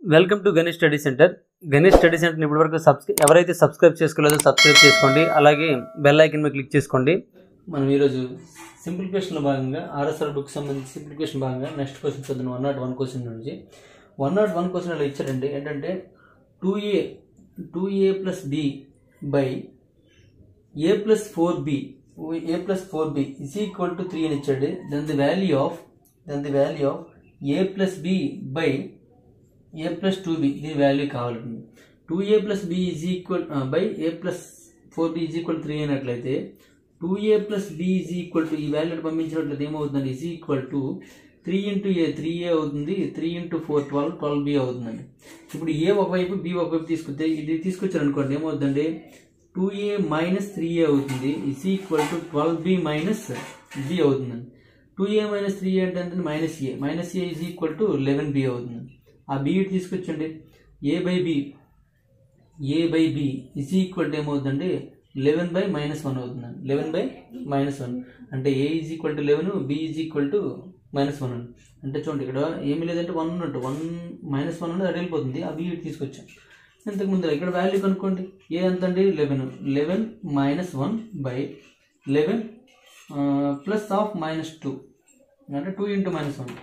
Welcome to Ganesh study centre Ganesh study centre ఇప్పటివరకు subscribe ఎవరైతే subscribe చేసుకోలేదో subscribe చేసుకోండి అలాగే బెల్ ఐకన్ మీద క్లిక్ చేసుకోండి మనం ఈరోజు సింప్లిఫికేషన్లో భాగంగా ఆర్ఎస్ఆర్ బుక్ సంబంధించి సింప్లిఫికేషన్ భాగంగా నెక్స్ట్ క్వశ్చన్ చదువు వన్ నాట్ వన్ క్వశ్చన్ నుంచి వన్ నాట్ వన్ క్వశ్చన్ అలా ఇచ్చారండి ఏంటంటే two A two A plus B by A plus four B A plus four B is equal to three అని ఇచ్చాడు then the value of then the value of A plus B by A plus two B దీని value కావాలండి two A plus B is equal by A plus four B is equal three అయినట్లయితే two A plus B is equal to ఈ value పంపించినట్లయితే ఏమవుతుందండి is equal to three into A three A అవుతుంది three into four twelve twelve B అవుతుందండి ఇప్పుడు ఏ ఒకవైపు B ఒకవైపు తీసుకుంటే ఇది తీసుకొచ్చారు అనుకోండి ఏమవుతుందండి two A minus three A అవుతుంది is equal to twelve B minus B అవుతుందండి two A minus three A అంటే minus A minus A is equal to eleven B అవుతుంది ఆ బి తీసుకొచ్చండి A by B A by B is equal to ఏమవుతుందండి eleven by minus one అవుతుందండి eleven by minus one అంటే ఏ is equal to eleven B is equal to minus one అండి అంటే చూడండి ఇక్కడ ఏమీ లేదంటే వన్ ఉన్నట్టు వన్ మైనస్ వన్ అనేది అది వెళ్ళిపోతుంది ఆ బి తీసుకొచ్చాం ఇంతకు ముందు ఇక్కడ వాల్యూ కనుక్కోండి ఏ ఎంత అండి eleven eleven minus one by eleven plus of minus two అంటే టూ ఇంటూ మైనస్ వన్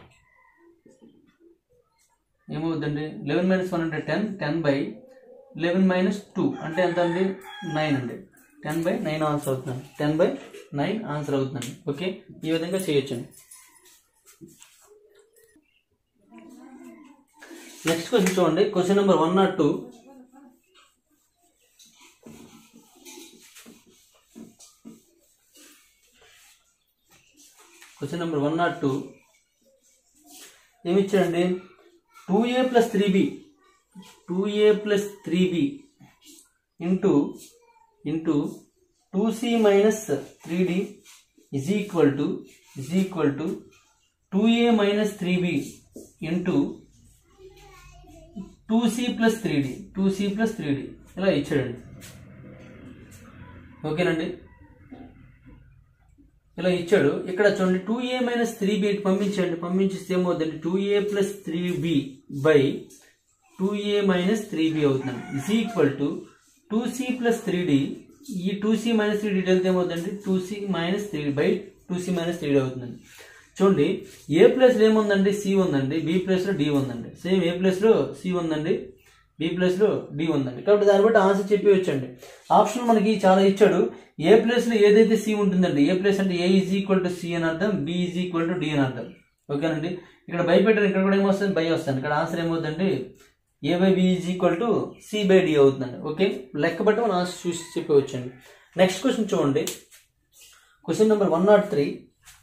ఏమవుతుందండి లెవెన్ మైనస్ వన్ అంటే ten ten by eleven minus two అంటే ఎంత అండి నైన్ అండి టెన్ బై నైన్ ఆన్సర్ అవుతుంది టెన్ బై నైన్ ఆన్సర్ అవుతుందండి okay ఈ విధంగా చేయొచ్చండి నెక్స్ట్ క్వశ్చన్ చూడండి question number one not two question number one not two ఏమి ఇచ్చాడండి two A plus three B two A plus three B into into two C minus three D is equal to is equal to two A minus three B into two C plus three D two C plus three D ఇలా ఇచ్చాడండి ఓకేనండి ఇలా ఇచ్చాడు ఇక్కడ చూడండి two A minus three B పంపించండి పంపించిస్తే ఏమవుతుంది two A plus three B by two A minus three B అవుతుంది is equal to two C plus three D ఈ two C minus three D వెళ్తే ఏమవుతుందండి two C minus three by two C minus three D అవుతుందండి చూడండి ఏ ప్లేస్లో ఏముందండి C ఉందండి B ప్లేస్లో డి ఉందండి సేమ్ ఏ ప్లేస్లో సి ఉందండి బి ప్లేస్లో డి ఉందండి కాబట్టి దాన్ని బట్టి ఆన్సర్ చెప్పి వచ్చండి ఆప్షన్ మనకి చాలా ఇచ్చాడు ఏ ప్లేస్లో ఏదైతే సి ఉంటుందండి ఏ ప్లేస్ అంటే ఏ ఈజ్ ఈక్వల్ టు సి అని అర్థం B is equal to D అని అర్థం ఓకేనండి ఇక్కడ బై పెట్టారు ఇక్కడ కూడా ఏమొస్తుంది బై వస్తుంది ఇక్కడ ఆన్సర్ ఏమవుతుందండి ఏ by B is equal to C by D అవుతుందండి ఓకే లెక్క బట్టి మనం ఆన్సర్ చూసి చెప్పి వచ్చండి నెక్స్ట్ క్వశ్చన్ చూడండి question number one not three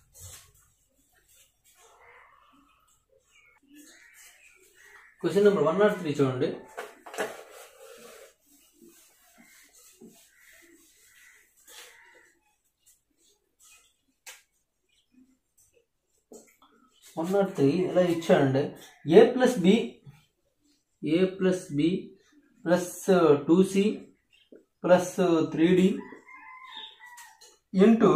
question number one not three చూడండి వన్ నాట్ త్రీ ఇలా ఇచ్చాడండి A plus B A plus B plus two C plus three D into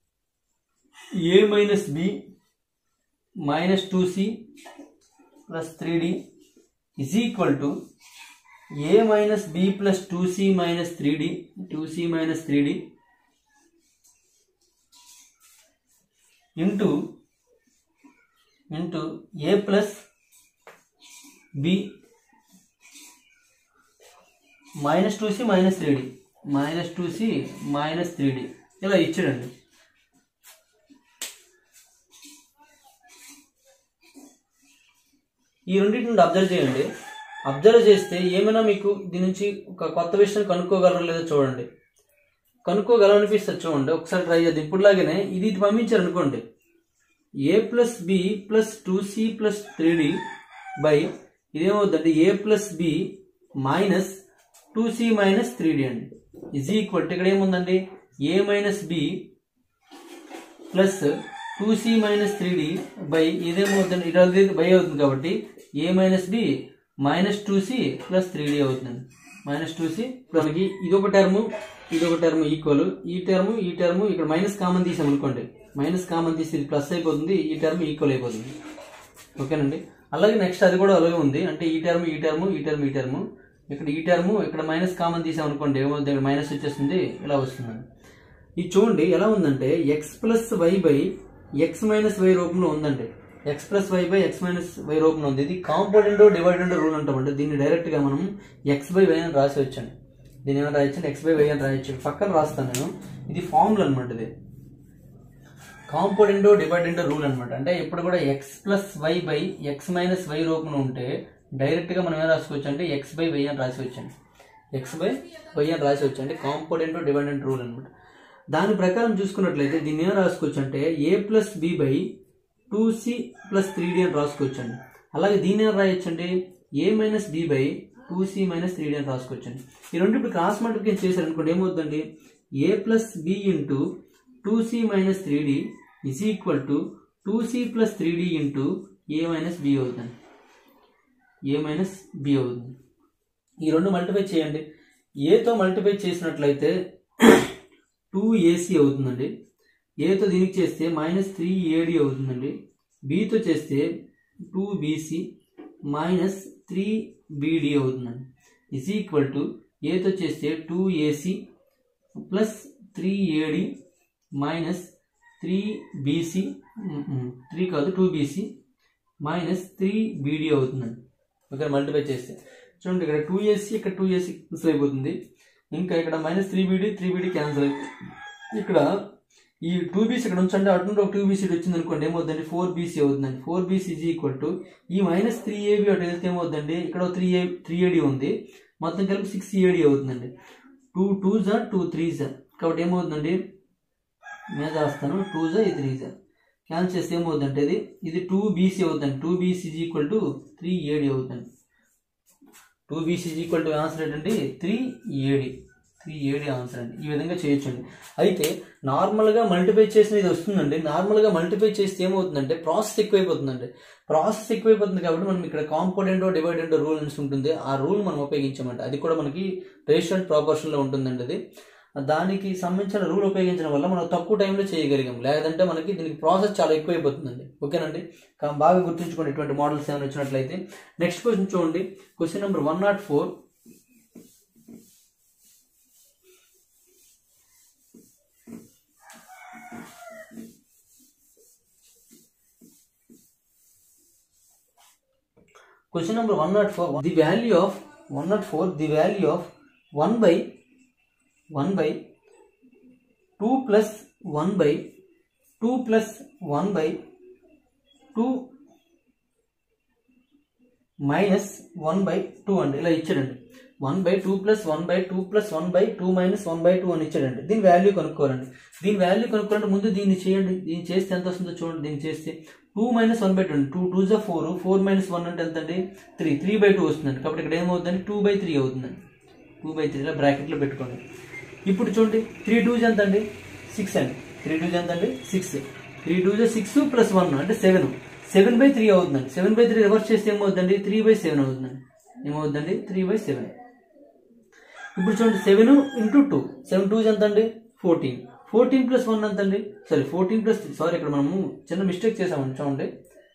A minus B minus two C plus three D is equal to A minus B plus two C minus three D two C minus three D into into A plus B minus two C minus three D minus two C minus three D ఇలా ఇచ్చాడండి ఈ రెండింటిని observe చేయండి observe చేస్తే ఏమైనా మీకు దీని నుంచి ఒక కొత్త విషయం కనుక్కోగలరో లేదో చూడండి కనుక్కోగలనిపిస్తుంది చూడండి ఒకసారి ట్రై చేద్దాం ఇప్పుడులాగానే ఇది ఇటు పంపించారు అనుకోండి A plus B plus two C plus three D by ఇదేమవుతుందండి A plus B minus two C minus three D అండి ఇజ్ ఈక్వల్ టు ఇక్కడ ఏముందండి A minus B plus two C minus three D by ఇదేమవుతుంది ఇటు by అవుతుంది కాబట్టి A minus B minus two C plus three D అవుతుంది minus two C మనకి ఇదొక టర్ము ఇదొక టర్మ్ ఈక్వల్ ఈ టర్మ్ ఈ టర్మ్ ఇక్కడ మైనస్ కామన్ తీసాం అనుకోండి మైనస్ కామన్ తీసి ఇది ప్లస్ అయిపోతుంది ఈ టర్మ్ ఈక్వల్ అయిపోతుంది ఓకేనండి అలాగే నెక్స్ట్ అది కూడా అలాగే ఉంది అంటే ఈ టర్మ్ ఈ టర్మ్ ఈ టర్మ్ ఈ టర్మ్ ఇక్కడ ఈ టర్మ్ ఇక్కడ మైనస్ కామన్ తీసాం అనుకోండి ఏమవుతుంది ఇక్కడ మైనస్ వచ్చేస్తుంది ఇలా వస్తుంది ఇది చూడండి ఎలా ఉందంటే x plus why by x minus y రూపంలో ఉందండి x plus why by x minus y రూపంలో ఉంది ఇది కాంపౌండెంట్ డివైడెంట్ రూల్ అంటామంటే దీన్ని డైరెక్ట్గా మనం ఎక్స్ బై వై అని రాసి వచ్చాను దీని ఏమైనా రాయొచ్చు ఎక్స్ బై వై అని రాయొచ్చు పక్కన రాస్తాను నేను ఇది ఫార్ములా అనమాట ఇది కాంపోనెంట్ డివైడెంట్ రూల్ అనమాట అంటే ఇప్పుడు కూడా x plus why by x minus y రూపంలో ఉంటే డైరెక్ట్గా మనం ఏం రాసుకోవచ్చు అంటే ఎక్స్ బై వై అని రాసి వచ్చండి ఎక్స్ బై వై అని రాసి వచ్చు అంటే కాంపోనెంట్ డివైడెంట్ రూల్ అనమాట దాని ప్రకారం చూసుకున్నట్లయితే దీన్ని ఏం రాసుకోవచ్చు అంటే a plus B by two C plus three d అని రాసుకోవచ్చు అండి అలాగే దీన్ని ఏం రాయొచ్చండి a minus B by two C minus three d అని రాసుకోవచ్చండి ఈ రెండు ఇప్పుడు క్రాస్ మల్టిప్లికేషన్ చేశారనుకోండి ఏమవుతుందండి a plus b into two C minus three d is equal to two C plus three D into A minus B అవుతుంది a minus B అవుతుంది ఈ రెండు మల్టిప్లై చేయండి ఏతో మల్టిప్లై చేసినట్లయితే టూ ఏసీ అవుతుందండి ఏతో దీనికి చేస్తే మైనస్ త్రీ ఏడి అవుతుందండి బీతో చేస్తే two bc minus three bd అవుతుందండి ఇస్ ఈక్వల్ టు ఏతో చేస్తే two ac plus three ad minus three bc three కాదు two bc minus three bd అవుతుందండి ఇక్కడ మల్టిప్లై చేస్తే చూడండి ఇక్కడ టూ ఏసీ ఇక్కడ టూ ఏసీ క్యాన్సిల్ అయిపోతుంది ఇంకా ఇక్కడ minus three bd three bd cancel అయిపోతుంది ఇక్కడ ఈ టూ బీసీ ఇక్కడ ఉంచండి అటు నుండి ఒక టూ బీసీ వచ్చింది అనుకోండి ఏమవుతుందండి ఫోర్ బీసీ అవుతుందండి four bc is equal to ఈ మైనస్ త్రీ ఏబీ అటు వెళ్తే ఏమవుతుందండి ఇక్కడ త్రీ ఏ త్రీ ఏడీ ఉంది మొత్తం కలిపి సిక్స్ ఏడీ అవుతుందండి టూ టూ జా టూ త్రీ జా కాబట్టి ఏమవుతుందండి మీద రాస్తాను టూ జా ఈ త్రీ జా క్యాన్సిల్ చేస్తే ఏమవుతుందంటే ఇది ఇది టూ బీసీ అవుతుంది two bc is equal to three ad అవుతుంది two bc is equal to answer ఏంటండి three ad three ad answer అండి ఈ విధంగా చేయొచ్చండి అయితే నార్మల్గా మల్టిప్లై చేసిన ఇది వస్తుందండి నార్మల్గా మల్టిప్లై చేస్తే ఏమవుతుందంటే ప్రాసెస్ ఎక్కువైపోతుందండి ప్రాసెస్ ఎక్కువైపోతుంది కాబట్టి మనం ఇక్కడ కాంపోనెంట్ డివైడెంట్ రూల్ అని ఉంటుంది ఆ రూల్ మనం ఉపయోగించామంట అది కూడా మనకి రేషియో ప్రాపర్షన్లో ఉంటుందండి అది దానికి సంబంధించిన రూల్ ఉపయోగించడం వల్ల మనం తక్కువ టైంలో చేయగలిగాం లేదంటే మనకి దీనికి ప్రాసెస్ చాలా ఎక్కువైపోతుందండి ఓకేనండి కా- బాగా గుర్తుంచుకోండి ఇటువంటి మోడల్స్ ఏమైనా వచ్చినట్లయితే నెక్స్ట్ క్వశ్చన్ చూడండి question number one nought four Question number 104. The value of 104, the value of 1 by 1 by 2 plus 1 by 2 plus 1 by 2 minus one by two అండి ఇలా ఇచ్చాడండి one by two plus one by two plus one by two minus one by two అని ఇచ్చాడండి దీని value కనుక్కోవాలండి దీని value కనుక్కోవాలంటే ముందు దీన్ని చేయండి దీన్ని చేస్తే ఎంత వస్తుందో చూడండి దీన్ని చేస్తే two minus one by two అండి టూ టూ జా ఫోర్ ఫోర్ మైనస్ వన్ అంటే ఎంత అండి త్రీ త్రీ బై టూ వస్తుందండి కాబట్టి ఇక్కడ ఏమవుతుందండి టూ బై త్రీ అవుతుందండి టూ బై త్రీ ఇలా బ్రాకెట్లో పెట్టుకోండి ఇప్పుడు చూడండి త్రీ టూ ఎంత అండి సిక్స్ అండి త్రీ టూ ఎంత అండి six three two six plus one అంటే సెవెన్ సెవెన్ బై త్రీ అవుతుందండి సెవెన్ బై త్రీ రివర్స్ చేస్తే ఏమవుతుందండి త్రీ బై సెవెన్ అవుతుందండి ఏమవుతుందండి త్రీ బై సెవెన్ ఇప్పుడు చూడండి seven into two seven two ఎంత అండి ఫోర్టీన్ ఫోర్టీన్ ప్లస్ వన్ ఎంత అండి సారీ ఫోర్టీన్ ప్లస్ సారీ ఇక్కడ మనము చిన్న మిస్టేక్ చేసామండి చూడండి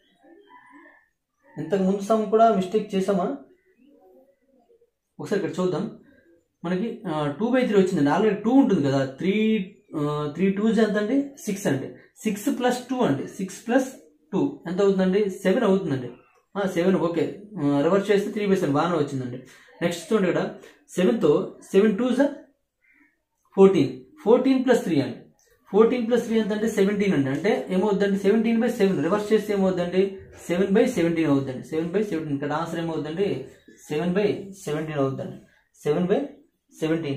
ఇంతకు ముందు సమ్ కూడా మిస్టేక్ చేసామా ఒకసారి ఇక్కడ చూద్దాం మనకి టూ బై త్రీ వచ్చిందండి ఆల్రెడీ టూ ఉంటుంది కదా త్రీ త్రీ టూ ఎంత అండి సిక్స్ అండి సిక్స్ ప్లస్ టూ అండి సిక్స్ ప్లస్ టూ ఎంత అవుతుందండి సెవెన్ అవుతుందండి సెవెన్ ఓకే రివర్స్ చేస్తే త్రీ బై సెవెన్ బాగానే వచ్చిందండి నెక్స్ట్ చూడండి ఇక్కడ సెవెన్తో seven two sir fourteen fourteen plus three అండి ఫోర్టీన్ ప్లస్ త్రీ ఎంత అంటే సెవెంటీన్ అండి అంటే ఏమవుతుందండి సెవెంటీన్ బై సెవెన్ రివర్స్ చేస్తే ఏమవుతుందండి సెవెన్ బై సెవెంటీన్ అవుతుందండి సెవెన్ బై సెవెంటీన్ ఇక్కడ ఆన్సర్ ఏమవుతుందండి సెవెన్ బై సెవెంటీన్ అవుతుందండి సెవెన్ బై సెవెంటీన్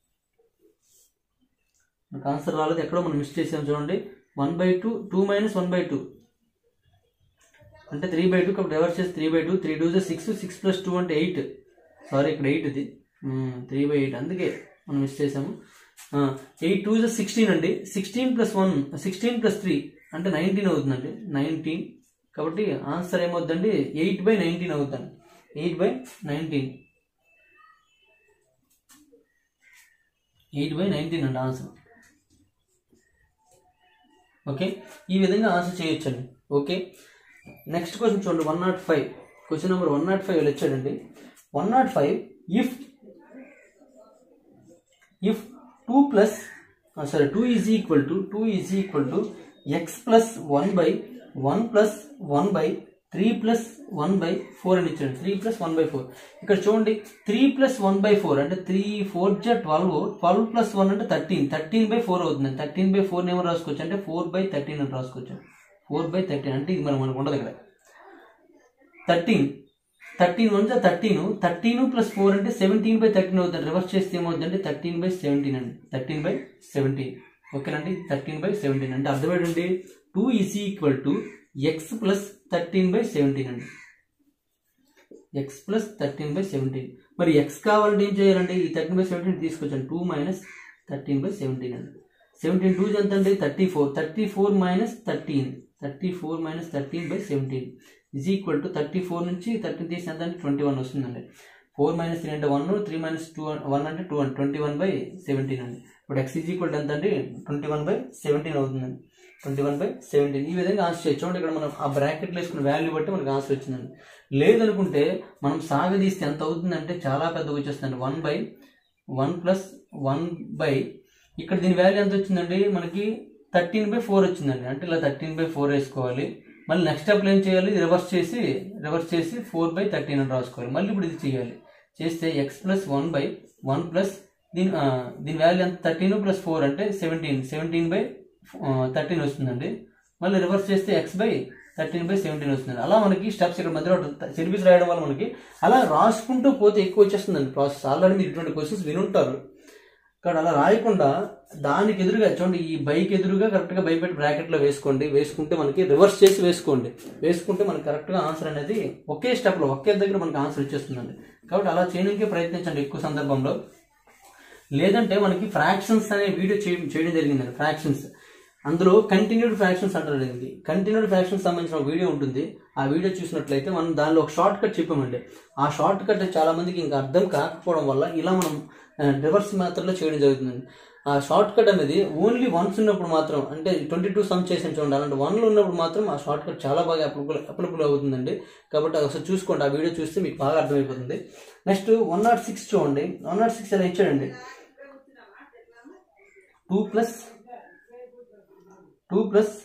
మనకు ఆన్సర్ రాలేదు ఎక్కడో మనం మిస్ చేసాం చూడండి one by two two minus one by two అంటే త్రీ బై టూ కాబట్టి రివర్స్ చేసి three by two three two six six plus two అంటే ఎయిట్ సారీ ఇక్కడ ఎయిట్ ఇది త్రీ బై ఎయిట్ అందుకే మనం మిస్ చేసాము ఎయిట్ టూ సిక్స్టీన్ అండి sixteen plus one sixteen plus three అంటే నైన్టీన్ అవుతుందండి నైన్టీన్ కాబట్టి ఆన్సర్ ఏమవుతుందండి ఎయిట్ బై నైన్టీన్ అవుతుంది eight by nineteen eight by nineteen అండి ఆన్సర్ ఓకే ఈ విధంగా ఆన్సర్ చేయొచ్చండి ఓకే నెక్స్ట్ క్వశ్చన్ చూడండి one nought five question number one nought five వచ్చాడండి one nought five if if two plus sorry two is equal to two is equal to x plus one by one plus one by three plus one by four అని ఇచ్చాడు three plus one by four ఇక్కడ చూడండి three plus one by four అంటే three four జా twelve twelve plus one అంటే thirteen thirteen by four అవుతుంది thirteen by four ఏమో రాసుకోవచ్చు అంటే ఫోర్ బై థర్టీన్ అని రాసుకోవచ్చు ఫోర్ బై థర్టీన్ అంటే ఇది మనం మనకు ఉండదు ఇక్కడ థర్టీన్ థర్టీన్ వన్ జా థర్టీన్ థర్టీన్ ప్లస్ ఫోర్ అంటే సెవెంటీన్ బై థర్టీన్ అవుతుంది రివర్స్ చేస్తే ఏమవుతుంది అంటే థర్టీన్ బై సెవెంటీన్ అండి థర్టీన్ బై సెవెంటీన్ ఓకేనండి థర్టీన్ బై సెవెంటీన్ అంటే అర్థం ఏంటండి two is equal to x plus thirteen by seventeen అండి X plus thirteen by seventeen మరి ఎక్స్ కావాలంటే ఏం చేయాలండి ఈ థర్టీన్ బై సెవెంటీన్ తీసుకొచ్చాను two minus thirteen by seventeen అండి సెవెంటీన్ టూ ఎంత అండి thirty four thirty four minus thirteen thirty four minus thirteen by seventeen is equal to thirty four నుంచి థర్టీన్ తీసి ఎంత అంటే ట్వంటీ వన్ వస్తుందండి ఫోర్ మైనస్ త్రీ అంటే one three minus two one అంటే two twenty one by seventeen అండి ఇప్పుడు x is equal ఎంత అండి ట్వంటీ వన్ బై సెవెంటీన్ అవుతుందండి ట్వంటీ వన్ బై సెవెంటీన్ ఈ విధంగా ఆన్సర్ చేయొచ్చు చూడండి ఇక్కడ మనం ఆ బ్రాకెట్లో వేసుకున్న వాల్యూ బట్టి మనకు ఆన్సర్ వచ్చిందండి లేదనుకుంటే మనం సాగదీస్తే ఎంత అవుతుందంటే చాలా పెద్దగా వచ్చేస్తుంది one by one plus one by ఇక్కడ దీని వాల్యూ ఎంత వచ్చిందండి మనకి థర్టీన్ బై ఫోర్ వచ్చిందండి అంటే ఇలా థర్టీన్ బై ఫోర్ వేసుకోవాలి మళ్ళీ నెక్స్ట్ స్టెప్లో ఏం చేయాలి రివర్స్ చేసి రివర్స్ చేసి ఫోర్ బై థర్టీన్ అని రాసుకోవాలి మళ్ళీ ఇప్పుడు ఇది చేయాలి చేస్తే x plus one by one plus దీని ఆ, దీని వాల్యూ ఎంత థర్టీన్ ప్లస్ ఫోర్ అంటే సెవెంటీన్ సెవెంటీన్ బై థర్టీన్ వస్తుందండి మళ్ళీ రివర్స్ చేస్తే x by thirteen by seventeen వస్తుంది అలా మనకి స్టెప్స్ ఇక్కడ మధ్యలో సిరీస్ రాయడం వల్ల మనకి అలా రాసుకుంటూ పోతే ఎక్కువ వచ్చేస్తుందండి ప్రాసెస్ ఆల్రెడీ మీరు ఇటువంటి క్వశ్చన్స్ వినుంటారు ఇక్కడ అలా రాయకుండా దానికి ఎదురుగా చూడండి ఈ బైక్ ఎదురుగా కరెక్ట్గా భయపెట్టి బ్రాకెట్లో వేసుకోండి వేసుకుంటే మనకి రివర్స్ చేసి వేసుకోండి వేసుకుంటే మనకి కరెక్ట్గా ఆన్సర్ అనేది ఒకే స్టెప్లో ఒకే దగ్గర మనకి ఆన్సర్ వచ్చేస్తుందండి కాబట్టి అలా చేయడానికి ప్రయత్నించండి ఎక్కువ సందర్భంలో లేదంటే మనకి ఫ్రాక్షన్స్ అనే వీడియో చేయడం చేయడం జరిగిందండి ఫ్రాక్షన్స్ అందులో కంటిన్యూడ్ ఫ్రాక్షన్స్ అంటారు దీనికి కంటిన్యూడ్ ఫ్రాక్షన్స్ సంబంధించిన ఒక వీడియో ఉంటుంది ఆ వీడియో చూసినట్లయితే మనం దానిలో ఒక షార్ట్ కట్ చెప్పామండి ఆ షార్ట్ కట్ చాలా మందికి ఇంకా అర్థం కాకపోవడం వల్ల ఇలా మనం రివర్స్ మాత్రలో చేయడం జరుగుతుందండి ఆ షార్ట్ కట్ అనేది ఓన్లీ వన్స్ ఉన్నప్పుడు మాత్రం అంటే ట్వంటీ టూ సమ్ చేసి చూడండి అలాంటి వన్లో ఉన్నప్పుడు మాత్రం ఆ షార్ట్ కట్ చాలా బాగా అప్లికబుల్ అప్లికబుల్ అవుతుందండి కాబట్టి అది ఒకసారి చూసుకోండి ఆ వీడియో చూస్తే మీకు బాగా అర్థమైపోతుంది నెక్స్ట్ వన్ నాట్ సిక్స్ చూడండి వన్ నాట్ సిక్స్ ఎలా ఇచ్చాడండి two plus two plus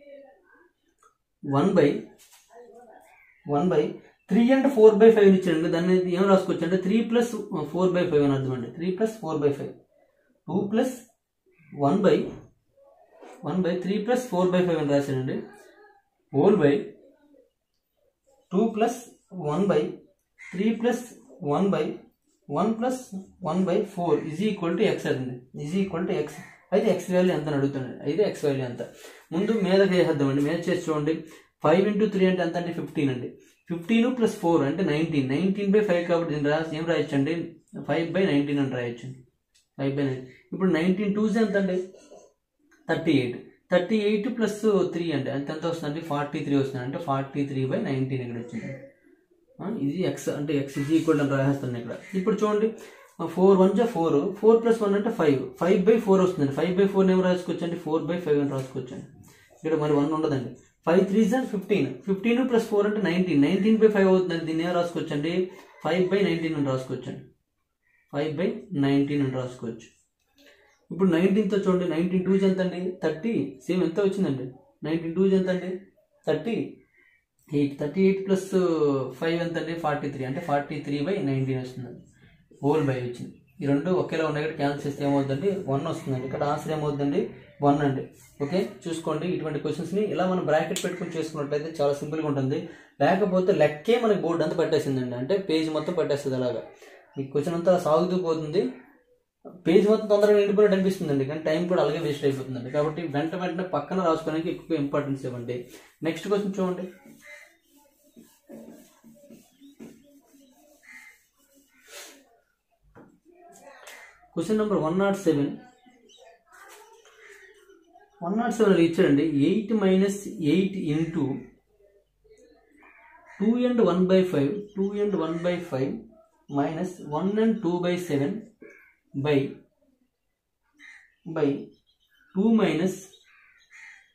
one by one by three and four by five ఇచ్చాడండి దాన్ని ఏం రాసుకోవచ్చు అంటే three plus four by five అని అర్థం అండి three plus four by five two plus one by one by three plus four by five అని రాశాడండి whole by two plus one by three plus one by one plus one by four is equal to x అండి is equal to x అయితే x value ఎంత అని అడుగుతాడు అయితే x value ఎంత ముందు మీదకి వేసేద్దామండి మీద చేసి చూడండి ఫైవ్ ఇంటూ త్రీ అంటే ఎంత అంటే ఫిఫ్టీన్ అండి ఫిఫ్టీన్ ప్లస్ ఫోర్ అంటే నైన్టీన్ నైన్టీన్ బై ఫైవ్ కాబట్టి దీన్ని రాసి ఏం రాయొచ్చు అండి ఫైవ్ బై నైన్టీన్ అని రాయొచ్చు ఫైవ్ బై నైన్ ఇప్పుడు నైన్టీన్ టూస్ ఎంత అండి thirty eight thirty eight plus three అంటే అంత ఎంత వస్తుంది ఫార్టీ త్రీ వస్తుంది అంటే ఫార్టీ త్రీ బై నైన్టీన్ ఇక్కడ వచ్చింది ఆ, ఇది ఎక్స్ అంటే ఎక్స్ ఇజ్ ఈక్వల్ అని రాసేస్తాను ఇక్కడ ఇప్పుడు చూడండి ఫోర్ వన్ జా ఫోర్ ఫోర్ ప్లస్ వన్ అంటే ఫైవ్ ఫైవ్ బై ఫోర్ వస్తుంది ఫైవ్ బై ఫోర్ ఏమో రాసుకోవచ్చు అండి ఫోర్ బై ఫైవ్ అని రాసుకోవచ్చండి ఇక్కడ మరి వన్ ఉండదండి ఫైవ్ త్రీ జార్ ఫిఫ్టీన్ ఫిఫ్టీన్ ప్లస్ ఫోర్ అంటే నైన్టీన్ నైన్టీన్ బై ఫైవ్ అవుతుందండి దీన్ని ఏం రాసుకోవచ్చండి ఫైవ్ బై నైన్టీన్ అని రాసుకోవచ్చండి ఫైవ్ బై నైన్టీన్ అని రాసుకోవచ్చు ఇప్పుడు నైన్టీన్తో చూడండి నైన్టీన్ టూ ఎంత అండి థర్టీ సేమ్ ఎంత వచ్చిందండి నైన్టీన్ టూ ఎంత అండి thirty eight thirty eight plus five ఎంత అండి ఫార్టీ త్రీ అంటే ఫార్టీ త్రీ బై నైన్టీన్ వస్తుందండి హోల్ బై వచ్చింది ఈ రెండు ఒకేలా ఉన్నాయి ఇక్కడ క్యాన్సిల్ చేస్తే ఏమవుతుందండి వన్ వస్తుందండి ఇక్కడ ఆన్సర్ ఏమవుతుందండి వన్ అండి ఓకే చూసుకోండి ఇటువంటి క్వశ్చన్స్ని ఇలా మనం బ్రాకెట్ పెట్టుకొని చేసుకున్నట్లయితే చాలా సింపుల్గా ఉంటుంది లేకపోతే లెక్కే మనకి బోర్డు అంతా పట్టేసిందండి అంటే పేజ్ మొత్తం పట్టేస్తుంది అలాగా ఈ క్వశ్చన్ అంతా సాగుతూ పోతుంది పేజ్ మొత్తం తొందరగా నిండిపోయినట్టు అనిపిస్తుందండి కానీ టైం కూడా అలాగే వేస్ట్ అయిపోతుందండి కాబట్టి వెంట వెంటనే పక్కన రాసుకోవడానికి ఎక్కువ ఇంపార్టెన్స్ ఇవ్వండి నెక్స్ట్ క్వశ్చన్ చూడండి question number one nought seven one nought seven ఇచ్చాడండి eight minus eight into two and one by five two and one by five minus one and two by seven by by two minus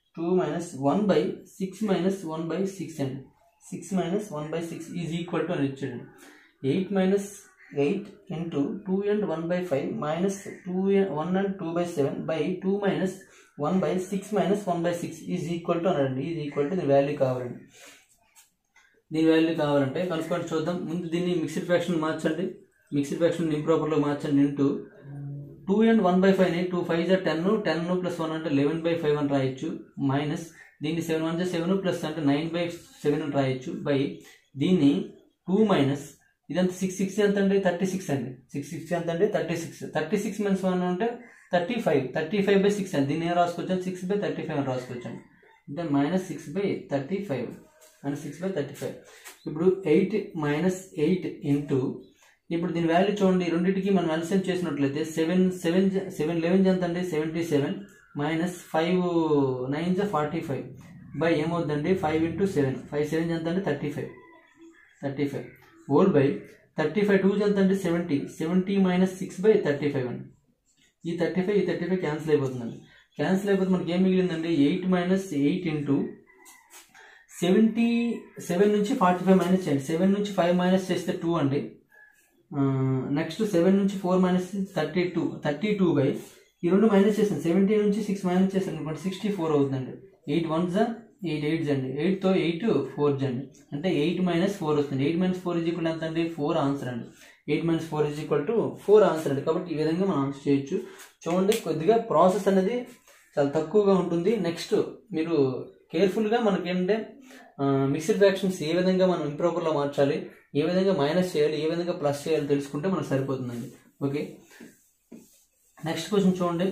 two minus one by six minus one by six అండి six minus one by six is equal to అని ఇచ్చాడు eight minus eight into two and one by five minus two one and two by seven by two minus one by six minus one by six is equal to అన్నాడండి is equal to దీని value కావాలండి దీని value కావాలంటే కనుక్కొని చూద్దాం ముందు దీన్ని mixed fraction మార్చండి మిక్స్డ్ ఫ్రాక్షన్ ఇంప్రాపర్లో మార్చండి into two and one by ఫైవ్ని టూ ఫైవ్ జా టెన్ టెన్ ప్లస్ వన్ అంటే లెవెన్ బై ఫైవ్ అని రాయొచ్చు మైనస్ దీన్ని సెవెన్ వన్ జా సెవెన్ ప్లస్ అంటే నైన్ బై సెవెన్ అని రాయొచ్చు బై దీన్ని టూ మైనస్ ఇదంతా సిక్స్ సిక్స్ ఎంత అండి థర్టీ సిక్స్ అండి సిక్స్ సిక్స్ ఎంత అండి thirty six thirty six minus one అంటే thirty five thirty five by six అండి దీన్ని ఏం రాసుకోవచ్చాను సిక్స్ బై థర్టీ ఫైవ్ అని రాసుకోవచ్చాను అంటే minus six by thirty five minus six by thirty five ఇప్పుడు ఎయిట్ మైనస్ ఎయిట్ ఇంటూ ఇప్పుడు దీని వాల్యూ చూడండి రెండింటికి మనం ఎల్సిఎం చేసినట్లయితే సెవెన్ సెవెన్ సెవెన్ లెవెన్ ఎంత అండి seventy seven minus five nine జా ఫార్టీ ఫైవ్ బై ఏమవుతుందండి five into seven five seven ఎంత అండి thirty five thirty five whole by thirty five two ఎంత అండి seventy seventy minus six by thirty five అండి ఈ థర్టీ ఫైవ్ ఈ thirty five cancel అయిపోతుందండి క్యాన్సిల్ అయిపోతే మనకి ఏం మిగిలిందండి eight minus eight into seventy seven నుంచి ఫార్టీ ఫైవ్ మైనస్ చేయండి సెవెన్ నుంచి ఫైవ్ మైనస్ చేస్తే టూ అండి నెక్స్ట్ సెవెన్ నుంచి four minus thirty two thirty two by ఈ రెండు మైనస్ చేసాను సెవెంటీ నుంచి సిక్స్ మైనస్ చేసాను అనుకోండి సిక్స్టీ ఫోర్ అవుతుందండి ఎయిట్ వన్స్ ఎయిట్ ఎయిట్స్ అండి ఎయిట్తో ఎయిట్ ఫోర్ అండి అంటే ఎయిట్ మైనస్ ఫోర్ వస్తుంది eight minus four is equal ఎంత అండి ఫోర్ ఆన్సర్ అండి eight minus four is equal to four answer అండి కాబట్టి ఈ విధంగా మనం ఆన్సర్ చేయొచ్చు చూడండి కొద్దిగా ప్రాసెస్ అనేది చాలా తక్కువగా ఉంటుంది నెక్స్ట్ మీరు కేర్ఫుల్గా మనకేంటంటే మిక్స్డ్ ఫ్రాక్షన్స్ ఏ విధంగా మనం ఇంప్రాపర్లో మార్చాలి ఏ విధంగా మైనస్ చేయాలి ఏ విధంగా ప్లస్ చేయాలి తెలుసుకుంటే మనకు సరిపోతుందండి ఓకే నెక్స్ట్ క్వశ్చన్ చూడండి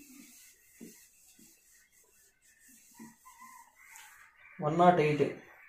one nought eight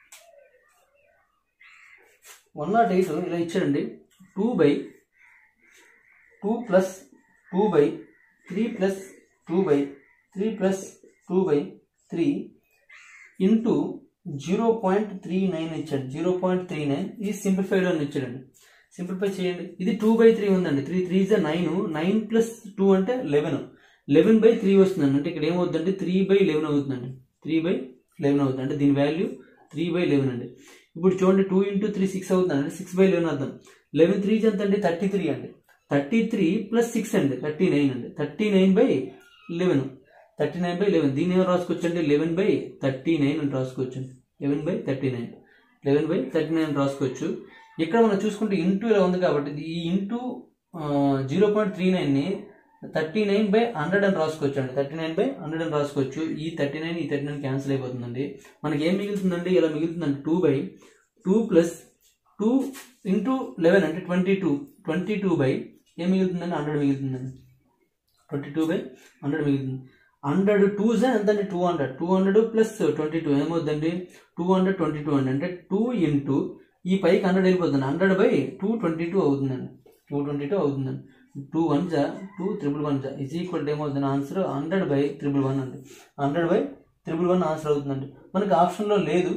one nought eight ఇలా ఇచ్చాడండి two by two plus two by three plus two by three plus two by three into zero point three nine ఇచ్చాడు జీరో పాయింట్ త్రీ నైన్ ఇది simplified అని ఇచ్చాడండి simplify చేయండి ఇది two by three ఉందండి three three జా nine nine plus two అంటే eleven eleven by three వస్తుందండి అంటే ఇక్కడ ఏమవుతుందంటే త్రీ బై లెవెన్ అవుతుందండి త్రీ బై లెవెన్ అవుతుంది అంటే దీని వాల్యూ త్రీ బై లెవెన్ అండి ఇప్పుడు చూడండి టూ ఇంటూ త్రీ సిక్స్ అవుతుంది అంటే సిక్స్ బై లెవెన్ అర్థం లెవెన్ త్రీ ఎంత అండి థర్టీ త్రీ అండి థర్టీ త్రీ ప్లస్ సిక్స్ అండి థర్టీ నైన్ అండి thirty nine by eleven thirty nine by eleven దీని ఏమో రాసుకోవచ్చు అండి లెవెన్ బై థర్టీ నైన్ అని రాసుకోవచ్చు eleven by thirty nine eleven by thirty nine రాసుకోవచ్చు ఇక్కడ మనం చూసుకుంటే ఇంటూ ఇలా ఉంది కాబట్టి ఈ ఇంటూ జీరో పాయింట్ త్రీ నైన్ని థర్టీ నైన్ బై హండ్రెడ్ అని రాసుకోవచ్చు అండి థర్టీ నైన్ బై హండ్రెడ్ అని రాసుకోవచ్చు ఈ థర్టీ నైన్ ఈ థర్టీ నైన్ క్యాన్సిల్ అయిపోతుందండి మనకి ఏం మిగులుతుందండి ఇలా మిగులుతుందండి two by two plus two into eleven అంటే twenty two twenty two by ఏం మిగులుతుందండి హండ్రెడ్ మిగులుతుందండి ట్వంటీ టూ బై హండ్రెడ్ మిగులుతుంది హండ్రెడ్ టూ ఎంత అండి two hundred two hundred plus twenty two ఏమవుతుందండి టూ హండ్రెడ్ ట్వంటీ టూ అండి అంటే టూ ఇంటూ ఈ పైకి హండ్రెడ్ వెళ్ళిపోతుంది hundred by two twenty two అవుతుందండి టూ ట్వంటీ టూ అవుతుందండి టూ వన్ జా టూ త్రిబుల్ వన్ జా ఇజ్ ఈక్వల్ టు ఏమవుతుంది answer hundred by triple one అండి hundred by triple one answer అవుతుందండి మనకి ఆప్షన్లో లేదు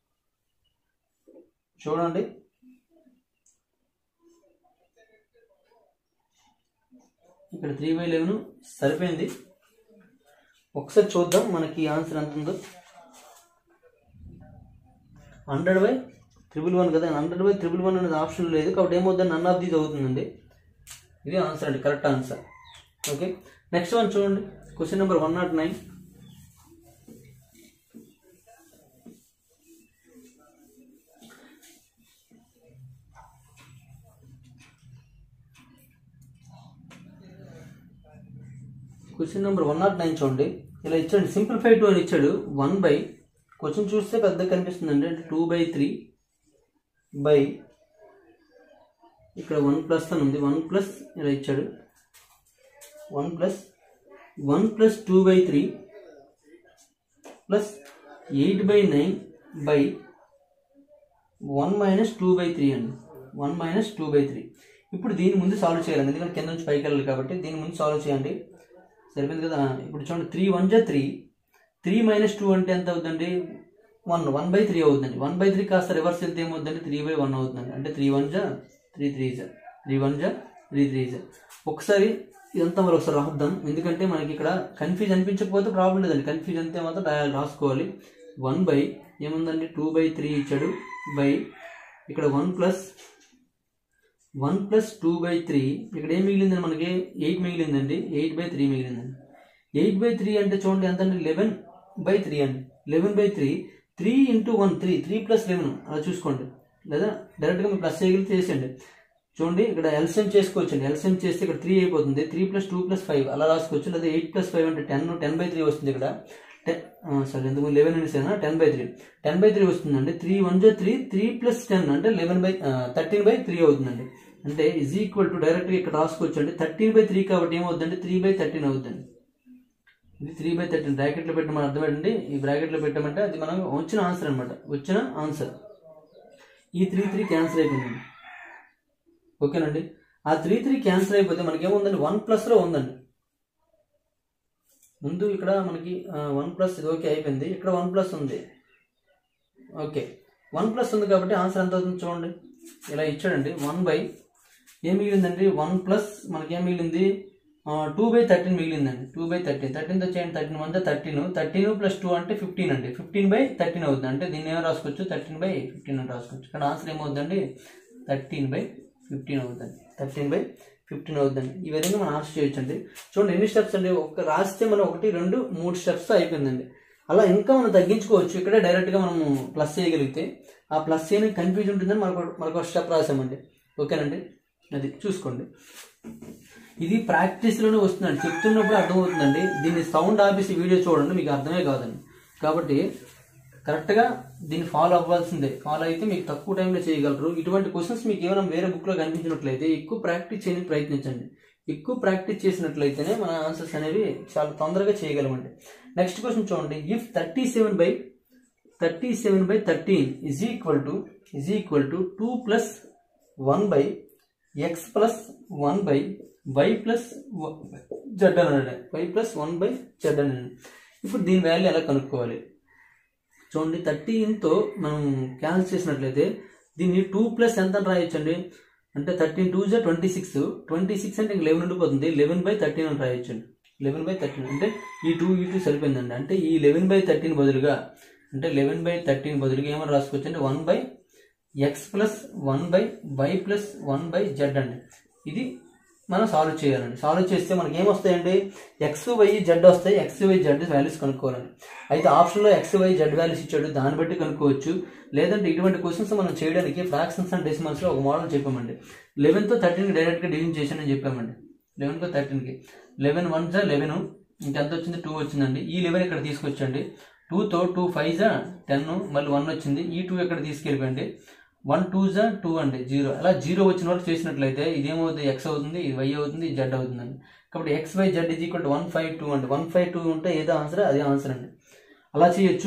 చూడండి ఇక్కడ త్రీ బై లెవెన్ సరిపోయింది ఒకసారి చూద్దాం మనకి ఆన్సర్ ఎంత ఉందో హండ్రెడ్ బై త్రిబుల్ వన్ కదా హండ్రెడ్ బై త్రిబుల్ వన్ అనేది ఆప్షన్ లేదు కాబట్టి ఏమవుతుంది నన్ ఆఫ్ దీస్ అవుతుందండి ఇది ఆన్సర్ అండి correct answer okay next one చూడండి question number one nought nine question number one nought nine చూడండి ఇలా ఇచ్చాడు సింప్లిఫై టూ అని ఇచ్చాడు వన్ బై క్వశ్చన్ చూస్తే పెద్ద కనిపిస్తుందండి అంటే టూ బై త్రీ బై ఇక్కడ వన్ ప్లస్ అని ఉంది వన్ ప్లస్ ఇలా ఇచ్చాడు one plus one plus two by three plus eight by nine by one minus two by three అండి one minus two by three ఇప్పుడు దీని ముందు సాల్వ్ చేయాలండి ఎందుకంటే కింద నుంచి పైకి వెళ్ళాలి కాబట్టి దీని ముందు సాల్వ్ చేయండి సరిపోయింది కదా ఇప్పుడు చూడండి త్రీ వన్ జా త్రీ త్రీ మైనస్ టూ అంటే ఎంత అవుతుందండి వన్ వన్ బై త్రీ అవుతుందండి వన్ బై త్రీ కాస్త రివర్స్ వెళ్తే ఏమవుతుందండి త్రీ బై వన్ అవుతుందండి అంటే త్రీ వన్ జా త్రీ త్రీ జా త్రీ వన్ జా త్రీ త్రీ జా ఒకసారి ఇదంతా మరి ఒకసారి రాద్దాం ఎందుకంటే మనకి ఇక్కడ కన్ఫ్యూజ్ అనిపించకపోతే ప్రాబ్లం లేదండి కన్ఫ్యూజ్ అంతే మాత్రం రా- రాసుకోవాలి వన్ బై ఏముందండి టూ బై త్రీ ఇచ్చాడు బై ఇక్కడ one plus one plus two by three ఇక్కడ ఏం మిగిలిందండి మనకి ఎయిట్ మిగిలిందండి ఎయిట్ బై త్రీ మిగిలిందండి ఎయిట్ బై త్రీ అంటే చూడండి ఎంత అండి లెవెన్ బై త్రీ అండి eleven by three three into one three three plus eleven అలా చూసుకోండి లేదా డైరెక్ట్గా మీరు ప్లస్ చేయగలిగితే చేసేయండి చూడండి ఇక్కడ ఎల్సిఎం చేసుకోవచ్చండి ఎల్సిఎం చేస్తే ఇక్కడ త్రీ అయిపోతుంది three plus two plus five అలా రాసుకోవచ్చు లేదా ఎయిట్ ప్లస్ ఫైవ్ అంటే టెన్ టెన్ బై త్రీ వస్తుంది ఇక్కడ టెన్ సారీ ఎందుకు లెవెన్ అని sir ten by three ten by three వస్తుందండి త్రీ వన్ జో త్రీ త్రీ ప్లస్ టెన్ అంటే eleven by thirteen by three అవుతుందండి అంటే ఈజ్ ఈక్వల్ టు డైరెక్ట్గా ఇక్కడ రాసుకోవచ్చు అండి థర్టీన్ బై త్రీ కాబట్టి ఏమవుతుందండి త్రీ బై థర్టీన్ అవుతుందండి ఇది త్రీ బై థర్టీన్ బ్రాకెట్లో పెట్టమని అర్థమైంది ఈ బ్రాకెట్లో పెట్టమంటే అది మనం వచ్చిన ఆన్సర్ అనమాట వచ్చిన ఆన్సర్ ఈ త్రీ త్రీ క్యాన్సిల్ అయిపోయిందండి ఓకేనండి ఆ త్రీ త్రీ క్యాన్సిల్ అయిపోతే మనకి ఏముందండి వన్ ప్లస్లో ఉందండి ముందు ఇక్కడ మనకి వన్ ప్లస్ ఇది ఓకే అయిపోయింది ఇక్కడ వన్ ప్లస్ ఉంది ఓకే వన్ ప్లస్ ఉంది కాబట్టి ఆన్సర్ ఎంత అవుతుంది చూడండి ఇలా ఇచ్చాడండి వన్ బై ఏం మిగిలిందండి వన్ ప్లస్ మనకి ఏం మిగిలింది టూ బై థర్టీన్ మిగిలిందండి టూ బై థర్టీన్ థర్టీన్తో చేయండి thirteen one thirteen thirteen plus two అంటే ఫిఫ్టీన్ అండి ఫిఫ్టీన్ బై థర్టీన్ అవుతుంది అంటే దీన్ని ఏమో రాసుకోవచ్చు థర్టీన్ బై ఫిఫ్టీన్ అని రాసుకోవచ్చు ఇక్కడ ఆన్సర్ ఏమవుతుందండి థర్టీన్ బై ఫిఫ్టీన్ అవుతుంది థర్టీన్ బై ఫిఫ్టీన్ అవుతుందండి ఈ విధంగా మనం ఆన్సర్ చేయొచ్చండి చూడండి ఎన్ని స్టెప్స్ అండి ఒక రాస్తే మనం ఒకటి రెండు మూడు స్టెప్స్ అయిపోయిందండి అలా ఇంకా మనం తగ్గించుకోవచ్చు ఇక్కడే డైరెక్ట్గా మనము ప్లస్ చేయగలిగితే ఆ ప్లస్ చేయని కన్ఫ్యూజ్ ఉంటుందని మనకు మనకు ఒక స్టెప్ రాసామండి ఓకేనండి అది చూసుకోండి ఇది ప్రాక్టీస్లోనే వస్తుందండి చెప్తున్నప్పుడు అర్థమవుతుందండి దీన్ని సౌండ్ ఆపేసి వీడియో చూడండి మీకు అర్థమే కాదండి కాబట్టి కరెక్ట్గా దీన్ని ఫాలో అవ్వాల్సిందే ఫాలో అయితే మీకు తక్కువ టైంలో చేయగలరు ఇటువంటి క్వశ్చన్స్ మీకు ఏమైనా వేరే బుక్లో కనిపించినట్లయితే ఎక్కువ ప్రాక్టీస్ చేయడానికి ప్రయత్నించండి ఎక్కువ ప్రాక్టీస్ చేసినట్లయితేనే మన ఆన్సర్స్ అనేవి చాలా తొందరగా చేయగలమండి నెక్స్ట్ క్వశ్చన్ చూడండి if thirty seven by thirty seven by thirteen is equal to is equal to two plus one by X plus one by why plus Z అని అనండి y plus one by z అని అనండి ఇప్పుడు దీని value ఎలా కనుక్కోవాలి చూడండి థర్టీన్తో మనం క్యాన్సిల్ చేసినట్లయితే దీన్ని టూ ప్లస్ ఎంత అని రాయొచ్చండి అంటే థర్టీన్ టూ జా ట్వంటీ సిక్స్ ట్వంటీ సిక్స్ అంటే ఇంక లెవెన్ ఉండిపోతుంది లెవెన్ బై థర్టీన్ అని రాయొచ్చండి లెవెన్ బై థర్టీన్ అంటే ఈ టూ ఈ టూ సరిపోయిందండి అంటే ఈ లెవెన్ బై థర్టీన్ బదులుగా అంటే లెవెన్ బై థర్టీన్ బదులుగా ఏమని రాసుకోవచ్చు అంటే one by X plus one by why plus one by z అండి ఇది మనం సాల్వ్ చేయాలండి సాల్వ్ చేస్తే మనకి ఏమొస్తాయండి ఎక్స్ వై జెడ్ వస్తాయి ఎక్స్ వై జెడ్ వాల్యూస్ కనుక్కోవాలండి అయితే ఆప్షన్లో ఎక్స్ వై జెడ్ వాల్యూస్ ఇచ్చాడు దాన్ని బట్టి కనుక్కోవచ్చు లేదంటే ఇటువంటి క్వశ్చన్స్ మనం చేయడానికి ఫ్రాక్షన్స్ అండ్ డెసిమల్స్లో ఒక మోడల్ చెప్పామండి లెవెన్తో థర్టీన్కి డైరెక్ట్గా డివిజన్ చేశానని చెప్పామండి లెవెన్తో థర్టీన్కి లెవెన్ వన్ జా లెవెన్ ఇంకెంత వచ్చింది టూ వచ్చిందండి ఈ లెవెన్ ఇక్కడ తీసుకొచ్చండి టూతో టూ ఫైవ్ జా టెన్ మళ్ళీ వన్ వచ్చింది ఈ టూ ఇక్కడ తీసుకెళ్ళిపోయండి వన్ టూ జా టూ అండి జీరో అలా జీరో వచ్చిన వరకు చేసినట్లయితే ఇదేమవుతుంది ఎక్స్ అవుతుంది ఇది వై అవుతుంది ఇది జెడ్ అవుతుందండి కాబట్టి x why z is equal to one five two అండి వన్ ఫైవ్ టూ ఉంటే ఏదో ఆన్సర్ అదే ఆన్సర్ అండి అలా చేయొచ్చు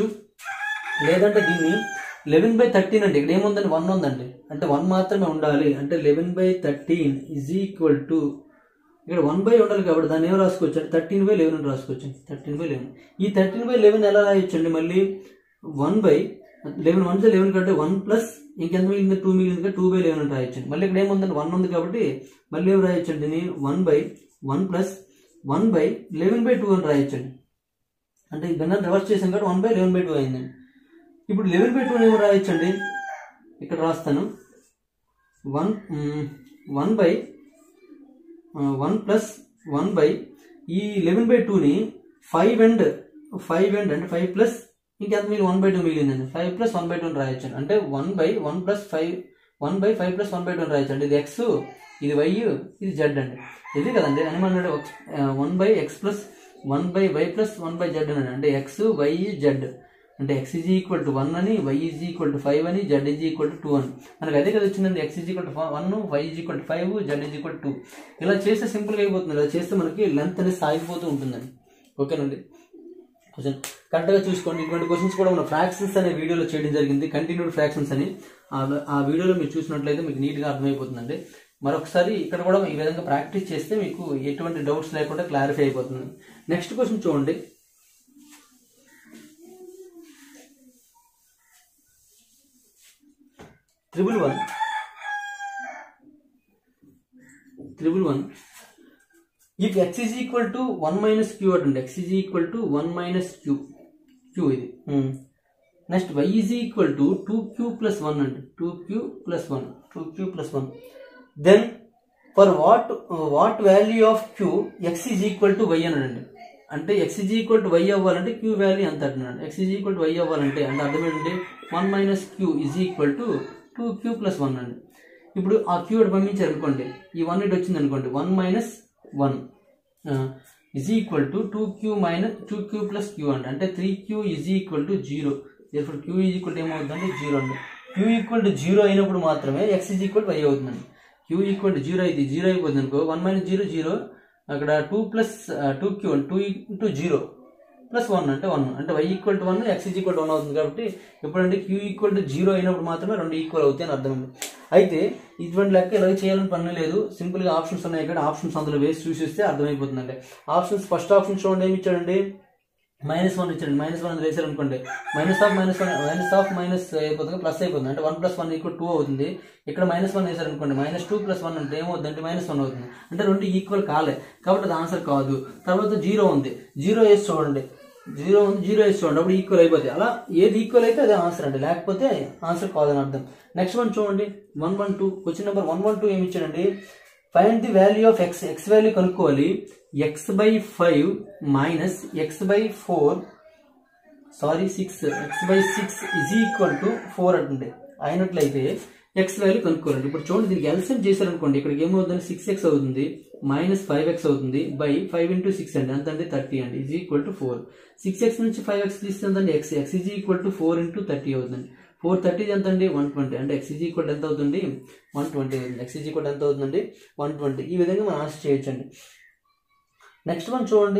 లేదంటే దీన్ని లెవెన్ బై థర్టీన్ అండి ఇక్కడ ఏముందండి వన్ ఉందండి అంటే వన్ మాత్రమే ఉండాలి అంటే eleven by thirteen is equal to ఇక్కడ వన్ బై ఉండాలి కాబట్టి దాన్ని ఏం రాసుకోవచ్చు అంటే థర్టీన్ బై లెవెన్ అని రాసుకోవచ్చు థర్టీన్ బై లెవెన్ ఈ థర్టీన్ బై లెవెన్ ఎలా రాయొచ్చండి మళ్ళీ వన్ బై లెవెన్ వన్ జా లెవెన్ కంటే వన్ ప్లస్ ఇంకెంత మిగిలింది టూ మిగిలింది టూ బై లెవెన్ అని రాయొచ్చండి మళ్ళీ ఇక్కడ ఏముందండి వన్ ఉంది కాబట్టి మళ్ళీ ఏం రాయొచ్చండి నేను one by one plus one by eleven by two అని రాయొచ్చండి అంటే దాన్ని రివర్స్ చేసాం కాబట్టి one by eleven by two అయిందండి ఇప్పుడు లెవెన్ బై టూ ఏమో రాయొచ్చండి ఇక్కడ రాస్తాను one one by one plus one by ఈ లెవెన్ బై టూని ఫైవ్ అండ్ ఫైవ్ అండ్ అంటే ఫైవ్ ప్లస్ ఇంకెంత మిగిలి వన్ బై టూ మిగిలిందండి five plus one by two రాయొచ్చు అంటే one by one plus five one by five plus one by two రాయొచ్చు అండి ఇది ఎక్స్ ఇది వై ఇది జెడ్ అండి ఇది కదండి అని మన one by X plus one by why plus one by z అని అంటే ఎక్స్ వై జెడ్ అంటే X is equal to one అని y is equal to five అని z is equal to two అని మనకు అదే కదా వచ్చిందండి x is equal to one y is equal to five z is equal to ఇలా చేస్తే సింపుల్గా అయిపోతుంది ఇలా చేస్తే మనకి లెంత్ అనేది సాగిపోతూ ఉంటుందండి ఓకేనండి క్వశ్చన్ కరెక్ట్గా చూసుకోండి ఇటువంటి క్వశ్చన్స్ కూడా మన ఫ్రాక్షన్స్ అనే వీడియోలో చేయడం జరిగింది కంటిన్యూడ్ ఫ్రాక్షన్స్ అని ఆ- ఆ వీడియోలో మీరు చూసినట్లయితే మీకు నీట్గా అర్థమైపోతుందండి మరొకసారి ఇక్కడ కూడా ఈ విధంగా ప్రాక్టీస్ చేస్తే మీకు ఎటువంటి డౌట్స్ లేకుండా క్లారిఫై అయిపోతుంది నెక్స్ట్ క్వశ్చన్ చూడండి triple one triple one if x is equal to one minus q అండి x is equal to one minus q q ఇది next why is equal to two q plus one అండి two q plus one two q plus one then for what what value of q x is equal to why అన్నాడండి అంటే X is equal to y అవ్వాలంటే q value ఎంత అంటున్నాడు x is equal to y అవ్వాలంటే అంటే అర్థం ఏంటంటే one minus q is equal to two q plus one అండి ఇప్పుడు ఆ క్యూ ఇటు పంపించారు అనుకోండి ఈ వన్ ఇటు వచ్చింది అనుకోండి one minus one is equal to two q minus two q plus q అండి అంటే three q is equal to zero ఇప్పుడు క్యూ ఈజ్ ఈక్వల్ టు ఏమవుతుందంటే జీరో అండి క్యూ ఈక్వల్ టు జీరో అయినప్పుడు మాత్రమే x is equal to y అవుతుందండి q equal to zero అయితే zero అయిపోతుంది అనుకో వన్ మైనస్ జీరో జీరో అక్కడ two plus two q two into zero plus one అంటే వన్ అంటే why equal to one x is equal to one అవుతుంది కాబట్టి ఎప్పుడంటే క్యూ ఈక్వల్ టు జీరో అయినప్పుడు మాత్రమే రెండు ఈక్వల్ అవుతాయి అని అర్థం ఉంది అయితే ఇటువంటి లెక్క ఇలా చేయాలని పని లేదు సింపుల్గా ఆప్షన్స్ ఉన్నాయి ఇక్కడ ఆప్షన్స్ అందులో వేసి చూసిస్తే అర్థమైపోతుందండి ఆప్షన్స్ ఫస్ట్ ఆప్షన్ చూడండి ఏమి ఇచ్చాడండి మైనస్ వన్ ఇచ్చాడు మైనస్ వన్ వేసారు అనుకోండి minus of minus one minus of minus అయిపోతుంది ప్లస్ అయిపోతుంది అంటే one plus one equal two అవుతుంది ఇక్కడ మైనస్ వన్ వేసారు అనుకోండి మైనస్ టూ ప్లస్ వన్ అంటే ఏమవుతుంది అంటే మైనస్ వన్ అవుతుంది అంటే రెండు ఈక్వల్ కాలే కాబట్టి అది ఆన్సర్ కాదు తర్వాత జీరో ఉంది జీరో వేసి చూడండి జీరో ఉంది జీరో వేసి చూడండి అప్పుడు ఈక్వల్ అయిపోతుంది అలా ఏది ఈక్వల్ అయితే అదే ఆన్సర్ అండి లేకపోతే ఆన్సర్ కాదని అర్థం నెక్స్ట్ వన్ చూడండి one one two question number one one two ఏమి ఇచ్చాడండి find the value of x x value కనుక్కోవాలి x by five minus x by four sorry six x by six is equal to four అంటుంది అయినట్లయితే X value కనుక్కోవాలండి ఇప్పుడు చూడండి దీనికి LCM చేశారనుకోండి ఇక్కడికి ఏమవుతుంది సిక్స్ ఎక్స్ అవుతుంది మైనస్ ఫైవ్ ఎక్స్ అవుతుంది బై ఫైవ్ ఇంటూ సిక్స్ అండి ఎంత అంటే థర్టీ అండి is equal to four six x నుంచి ఫైవ్ ఎక్స్ తీస్తే ఎంతండి x x is equal to four into thirty అవుతుంది ఫోర్ థర్టీ ఎంత అండి వన్ ట్వంటీ అంటే ఎక్స్ ఈజ్ ఈక్వల్ ఎంత అవుతుంది వన్ ట్వంటీ అవుతుంది ఎక్స్ ఈజ్ ఈక్వల్ ఎంత అవుతుందండి వన్ ట్వంటీ ఈ విధంగా మనం ఆన్సర్ చేయొచ్చండి నెక్స్ట్ వన్ చూడండి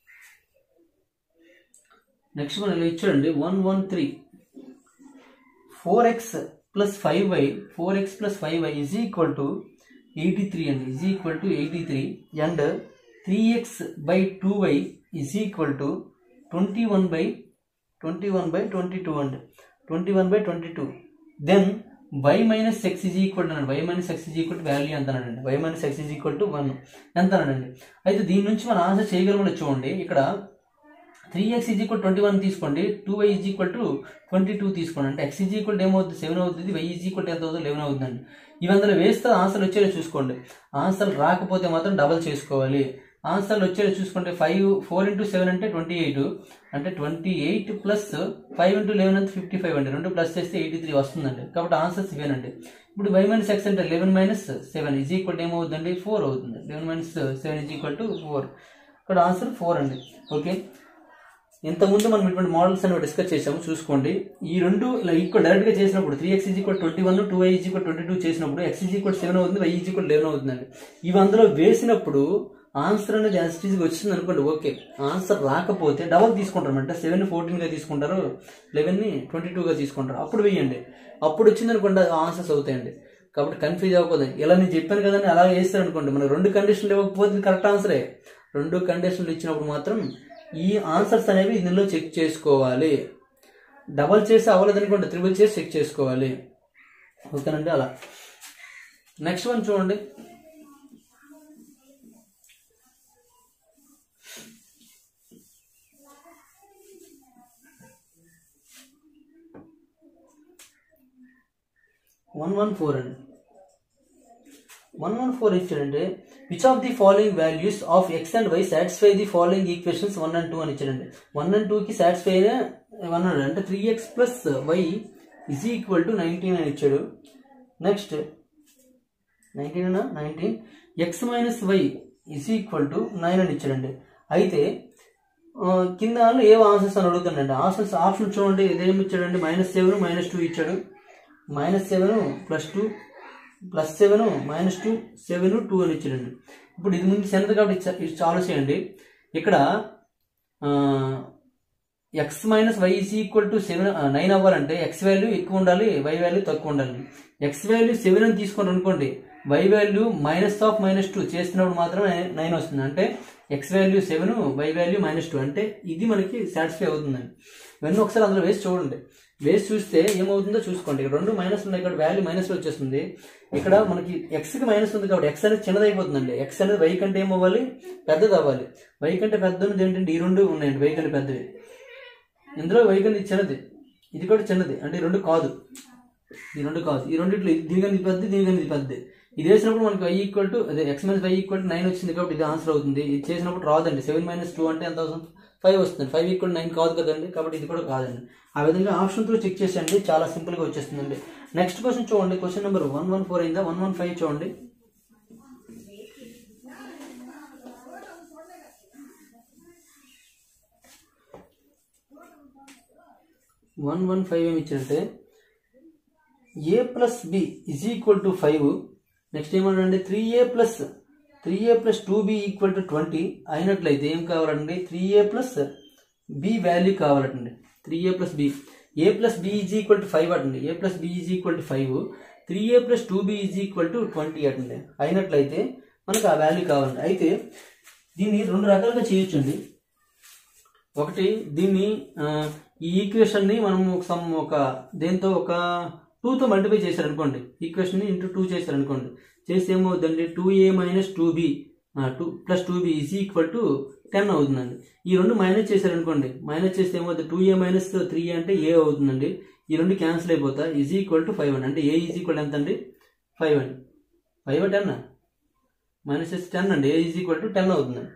నెక్స్ట్ వన్ ఇలా ఇచ్చాడండి one one three four X plus five y four X plus five y is equal to eighty three అండి is equal to eighty three and three x by two y is equal to twenty one by twenty one by twenty two అండి twenty one by twenty two then y minus x is equal to y minus x is equal to value ఎంత అనండి y minus x is equal to one ఎంత అనండి అయితే దీని నుంచి మనం answer చేయగలమని చూడండి ఇక్కడ three x is equal twenty one తీసుకోండి two y is equal to twenty two తీసుకోండి అంటే ఎక్స్ ఈజ్ ఈక్వల్ ఏమవుతుంది సెవెన్ అవుతుంది వై ఈజ్ ఈక్వల్ ఎంత అవుతుంది లెవెన్ అవుతుందండి ఇవి అందులో వేస్తే ఆన్సర్ వచ్చేలా చూసుకోండి ఆన్సర్ రాకపోతే మాత్రం డబల్ చేసుకోవాలి ఆన్సర్లు వచ్చేలా చూసుకుంటే ఫైవ్ ఫోర్ ఇంటూ సెవెన్ అంటే ట్వంటీ ఎయిట్ అంటే twenty eight plus five into eleven అంటే ఫిఫ్టీ ఫైవ్ అండి రెండు ప్లస్ చేస్తే ఎయిటీ త్రీ వస్తుందండి కాబట్టి ఆన్సర్ సెవెన్ అండి ఇప్పుడు వై మైనస్ ఎక్స్ అంటే eleven minus seven is equal to ఏమవుతుందండి ఫోర్ అవుతుంది eleven minus seven is equal to four ఇక్కడ ఆన్సర్ ఫోర్ అండి ఓకే ఇంతకుముందు మనం ఇటువంటి మోడల్స్ అనేవి డిస్కస్ చేసాము చూసుకోండి ఈ రెండు ఈక్వల్ డైరెక్ట్ గా చేసినప్పుడు three x equal twenty one two y equal twenty two చేసినప్పుడు ఎక్స్ ఈక్వల్ సెవెన్ అవుతుంది వై ఈక్వల్ లెవెన్ అవుతుందండి ఇవి అందులో వేసినప్పుడు ఆన్సర్ అనేది యాజ్ గా వచ్చింది అనుకోండి ఓకే ఆన్సర్ రాకపోతే డబల్ తీసుకుంటారు అంటే సెవెన్ ఫోర్టీన్ గా తీసుకుంటారు లెవెన్ ని ట్వంటీ టూ గా తీసుకుంటారు అప్పుడు వేయండి అప్పుడు వచ్చింది అనుకోండి ఆన్సర్స్ అవుతాయండి కాబట్టి కన్ఫ్యూజ్ అవ్వకూడదు ఇలా నేను చెప్పాను కదండి అలా వేస్తారు అనుకోండి మనకు రెండు కండిషన్లు ఇవ్వకపోతే కరెక్ట్ ఆన్సరే రెండు కండిషన్లు ఇచ్చినప్పుడు మాత్రం ఈ ఆన్సర్స్ అనేవి ఇందులో చెక్ చేసుకోవాలి డబల్ చేసి అవ్వలేదు అనుకోండి త్రిబుల్ చేసి చెక్ చేసుకోవాలి ఓకేనండి అలా నెక్స్ట్ వన్ చూడండి వన్ వన్ ఫోర్ అండి వన్ వన్ ఫోర్ ఇచ్చాడంటే which of the following values of x and y satisfy the following equations one and two అని ఇచ్చాడండి వన్ అండ్ టూకి సాటిస్ఫై వన్ హండ్రెడ్ అంటే three x plus y is equal to nineteen అని ఇచ్చాడు next nineteen nineteen x minus y is equal to nine అని ఇచ్చాడండి అయితే ఆ, కింద వాళ్ళు ఏ ఆన్సర్స్ అని అడుగుతాడండి ఆన్సర్స్ ఆప్షన్ చూడండి ఇదేమి ఇచ్చాడండి మైనస్ సెవెన్ మైనస్ టూ ఇచ్చాడు minus seven plus two plus seven minus two seven two అని ఇచ్చాడండి ఇప్పుడు ఇది ముందు సెవెంత్ కాబట్టి ఇచ్చా- ఇది చాలు చేయండి ఇక్కడ x minus y is equal to seven nine అవ్వాలంటే ఎక్స్ వాల్యూ ఎక్కువ ఉండాలి వై వాల్యూ తక్కువ ఉండాలి ఎక్స్ వాల్యూ సెవెన్ అని తీసుకొని అనుకోండి y value minus of minus two చేస్తున్నప్పుడు మాత్రమే నైన్ వస్తుంది అంటే x value seven y value minus two అంటే ఇది మనకి సాటిస్ఫై అవుతుందండి ఇవన్నీ ఒకసారి అందులో వేసి చూడండి వేసి చూస్తే ఏమవుతుందో చూసుకోండి ఇక్కడ రెండు మైనస్ ఉన్నాయి ఇక్కడ వాల్యూ మైనస్ వచ్చేస్తుంది ఇక్కడ మనకి ఎక్స్ కి మైనస్ ఉంది కాబట్టి ఎక్స్ అనేది చిన్నది అయిపోతుందండి ఎక్స్ అనేది వై కంటే ఏమవ్వాలి పెద్దది అవ్వాలి వై కంటే పెద్ద ఉన్నది ఏంటంటే ఈ రెండు ఉన్నాయండి వై కంటే పెద్దవి ఇందులో వై కంటే ఇది చిన్నది ఇది కూడా చిన్నది అంటే ఈ రెండు కాదు ఈ రెండు కాదు ఈ రెండిట్లో దీనికని ఇది పెద్దది దీనికని ఇది పెద్దది ఇది వేసినప్పుడు మనకి వై ఈక్వల్ టు అదే x minus y equal to nine వచ్చింది కాబట్టి ఇది ఆన్సర్ అవుతుంది ఇది చేసినప్పుడు రాదండి సెవెన్ మైనస్ టూ అంటే ఎంత అవుతుంది ఫైవ్ వస్తుంది ఫైవ్ ఈక్వల్ నైన్ కాదు కదండి కాబట్టి ఇది కూడా కాదండి ఆ విధంగా ఆప్షన్ త్రూ చెక్ చేసేయండి చాలా సింపుల్గా వచ్చేస్తుందండి నెక్స్ట్ క్వశ్చన్ చూడండి question number one one four అయిందా వన్ వన్ ఫైవ్ చూడండి వన్ వన్ ఫైవ్ ఏమి ఇచ్చారంటే A plus B is equal to five next ఏమంటే three A plus three A plus two B equal to twenty అయినట్లయితే ఏం కావాలండి three A plus B value కావాలండి three A plus B A plus B is equal to five అటండి A plus B is equal to five three A plus two B is equal to twenty అటండి అయినట్లయితే మనకు ఆ value కావాలండి అయితే దీన్ని రెండు రకాలుగా చేయొచ్చండి ఒకటి దీన్ని ఆ, ఈ ఈక్వేషన్ ని మనం ఒక సమ్ ఒక దేంతో ఒక టూతో మల్టిప్లై చేశారనుకోండి ఈక్వేషన్ ని ఇంటూ టూ చేశారనుకోండి చేస్తే ఏమవుతుందండి two A minus two B two plus two B is equal to ten అవుతుందండి ఈ రెండు మైనస్ చేశారనుకోండి మైనస్ చేస్తే ఏమవుతుంది టూ ఏ మైనస్ త్రీ అంటే ఏ అవుతుందండి ఈ రెండు క్యాన్సిల్ అయిపోతా ఈజ్ ఈక్వల్ టు ఫైవ్ అండి అంటే ఏ ఈజ్ ఈక్వల్ ఎంత అండి ఫైవ్ అండి ఫైవ్ టెన్ మైనస్ చేస్తే టెన్ అండి A is equal to ten అవుతుందండి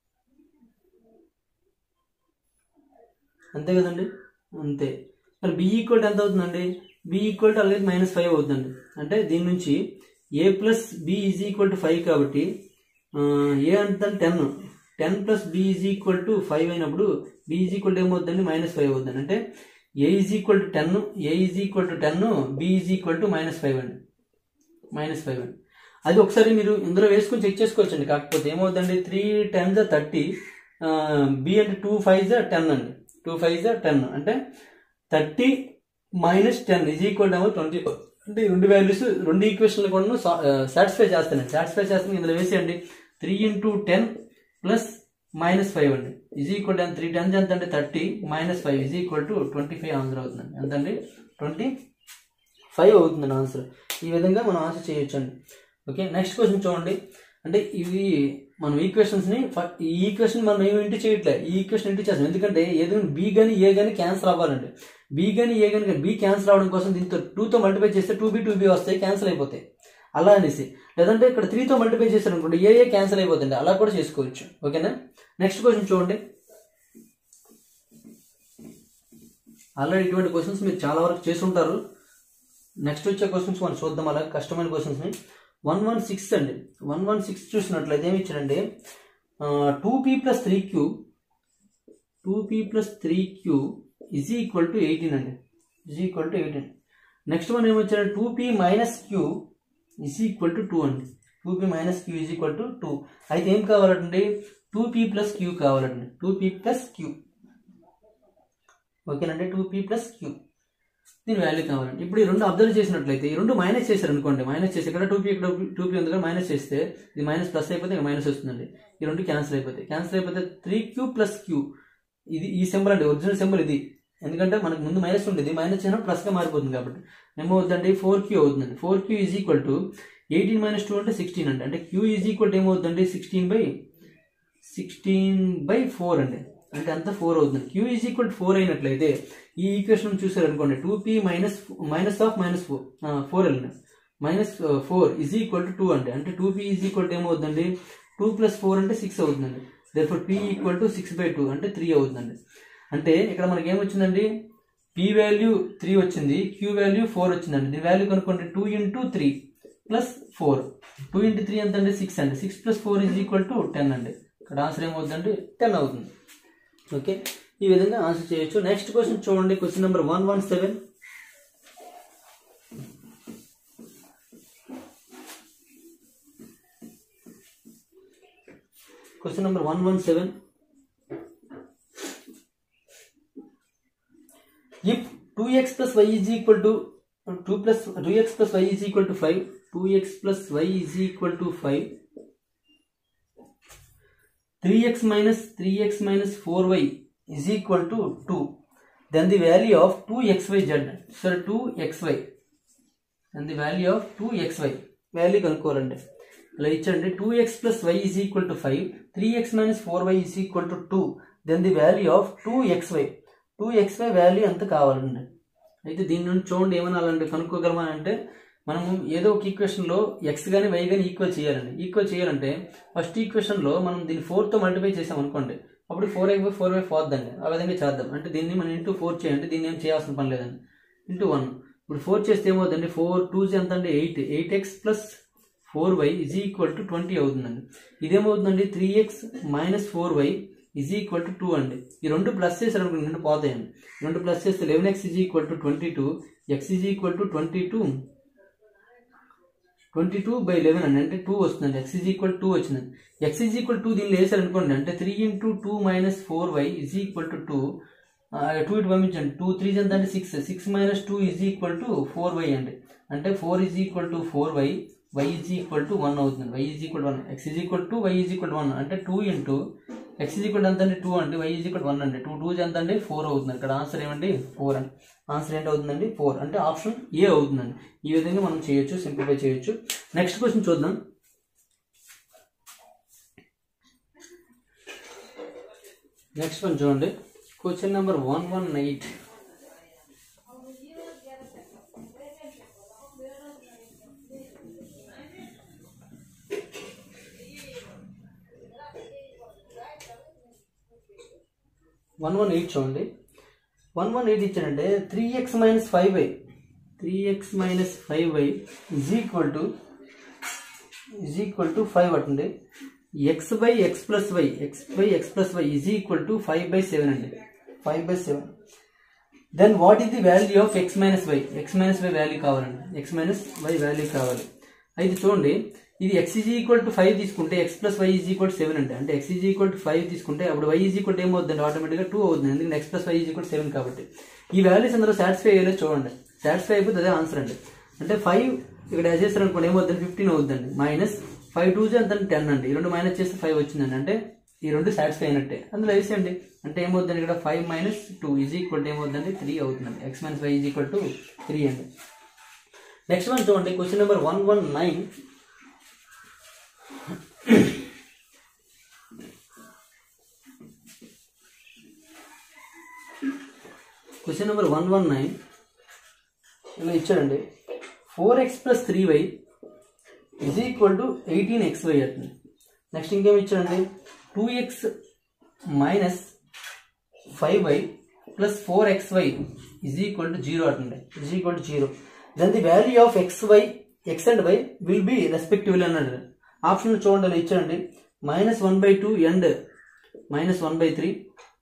అంతే కదండి అంతే మరి బి ఈక్వల్ ఎంత అవుతుందండి బి ఈక్వల్ టు అలాగే మైనస్ ఫైవ్ అవుతుందండి అంటే దీని నుంచి A plus B is equal to five కాబట్టి ఆ, ఏ అంత ten ten plus B is equal to five అయినప్పుడు బి ఈజ్ ఈక్వల్ టు ఏమవుతుందండి మైనస్ ఫైవ్ అవుతుంది అంటే ఏ is equal to ten A is equal to ten B is equal to minus five అండి minus five అండి అది ఒకసారి మీరు ఇందులో వేసుకొని చెక్ చేసుకోవచ్చండి కాకపోతే ఏమవుతుందండి త్రీ టెన్ జా థర్టీ బి అంటే టూ ఫైవ్ జా టెన్ అండి టూ ఫైవ్ జా టెన్ అంటే thirty minus ten is equal to twenty అంటే ఈ రెండు వాల్యూస్ రెండు ఈక్వేషన్లు కూడా సాటిస్ఫై చేస్తానండి సాటిస్ఫై చేస్తాను ఇందులో వేసేయండి three into ten plus minus five అండి is equal to three tens ఎంత అంటే thirty minus five is equal to twenty five answer అవుతుందండి ఎంతండి ట్వంటీ ఫైవ్ అవుతుందండి ఆన్సర్ ఈ విధంగా మనం ఆన్సర్ చేయొచ్చండి ఓకే నెక్స్ట్ క్వశ్చన్ చూడండి అంటే ఇవి మనం ఈక్వేషన్స్ ని ఫ- ఈ ఈక్వేషన్ మనం ఏమి ఇంటి చేయట్లే ఈ ఈక్వేషన్ ఇంటి చేస్తాం ఎందుకంటే ఏదైనా బి కానీ ఏ కానీ క్యాన్సల్ అవ్వాలండి బి కానీ ఏ కానీ బి క్యాన్సల్ అవడం కోసం దీంతో టూతో మల్టిప్లై చేస్తే టూ బి టూ బి వస్తాయి క్యాన్సిల్ అయిపోతాయి అలా అనేసి లేదంటే ఇక్కడ త్రీతో మల్టిప్లై చేశారు అనుకోండి ఏ ఏ క్యాన్సిల్ అయిపోతుంది అలా కూడా చేసుకోవచ్చు ఓకేనా నెక్స్ట్ క్వశ్చన్ చూడండి ఆల్రెడీ ఇటువంటి క్వశ్చన్స్ మీరు చాలా వరకు చేసి ఉంటారు నెక్స్ట్ వచ్చే క్వశ్చన్స్ మనం చూద్దాం అలా కష్టమైన క్వశ్చన్స్ని వన్ వన్ సిక్స్ అండి వన్ వన్ సిక్స్ చూసినట్లయితే ఏమి ఇచ్చారండి two P plus three Q two P plus three Q is equal to eighteen అండి is equal to eighteen next మనం ఏమొచ్చారంటే two P minus Q is equal to two అండి two P minus Q is equal to two అయితే ఏం కావాలండి two P plus Q కావాలండి two P plus Q ఓకేనండి two P plus queue దీని value కావాలండి ఇప్పుడు ఈ రెండు అబ్జర్వ్ చేసినట్లయితే ఈ రెండు మైనస్ చేశారు అనుకోండి మైనస్ చేసి ఇక్కడ టూ పీ ఇక్కడ టూ పీ ఉంది కదా మైనస్ చేస్తే ఇది మైనస్ ప్లస్ అయిపోతే ఇంకా మైనస్ వస్తుందండి ఈ రెండు క్యాన్సిల్ అయిపోతాయి క్యాన్సిల్ అయిపోతే త్రీ క్యూ ప్లస్ క్యూ ఇది ఈ సింబల్ అండి ఒరిజినల్ సింబల్ ఇది ఎందుకంటే మనకు ముందు మైనస్ ఉండేది మైనస్ చేసినప్పుడు ప్లస్గా మారిపోతుంది కాబట్టి ఏమవుతుందండి ఫోర్ క్యూ అవుతుందండి four Q is equal to eighteen minus two అంటే సిక్స్టీన్ అండి అంటే క్యూ ఈజ్ ఈక్వల్ టు ఏమవుతుందండి sixteen by sixteen by four అండి అంటే అంత ఫోర్ అవుతుంది Q is equal to four అయినట్లయితే ఈ ఈక్వేషన్ చూసారు అనుకోండి two P minus minus of minus four four వెళ్ళిన minus four is equal to two అంటే అంటే two P is equal to ఏమవుతుందండి టూ ప్లస్ ఫోర్ అంటే సిక్స్ అవుతుందండి therefore P equal to six by two అంటే three అవుతుందండి అంటే ఇక్కడ మనకి ఏమొచ్చిందండి పీ వాల్యూ త్రీ వచ్చింది క్యూ వాల్యూ ఫోర్ వచ్చిందండి దీని వాల్యూ కనుక్కోండి two into three plus four two into three ఎంత అండి సిక్స్ అండి six plus four is equal to ten అండి ఇక్కడ ఆన్సర్ ఏమవుతుందండి టెన్ అవుతుంది ఓకే ఈ విధంగా ఆన్సర్ చేయొచ్చు నెక్స్ట్ క్వశ్చన్ చూడండి question number one one seven question number one one seven if 2x plus y is equal to 2 plus 2x plus y is equal to 5 2x plus y is equal to 5 3x minus 3x minus 4y is equal to 2 then the value of two xy z sir two xy then the value of two xy value కనుక్కోవాలండి ఇలా ఇచ్చండి two X plus y is equal to five three x minus four y is equal to two then the value of two x y two x y value ఎంత కావాలండి అయితే దీని నుండి చూడండి ఏమనాలంటే కనుక్కోగలమా అంటే మనము ఏదో ఒక ఈక్వేషన్లో ఎక్స్ కానీ వై కానీ ఈక్వల్ చేయాలండి ఈక్వల్ చేయాలంటే ఫస్ట్ ఈక్వేషన్లో మనం దీన్ని ఫోర్తో మల్టిప్లై చేసాం అనుకోండి అప్పుడు ఫోర్ ఎక్ బై ఫోర్ బై పోద్దండి ఆ విధంగా చేద్దాం అంటే దీన్ని మనం ఇంటూ ఫోర్ చేయండి దీన్ని ఏం చేయాల్సిన పని లేదండి ఇంటూ వన్ ఇప్పుడు ఫోర్ చేస్తే ఏమవుతుందండి ఫోర్ టూ ఎంత అంటే eight eight x plus four y is equal to twenty అవుతుందండి ఇదేమవుతుందండి three x minus four y is equal to two అండి ఈ రెండు ప్లస్ చేశారు అనుకోండి రెండు పోతాయండి రెండు ప్లస్ చేస్తే eleven x is equal to twenty two x is equal to twenty two twenty two by eleven అండి అంటే టూ వస్తుందండి ఎక్స్ ఈజ్ ఈక్వల్ టూ వచ్చిందండి ఎక్స్ ఈజ్ ఈక్వల్ టూ దీనిలో వేసారు అనుకోండి అంటే three into two minus four y is equal to two two ఇటు పంపించండి టూ త్రీ ఎంత అంటే six six minus two is equal to four y అండి అంటే four is equal to four y y is equal to one అవుతుంది y is equal one x is equal to y is equal one అంటే two into x is equal ఎంత అంటే two అండి y is equal one అండి two two ఎంత అండి four అవుతుంది ఇక్కడ ఆన్సర్ ఏమండి ఫోర్ అండి ఆన్సర్ ఏంటి అవుతుందండి ఫోర్ అంటే ఆప్షన్ ఏ అవుతుందండి ఈ విధంగా మనం చేయొచ్చు సింప్లిఫై చేయొచ్చు నెక్స్ట్ క్వశ్చన్ చూద్దాం నెక్స్ట్ వన్ చూడండి question number one one eight one one eight చూడండి వన్ వన్ ఎయిట్ ఇచ్చాడంటే three x minus five y three x minus five y is equal to is equal to five అటండి x by X plus y x by X plus y is equal to five by seven అండి five by seven then what is the value of x minus y x minus y value కావాలండి x minus y value కావాలి అయితే చూడండి ఇది x is equal to five తీసుకుంటే x plus y is equal to seven అంటే అంటే X is equal to five తీసుకుంటే అప్పుడు వై ఈజ్ ఈక్వల్ టు ఏమవుతుంది ఆటోమేటిక్గా టూ అవుతుంది ఎందుకంటే x plus y is equal seven కాబట్టి ఈ వాల్యూస్ అందరూ సాటిస్ఫై అయ్యేలా చూడండి సాటిస్ఫై అయిపోతే అదే ఆన్సర్ అండి అంటే ఫైవ్ ఇక్కడ చేస్తారు అనుకోండి ఏమవుతుంది ఫిఫ్టీన్ అవుతుందండి మైనస్ ఫైవ్ టూ ఎంత టెన్ అండి ఈ రెండు మైనస్ చేస్తే ఫైవ్ వచ్చిందండి అంటే ఈ రెండు సాటిస్ఫై అయినట్టే అందులో వేసేయండి అంటే ఏమవుతుంది ఇక్కడ five minus two is equal to ఏమవుతుందండి త్రీ అవుతుందండి x minus five is equal to three అండి నెక్స్ట్ వన్ చూడండి question number one one nine question number one one nine ఇలా ఇచ్చాడండి four X plus three why is equal to eighteen x y అవుతుంది next ఇంకేం ఇచ్చాడండి two x minus five y plus four x y is equal to zero అవుతుంది is equal to zero then the value of x y x and y will be respectively అన్నాడు option చూడండి ఇలా ఇచ్చాడండి minus one by two and minus one by three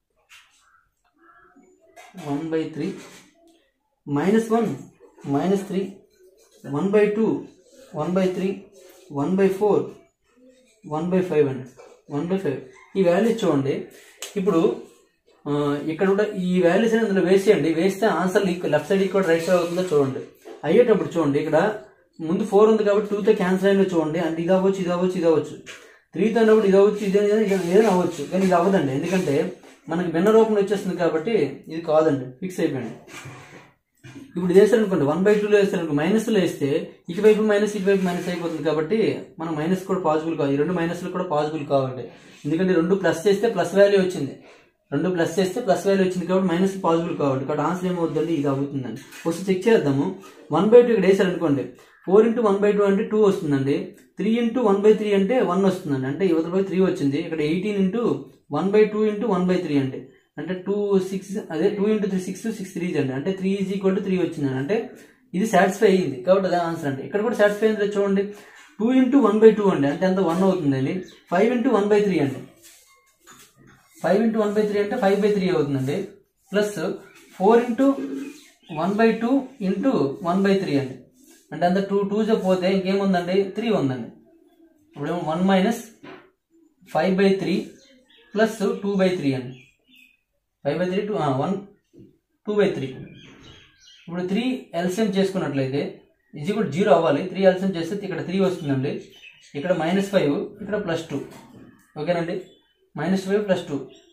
one by three minus one minus three one by two one by three one by four one by five అండి one by five ఈ values చూడండి ఇప్పుడు ఆ, ఇక్కడ కూడా ఈ values అనేది అందులో వేసేయండి వేస్తే answer left side equal right side అవుతుందో చూడండి అయ్యేటప్పుడు చూడండి ఇక్కడ ముందు ఫోర్ ఉంది కాబట్టి టూతో క్యాన్సిల్ అయిన చూడండి అంటే ఇది అవ్వచ్చు ఇది అవ్వచ్చు ఇది అవ్వచ్చు త్రీతో అన్నప్పుడు ఇది అవ్వచ్చు ఇది ఇది- ఏదైనా అవ్వచ్చు కానీ ఇది అవ్వదండి ఎందుకంటే మనకి భిన్న రూపం వచ్చేస్తుంది కాబట్టి ఇది కాదండి ఫిక్స్ అయిపోయింది ఇప్పుడు ఇది వేస్తారనుకోండి వన్ బై టూలో వేస్తారనుకో మైనస్లో వేస్తే ఇటువైపు మైనస్ ఇటువైపు మైనస్ అయిపోతుంది కాబట్టి మనం మైనస్ కూడా పాసిబుల్ కాదు ఈ రెండు మైనస్లు కూడా పాసిబుల్ కావండి ఎందుకంటే రెండు ప్లస్ చేస్తే ప్లస్ వాల్యూ వచ్చింది రెండు ప్లస్ చేస్తే ప్లస్ వాల్యూ వచ్చింది కాబట్టి మైనస్ పాసిబుల్ కాబట్టి కాబట్టి ఆన్సర్ ఏమవుతుందండి ఇది అవుతుందండి ఒకసారి చెక్ చేద్దాము వన్ బై టూ ఇక్కడ వేసారనుకోండి four into one by two అంటే టూ వస్తుందండి three into one by three అంటే వన్ వస్తుందండి అంటే యువతల బై త్రీ వచ్చింది ఇక్కడ eighteen into one by two into one by three అంటే అంటే టూ సిక్స్ అదే two into three six six three అండి అంటే three is equal to three వచ్చిందండి అంటే ఇది సాటిస్ఫై అయ్యింది కాబట్టి అదే ఆన్సర్ అండి ఇక్కడ కూడా సాటిస్ఫై అయింది లేదు చూడండి two into one by two అండి అంటే అంత వన్ అవుతుందండి five into one by three అండి five into one by three అంటే ఫైవ్ బై త్రీ అవుతుందండి plus four into one by two into one by three అండి అంటే అంత టూ టూ పోతే ఇంకేముందండి త్రీ ఉందండి ఇప్పుడేమో one minus five by three plus two by three అండి five by three two one two by three ఇప్పుడు త్రీ ఎల్సిఎం చేసుకున్నట్లయితే ఇది కూడా జీరో అవ్వాలి త్రీ ఎల్సిఎం చేస్తే ఇక్కడ త్రీ వస్తుందండి ఇక్కడ మైనస్ ఫైవ్ ఇక్కడ ప్లస్ టూ ఓకేనండి మైనస్ ఫైవ్ ప్లస్ టూ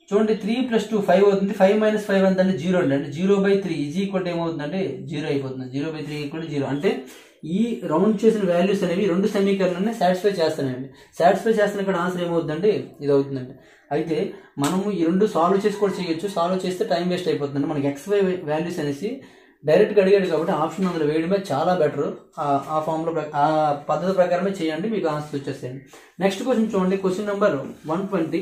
చూడండి త్రీ ప్లస్ టూ ఫైవ్ అవుతుంది ఫైవ్ మైనస్ ఫైవ్ ఎంత అంటే జీరో అండి అంటే zero by three is equal ఏమవుతుందంటే జీరో అయిపోతుంది zero by three equal zero అంటే ఈ రౌండ్ చేసిన వాల్యూస్ అనేవి రెండు సమీకరణాన్ని సాటిస్ఫై చేస్తానండి సాటిస్ఫై చేస్తున్న ఇక్కడ ఆన్సర్ ఏమవుతుందంటే ఇది అవుతుందండి అయితే మనము ఈ రెండు సాల్వ్ చేసి కూడా చేయొచ్చు సాల్వ్ చేస్తే టైం వేస్ట్ అయిపోతుంది మనకి ఎక్స్ వై వాల్యూస్ అనేసి డైరెక్ట్గా అడిగాడు కాబట్టి ఆప్షన్ అందులో వేయడమే చాలా బెటర్ ఆ ఫామ్లో ఆ పద్ధతి ప్రకారమే చేయండి మీకు ఆన్సర్ వచ్చేస్తాయండి నెక్స్ట్ క్వశ్చన్ చూడండి question number one twenty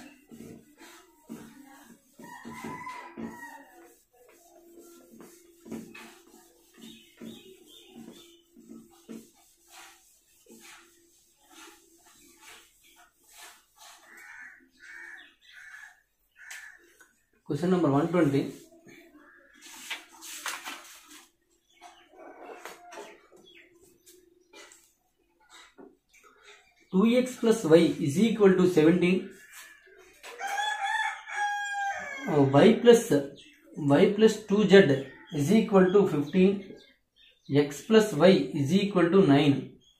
question number one twenty two X plus y is equal to seventeen y plus why plus two Z is equal to fifteen x plus y is equal to nine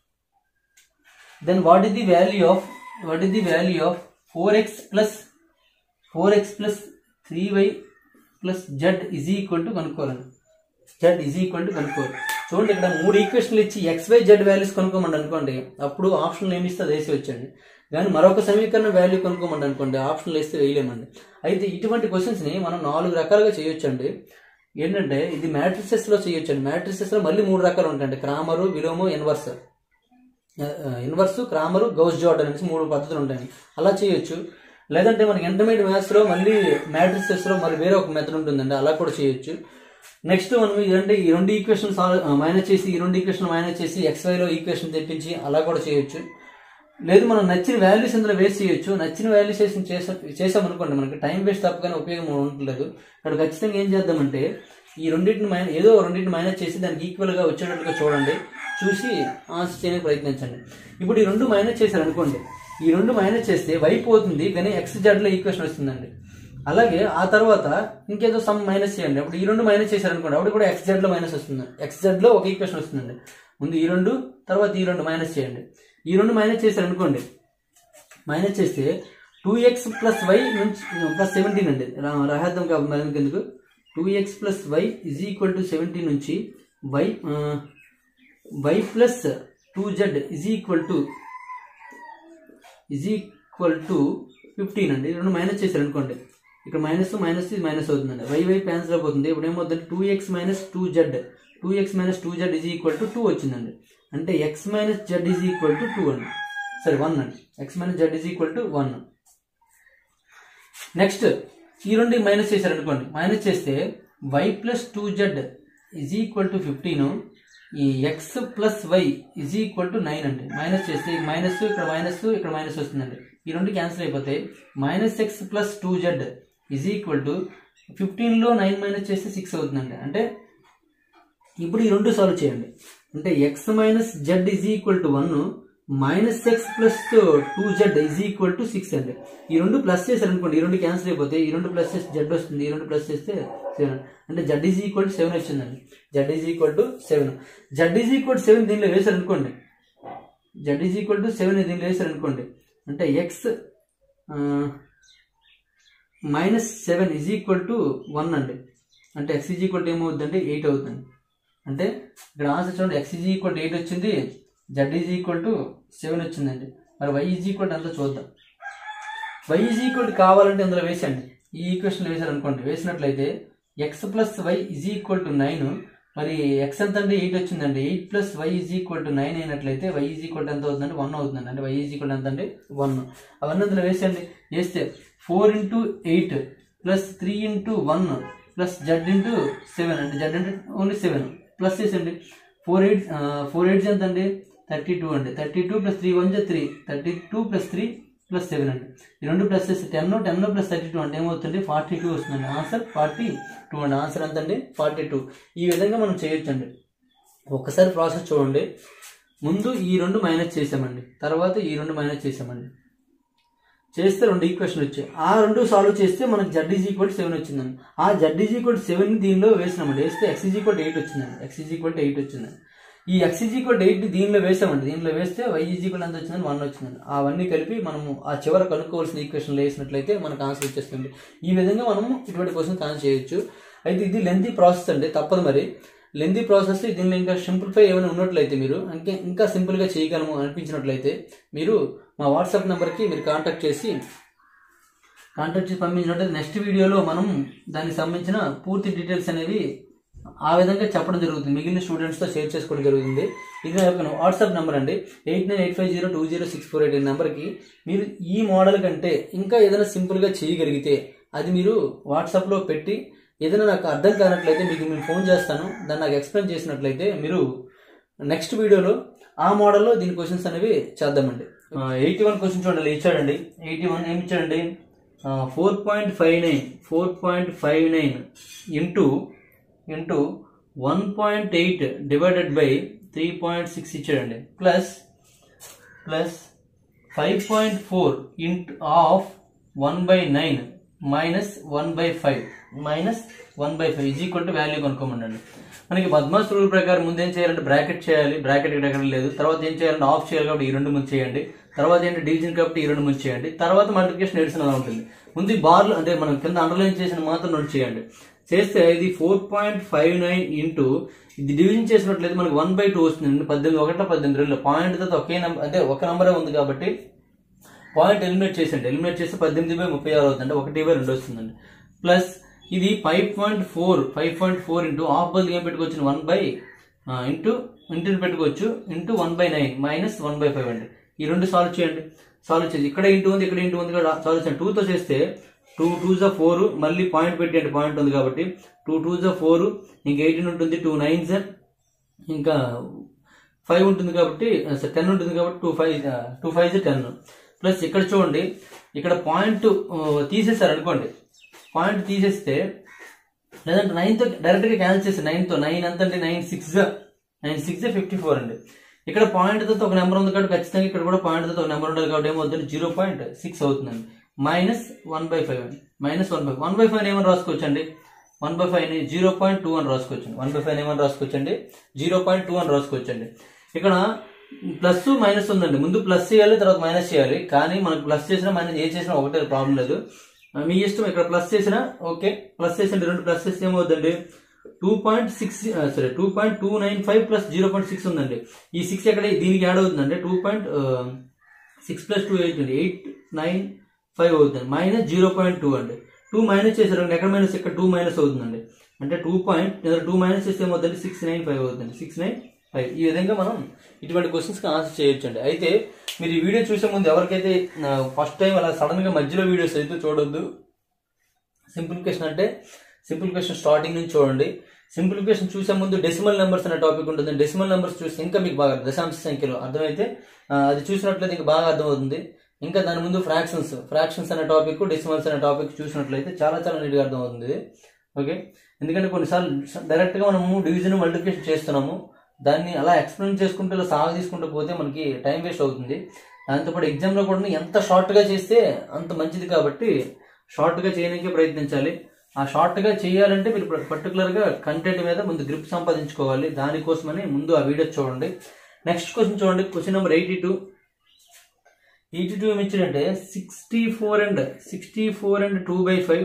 then what is the value of what is the value of 4x plus 4x plus 3y plus z is equal to కనుక్కోవాలండి z is equal to కనుక్కోవాలి చూడండి ఇక్కడ మూడు ఈక్వేషన్లు ఇచ్చి x why Z values కనుక్కోమండి అనుకోండి అప్పుడు ఆప్షన్లు ఏమి ఇస్తే అది వేసి వచ్చండి కానీ మరొక సమీకరణ వాల్యూ కనుక్కోమండి అనుకోండి ఆప్షన్లు వేస్తే వేయలేమండి అయితే ఇటువంటి క్వశ్చన్స్ని మనం నాలుగు రకాలుగా చేయొచ్చండి ఏంటంటే ఇది మ్యాట్రిసెస్లో చేయొచ్చండి మ్యాట్రిసెస్లో మళ్ళీ మూడు రకాలు ఉంటాయండి క్రామరు విలోము inverse inverse Cramer Gauss Jordan అనేసి మూడు పద్ధతులు ఉంటాయి అలా చేయొచ్చు లేదంటే మనకి ఇంటర్మీడియట్ మ్యాథ్స్లో మళ్ళీ మ్యాట్రిసెస్లో మరి వేరే ఒక మెథడ్ ఉంటుందండి అలా కూడా చేయొచ్చు నెక్స్ట్ మనం ఇదంటే ఈ రెండు ఈక్వేషన్ మైనస్ చేసి ఈ రెండు ఈక్వేషన్ మైనస్ చేసి ఎక్స్వైలో ఈక్వేషన్ తెప్పించి అలా కూడా చేయొచ్చు లేదు మనం నచ్చిన వాల్యూస్ ఇందులో వేస్ట్ చేయొచ్చు నచ్చిన వాల్యూసేషన్ చేసా చేసామనుకోండి మనకి టైం వేస్ట్ తప్పగానే ఉపయోగం ఉండట్లేదు ఇక్కడ ఖచ్చితంగా ఏం చేద్దామంటే ఈ రెండింటిని మైనస్ ఏదో రెండింటిని మైనస్ చేసి దానికి ఈక్వల్గా వచ్చేటట్టుగా చూడండి చూసి ఆన్సర్ చేయడానికి ప్రయత్నించండి ఇప్పుడు ఈ రెండు మైనస్ చేశారు అనుకోండి ఈ రెండు మైనస్ చేస్తే వై పోతుంది కానీ ఎక్స్ జెడ్లో ఈక్వేషన్ వస్తుందండి అలాగే ఆ తర్వాత ఇంకేదో సమ్ మైనస్ చేయండి అప్పుడు ఈ రెండు మైనస్ చేశారు అనుకోండి అప్పుడు కూడా ఎక్స్ జెడ్లో మైనస్ వస్తుంది ఎక్స్ జెడ్లో ఒక ఈక్వేషన్ వస్తుందండి ముందు ఈ రెండు తర్వాత ఈ రెండు మైనస్ చేయండి ఈ రెండు మైనస్ చేశారు అనుకోండి మైనస్ చేస్తే టూ ఎక్స్ ప్లస్ వై నుంచి ప్లస్ సెవెంటీన్ అండి రా- రాహేద్దాం కాబట్టి మరి ఎందుకు two X plus y is equal to seventeen నుంచి y y plus two Z is equal to is equal to fifteen అండి రెండు మైనస్ చేశారు అనుకోండి ఇక్కడ మైనస్ మైనస్ ఇది మైనస్ అవుతుందండి వై వై క్యాన్సిల్ అయిపోతుంది ఇప్పుడు ఏమవుతుంది two x minus two Z two x minus two Z is equal to two వచ్చిందండి అంటే x minus z is equal to two అండి సరే వన్ అండి x minus z is equal to one next ఈ రెండు మైనస్ చేశారు అనుకోండి minus చేస్తే y plus two Z is equal to fifteen ఈ x plus y is equal to nine అండి మైనస్ చేస్తే మైనస్ ఇక్కడ మైనస్ ఇక్కడ మైనస్ వస్తుందండి ఈ రెండు క్యాన్సిల్ అయిపోతాయి minus x plus two Z is equal to ఫిఫ్టీన్లో నైన్ మైనస్ చేస్తే సిక్స్ అవుతుందండి అంటే ఇప్పుడు ఈ రెండు సాల్వ్ చేయండి అంటే x minus Z is equal to one minus x plus two Z is equal to six అండి ఈ రెండు ప్లస్ చేశారు అనుకోండి ఈ రెండు క్యాన్సిల్ అయిపోతే ఈ రెండు ప్లస్ చేస్తే జెడ్ వస్తుంది ఈ రెండు ప్లస్ చేస్తే సెవెన్ అంటే Z is equal to seven వచ్చిందండి z is equal to seven z is equal to seven దీనిలో వేశారు అనుకోండి z is equal to seven దీనిలో వేశారు అనుకోండి అంటే x minus seven is equal to one అండి అంటే ఎక్స్ ఈజ్ ఈక్వల్ టు ఏమవుతుందంటే ఎయిట్ అవుతుంది అంటే ఇక్కడ ఆన్సర్ చూడండి X is equal to eight వచ్చింది z is equal to seven వచ్చిందండి మరి వై ఈజ్ ఈక్వల్ టు అంతా చూద్దాం వై ఈజ్ ఈక్వల్ టు కావాలంటే ఇందులో వేసండి ఈ ఈక్వేషన్ వేసారు అనుకోండి వేసినట్లయితే x plus y is equal to nine మరి ఎక్స్ ఎంత అంటే ఎయిట్ వచ్చిందండి eight plus y is equal to nine అయినట్లయితే వై ఈజ్ ఈక్వల్ టు ఎంత అవుతుందంటే వన్ అవుతుందండి అంటే వై ఈజ్ ఈక్వల్ ఎంత అంటే వన్ అవన్నీ అందులో వేసండి వేస్తే four into eight plus three into one plus z into seven అంటే జెడ్ అంటే ఓన్లీ సెవెన్ ప్లస్ చేసండి ఫోర్ ఎయిట్ ఫోర్ ఎయిట్స్ ఎంత అండి థర్టీ టూ అండి thirty two plus three one జా three thirty two plus three plus seven అండి ఈ రెండు ప్లస్ చేస్తే ten ten plus thirty two అంటే ఏమవుతుంది ఫార్టీ టూ వస్తుందండి ఆన్సర్ ఫార్టీ టూ అండి ఆన్సర్ ఎంత అండి ఫార్టీ టూ ఈ విధంగా మనం చేయొచ్చండి ఒక్కసారి ప్రాసెస్ చూడండి ముందు ఈ రెండు మైనస్ చేసామండి తర్వాత ఈ రెండు మైనస్ చేసామండి చేస్తే రెండు ఈక్వేషన్ వచ్చాయి ఆ రెండు సాల్వ్ చేస్తే మనకు జడ్ ఈజ్ ఈక్వల్ సెవెన్ వచ్చిందండి ఆ జడ్ ఈజ్ ఈక్వల్ సెవెన్ దీనిలో వేసినామండి వేస్తే ఎక్స్ ఈజ్ ఈక్వల్ ఎయిట్ వచ్చిందండి ఎక్స్ ఈజ్ ఈక్వల్ ఎయిట్ వచ్చిందండి ఈ ఎక్స్ ఈజ్ ఈక్వల్ ఎయిట్ దీనిలో వేసామండి దీనిలో వేస్తే వై ఈజ్ ఈక్వల్ ఎంత వచ్చిందని వన్ వచ్చిందండి అవన్నీ కలిపి మనము ఆ చివర కనుక్కోవాల్సిన ఈక్వేషన్లో వేసినట్లయితే మనకు ఆన్సర్ వచ్చేస్తుంది ఈ విధంగా మనము ఇటువంటి క్వశ్చన్స్ ఆన్సర్ చేయొచ్చు అయితే ఇది లెంతీ ప్రాసెస్ అండి తప్పదు మరి లెంతీ ప్రాసెస్ దీనిలో ఇంకా సింప్లిఫై ఏమైనా ఉన్నట్లయితే మీరు ఇంకా ఇంకా సింపుల్గా చేయగలము అనిపించినట్లయితే మీరు మా వాట్సాప్ నెంబర్కి మీరు కాంటాక్ట్ చేసి కాంటాక్ట్ చేసి పంపించినట్లయితే నెక్స్ట్ వీడియోలో మనం దానికి సంబంధించిన పూర్తి డీటెయిల్స్ అనేవి ఆ విధంగా చెప్పడం జరుగుతుంది మిగిలిన స్టూడెంట్స్తో షేర్ చేసుకోవడం జరుగుతుంది ఇది నా యొక్క వాట్సాప్ నెంబర్ అండి eight nine eight five zero two zero six four eight నెంబర్కి మీరు ఈ మోడల్ కంటే ఇంకా ఏదైనా సింపుల్గా చేయగలిగితే అది మీరు వాట్సాప్లో పెట్టి ఏదైనా నాకు అర్థం కానట్లయితే మీకు నేను ఫోన్ చేస్తాను దాన్ని నాకు ఎక్స్ప్లెయిన్ చేసినట్లయితే మీరు నెక్స్ట్ వీడియోలో ఆ మోడల్లో దీని క్వశ్చన్స్ అనేవి చేద్దామండి ఎయిటీ వన్ క్వశ్చన్ చూడండి ఇచ్చాడండి ఎయిటీ వన్ ఏమి ఇచ్చాడండి four point five nine four point five nine into into one point eight divided by three point six ఇచ్చాడండి plus plus five point four into half one by nine minus one by five minus one by five is equal to value కనుక్కోమండి మనకి BODMAS rule ప్రకారం ముందు ఏం చేయాలంటే bracket చేయాలి bracket ఇక్కడ ఎక్కడ లేదు తర్వాత ఏం చేయాలంటే ఆఫ్ చేయాలి కాబట్టి ఈ రెండు ముందు చేయండి తర్వాత ఏంటి డివిజన్ కాబట్టి ఈ రెండు ముందు చేయండి తర్వాత మల్టిప్లికేషన్ ఎడిషన్ అలా ఉంటుంది ముందు ఈ బార్లు అంటే మనం కింద అండర్లైన్ చేసిన మాత్రం నోట్ చేయండి చేస్తే ఇది four point five nine into ఇది డివిజన్ చేసినట్లయితే మనకి వన్ బై టూ వస్తుంది పద్దెనిమిది ఒకట పద్దెనిమిది రెండు పాయింట్ తర్వాత ఒకే నెంబర్ అంటే ఒక నెంబరే ఉంది కాబట్టి పాయింట్ ఎలిమినేట్ చేసండి ఎలిమినేట్ చేస్తే పద్దెనిమిది బై ముప్పై ఆరు అవుతుంది ఒకటి బై రెండు వస్తుందండి ప్లస్ ఇది five point four five point four into half బదులు ఏం పెట్టుకోవచ్చు వన్ బై ఇంటూ ఇంటూ పెట్టుకోవచ్చు into one by nine minus one by five అండి ఈ రెండు సాల్వ్ చేయండి సాల్వ్ చేసి ఇక్కడ ఇంటూ ఉంది ఇక్కడ ఇంటూ ఉంది ఇక్కడ సాల్వ్ చేయండి టూతో చేస్తే టూ టూ జా ఫోర్ మళ్ళీ పాయింట్ పెట్టండి పాయింట్ ఉంది కాబట్టి టూ టూ జా ఫోర్ ఇంకా ఎయిటీన్ ఉంటుంది టూ నైన్ జా ఇంకా ఫైవ్ ఉంటుంది కాబట్టి టెన్ ఉంటుంది కాబట్టి two five two five ten plus ఇక్కడ చూడండి ఇక్కడ పాయింట్ తీసేసారు అనుకోండి పాయింట్ తీసేస్తే లేదంటే నైన్తో డైరెక్ట్గా క్యాన్సిల్ చేసి నైన్తో నైన్ ఎంత అంటే nine six nine six fifty four అండి ఇక్కడ పాయింట్తో ఒక నెంబర్ ఉంది కాబట్టి ఖచ్చితంగా ఇక్కడ కూడా పాయింట్తో ఒక నెంబర్ ఉండాలి కాబట్టి ఏమవుతుంది జీరో పాయింట్ సిక్స్ అవుతుందండి మైనస్ వన్ బై ఫైవ్ అండి minus one by one by five ఏమని రాసుకోవచ్చండి one by five zero point two అని రాసుకోవచ్చండి వన్ బై ఫైవ్ ఏమని రాసుకోవచ్చండి జీరో పాయింట్ టూ అని రాసుకోవచ్చండి ఇక్కడ ప్లస్ మైనస్ ఉందండి ముందు ప్లస్ చేయాలి తర్వాత మైనస్ చేయాలి కానీ మనకు ప్లస్ చేసినా మైనస్ ఏ చేసినా ఒకటే ప్రాబ్లం లేదు మీ ఇష్టం ఇక్కడ ప్లస్ చేసినా ఓకే ప్లస్ చేసిన రెండు ప్లస్ చేస్తే ఏమవుతుందండి టూ పాయింట్ సిక్స్ సరే two point two nine five plus zero point six ఉందండి ఈ సిక్స్ ఎక్కడ దీనికి యాడ్ అవుతుందండి two point six plus two eight అండి ఎయిట్ నైన్ ఫైవ్ అవుతుంది మైనస్ జీరో పాయింట్ టూ అండి టూ మైనస్ చేశారు ఎక్కడ మైనస్ ఇక్కడ టూ మైనస్ అవుతుందండి అంటే టూ పాయింట్ టూ మైనస్ చేస్తే ఏమవుతుంది సిక్స్ నైన్ ఫైవ్ అవుతుంది సిక్స్ నైన్ ఫైవ్ ఈ విధంగా మనం ఇటువంటి క్వశ్చన్స్కి ఆన్సర్ చేయొచ్చండి అయితే మీరు ఈ వీడియో చూసే ముందు ఎవరికైతే ఫస్ట్ టైం అలా సడన్గా మధ్యలో వీడియోస్ అయితే చూడొద్దు సింప్లిఫికేషన్ అంటే సింప్లిఫికేషన్ స్టార్టింగ్ నుంచి చూడండి సింప్లిఫికేషన్ చూసే ముందు డెసిమల్ నెంబర్స్ అనే టాపిక్ ఉంటుంది డెసిమల్ నెంబర్స్ చూస్తే ఇంకా మీకు బాగా దశాంశ సంఖ్యలో అర్థమైతే ఆ, అది చూసినట్లయితే ఇంకా బాగా అర్థమవుతుంది ఇంకా దాని ముందు ఫ్రాక్షన్స్ ఫ్రాక్షన్స్ అనే టాపిక్ డెసిమల్స్ అనే టాపిక్ చూసినట్లయితే చాలా చాలా నీట్గా అర్థమవుతుంది ఇది. ఓకే ఎందుకంటే కొన్నిసార్లు డైరెక్ట్గా మనము డివిజన్ మల్టిప్లికేషన్ చేస్తున్నాము దాన్ని అలా ఎక్స్ప్లెయిన్ చేసుకుంటూ ఇలా సాగు తీసుకుంటూ పోతే మనకి టైం వేస్ట్ అవుతుంది దాంతోపాటు ఎగ్జామ్లో కూడా ఎంత షార్ట్గా చేస్తే అంత మంచిది కాబట్టి షార్ట్గా చేయడానికి ప్రయత్నించాలి ఆ షార్ట్గా చేయాలంటే మీరు పర్టికులర్గా కంటెంట్ మీద ముందు గ్రిప్ సంపాదించుకోవాలి దానికోసమని ముందు ఆ వీడియో చూడండి నెక్స్ట్ క్వశ్చన్ చూడండి question number eighty two eighty two ఏమి ఇచ్చాడంటే sixty four and sixty four and two by five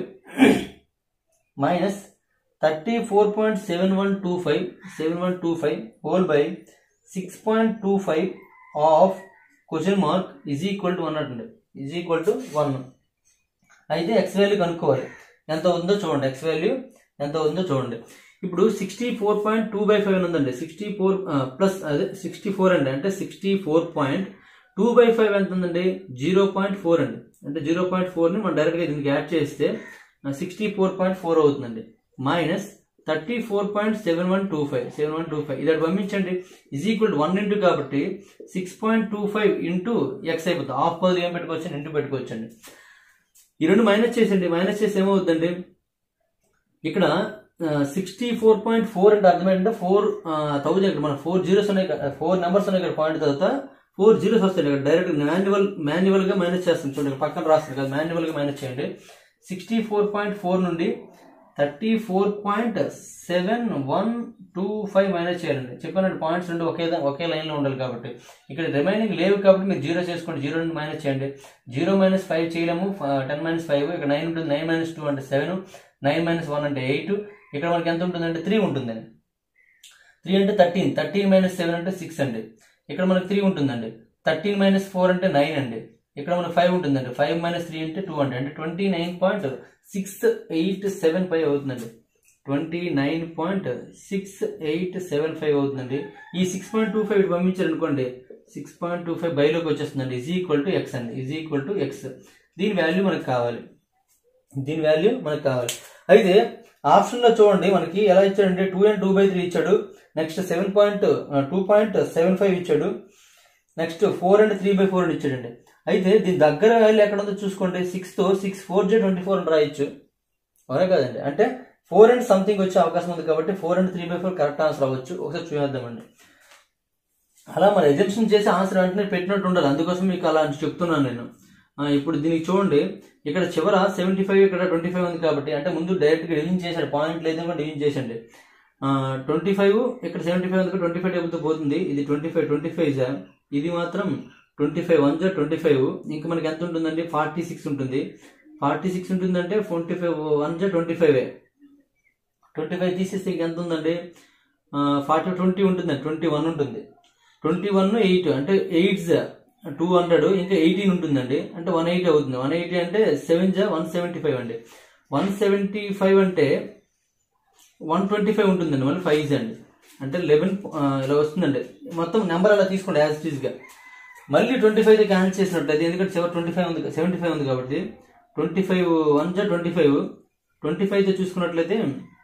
minus thirty four point seven one two five seven one two five whole by six point two five of question mark is equal to one అంటుంది is equal to one అయితే x value కనుక్కోవాలి ఎంత ఉందో చూడండి X value ఎంత ఉందో చూడండి ఇప్పుడు sixty four point two by five ఉందండి సిక్స్టీ ఫోర్ ప్లస్ అదే సిక్స్టీ ఫోర్ అండి అంటే sixty four point two by five ఎంత ఉందండి జీరో పాయింట్ ఫోర్ అండి అంటే జీరో పాయింట్ ఫోర్ని మనం డైరెక్ట్గా దీనికి యాడ్ చేస్తే సిక్స్టీ ఫోర్ పాయింట్ ఫోర్ అవుతుందండి minus thirty four point seven one two five seven one two five ఇది అటు పంపించండి ఈజ్ ఈక్వల్ వన్ ఇంటూ కాబట్టి six point two five into x అయిపోతుంది హాఫ్ పది ఏం పెట్టుకోవచ్చు ఇంటూ పెట్టుకోవచ్చండి ఈ రెండు మైనస్ చేసండి మైనస్ చేసి ఏమవుతుందండి ఇక్కడ సిక్స్టీ ఫోర్ పాయింట్ ఫోర్ అంటే అర్థమైందంటే ఫోర్ థౌజండ్ ఇక్కడ మన ఫోర్ జీరోస్ ఉన్నాయి ఫోర్ నెంబర్స్ ఉన్నాయి ఇక్కడ పాయింట్ తర్వాత ఫోర్ జీరోస్ వస్తాయి ఇక్కడ డైరెక్ట్ మాన్యువల్ మాన్యువల్ గా మైనస్ చేస్తాం చూడండి ఇక్కడ పక్కన రాస్తుంది కదా మాన్యువల్ గా మైనస్ చేయండి సిక్స్టీ ఫోర్ పాయింట్ ఫోర్ నుండి thirty four point seven one two five minus చేయాలండి చెప్పానండి పాయింట్స్ రెండు ఒకే దా- ఒకే లైన్లో ఉండాలి కాబట్టి ఇక్కడ రిమైనింగ్ లేవు కాబట్టి మీరు జీరో చేసుకోండి జీరో నుండి మైనస్ చేయండి జీరో మైనస్ ఫైవ్ చేయలేము టెన్ మైనస్ ఫైవ్ ఇక్కడ నైన్ ఉంటుంది నైన్ మైనస్ టూ అంటే సెవెన్ నైన్ మైనస్ వన్ అంటే ఎయిట్ ఇక్కడ మనకి ఎంత ఉంటుందంటే త్రీ ఉంటుందండి త్రీ అంటే థర్టీన్ థర్టీన్ మైనస్ సెవెన్ అంటే సిక్స్ అండి ఇక్కడ మనకి త్రీ ఉంటుందండి థర్టీన్ మైనస్ ఫోర్ అంటే నైన్ అండి ఇక్కడ మనకి ఫైవ్ ఉంటుందండి ఫైవ్ మైనస్ త్రీ అంటే టూ అండి అంటే twenty nine point six eight seven five అవుతుందండి twenty nine point six eight seven five అవుతుందండి ఈ సిక్స్ పాయింట్ టూ ఫైవ్ పంపించారు అనుకోండి సిక్స్ పాయింట్ టూ ఫైవ్ బైలోకి వచ్చేస్తుందండి ఈజ్ ఈక్వల్ టు ఎక్స్ అండి ఈజ్ ఈక్వల్ టు ఎక్స్ దీని వాల్యూ మనకు కావాలి దీని వాల్యూ మనకు కావాలి అయితే ఆప్షన్లో చూడండి మనకి ఎలా ఇచ్చాడంటే two and two by three ఇచ్చాడు next seven point two point seven five ఇచ్చాడు next four and three by four అని ఇచ్చాడండి అయితే దీని దగ్గర వాల్యూ ఎక్కడ ఉందో చూసుకోండి సిక్స్తో సిక్స్ ఫోర్ జే ట్వంటీ ఫోర్ అని రాయొచ్చు అవునా కదండి అంటే ఫోర్ అండ్ సంథింగ్ వచ్చే అవకాశం ఉంది కాబట్టి four and three by four correct answer అవ్వచ్చు ఒకసారి చూసేద్దామండి అలా మన ఎజెప్షన్ చేసి ఆన్సర్ వెంటనే పెట్టినట్టు ఉండాలి అందుకోసం మీకు అలా చెప్తున్నాను నేను ఆ, ఇప్పుడు దీనికి చూడండి ఇక్కడ చివర సెవెంటీ ఫైవ్ ఇక్కడ ట్వంటీ ఫైవ్ ఉంది కాబట్టి అంటే ముందు డైరెక్ట్గా డివిజన్ చేశాడు పాయింట్ లేదని డివిజన్ చేసండి ట్వంటీ ఫైవ్ ఇక్కడ సెవెంటీ ఫైవ్ ఉంది ట్వంటీ ఫైవ్ టేబుల్తో పోతుంది ఇది ట్వంటీ ఫైవ్ ట్వంటీ ఫైవ్ జా ఇది మాత్రం ట్వంటీ ఫైవ్ వన్ జా ట్వంటీ ఫైవ్ ఇంకా మనకి ఎంత ఉంటుందండి ఫార్టీ సిక్స్ ఉంటుంది ఫార్టీ సిక్స్ ఉంటుందంటే ట్వంటీ ఫైవ్ వన్ జా ట్వంటీ ఫైవ్ ట్వంటీ ఫైవ్ తీసేస్తే ఇంక ఎంత ఉందండి ఫార్టీ ట్వంటీ ఉంటుందండి ట్వంటీ వన్ ఉంటుంది ట్వంటీ వన్ ఎయిట్ అంటే ఎయిట్ జా టూ హండ్రెడ్ ఇంకా ఎయిటీన్ ఉంటుందండి అంటే వన్ ఎయిటీ అవుతుంది వన్ ఎయిటీ అంటే సెవెన్ జా వన్ సెవెంటీ ఫైవ్ అండి వన్ సెవెంటీ ఫైవ్ అంటే వన్ ట్వంటీ ఫైవ్ ఉంటుందండి మళ్ళీ ఫైవ్ అండి అంటే లెవెన్ ఇలా వస్తుందండి మొత్తం నెంబర్ అలా తీసుకోండి యాజ్ టీజ్గా మళ్ళీ ట్వంటీ ఫైవ్ క్యాన్సిల్ చేసినట్టు ఎందుకంటే సెవెన్ ట్వంటీ ఫైవ్ ఉంది సెవెంటీ ఫైవ్ ఉంది కాబట్టి ట్వంటీ ఫైవ్ వన్ జా ట్వంటీ ఫైవ్ ట్వంటీ ఫైవ్తో చూసుకున్నట్లయితే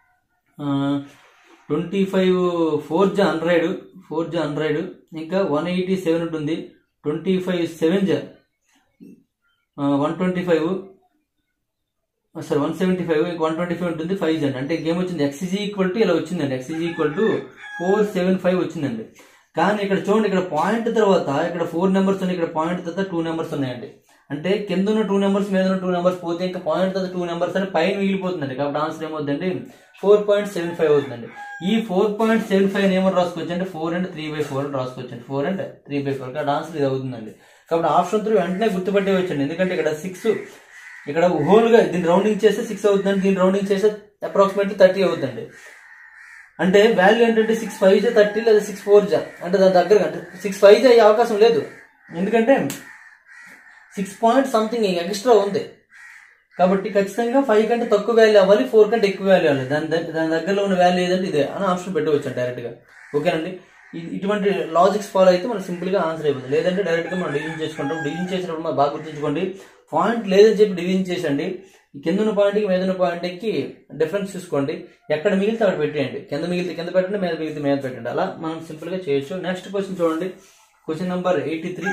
ట్వంటీ ఫైవ్ ఫోర్ జా హండ్రెడ్ ఫోర్ జా హండ్రెడ్ ఇంకా వన్ ఎయిటీ సెవెన్ ఉంటుంది ట్వంటీ ఫైవ్ సెవెన్ జా one twenty five sir one seventy five ఇంకా వన్ ట్వంటీ ఫైవ్ ఉంటుంది ఫైవ్ జెండ్ అంటే గేమ్ వచ్చింది ఎక్స్ఈజీ ఈక్వల్ టు ఇలా వచ్చిందండి x is equal to four seven five వచ్చిందండి కానీ ఇక్కడ చూడండి ఇక్కడ పాయింట్ తర్వాత ఇక్కడ ఫోర్ నెంబర్స్ ఉన్నాయి ఇక్కడ పాయింట్ తర్వాత టూ నెంబర్స్ ఉన్నాయండి అంటే కింద ఉన్న టూ నెంబర్స్ మీద ఉన్న టూ నెంబర్స్ పోతే ఇంకా పాయింట్ తర్వాత టూ నెంబర్స్ అని పైన మిగిలిపోతుందండి కాబట్టి ఆన్సర్ ఏమవుతుందండి ఫోర్ పాయింట్ సెవెన్ ఫైవ్ అవుతుందండి ఈ ఫోర్ పాయింట్ సెవెన్ ఫైవ్ ఏమని రాసుకోవచ్చు అంటే four and three by four అని రాసుకోవచ్చు అండి four and three by four కాబట్టి ఆన్సర్ ఇది అవుతుందండి కాబట్టి ఆప్షన్ త్రీ వెంటనే గుర్తుపట్టే వచ్చండి ఎందుకంటే ఇక్కడ సిక్స్ ఇక్కడ హోల్ గా దీన్ని రౌండింగ్ చేస్తే సిక్స్ అవుతుందండి దీన్ని రౌండింగ్ చేస్తే అప్రాక్సిమేట్లీ థర్టీ అవుతుందండి అంటే వాల్యూ ఏంటంటే సిక్స్ ఫైవ్ జా థర్టీ లేదా సిక్స్ ఫోర్ జా అంటే దాని దగ్గర అంటే సిక్స్ ఫైవ్ జా అయ్యే అవకాశం లేదు ఎందుకంటే సిక్స్ పాయింట్ సంథింగ్ ఎక్స్ట్రా ఉంది కాబట్టి ఖచ్చితంగా ఫైవ్ కంటే తక్కువ వాల్యూ అవ్వాలి ఫోర్ కంటే ఎక్కువ వాల్యూ అవ్వాలి దాని దగ్గర దాని దగ్గరలో ఉన్న వాల్యూ ఏదంటే ఇదే అని ఆప్షన్ పెట్టవచ్చు డైరెక్ట్గా ఓకేనండి ఇ- ఇటువంటి లాజిక్స్ ఫాలో అయితే మనం సింపుల్గా ఆన్సర్ అయిపోతుంది లేదంటే డైరెక్ట్గా మనం డివిజన్ చేసుకుంటాం డివిజన్ చేసినప్పుడు మనం బాగా గుర్తుంచుకోండి పాయింట్ లేదని చెప్పి డివిజన్ చేసండి ఈ కింద ఉన్న పాయింట్కి మీద ఉన్న పాయింట్కి డిఫరెన్స్ చూసుకోండి ఎక్కడ మిగిలితే అక్కడ పెట్టేయండి కింద మిగిలితే కింద పెట్టండి మీద మిగిలితే మీద పెట్టండి అలా మనం సింపుల్గా చేయొచ్చు నెక్స్ట్ క్వశ్చన్ చూడండి question number eighty three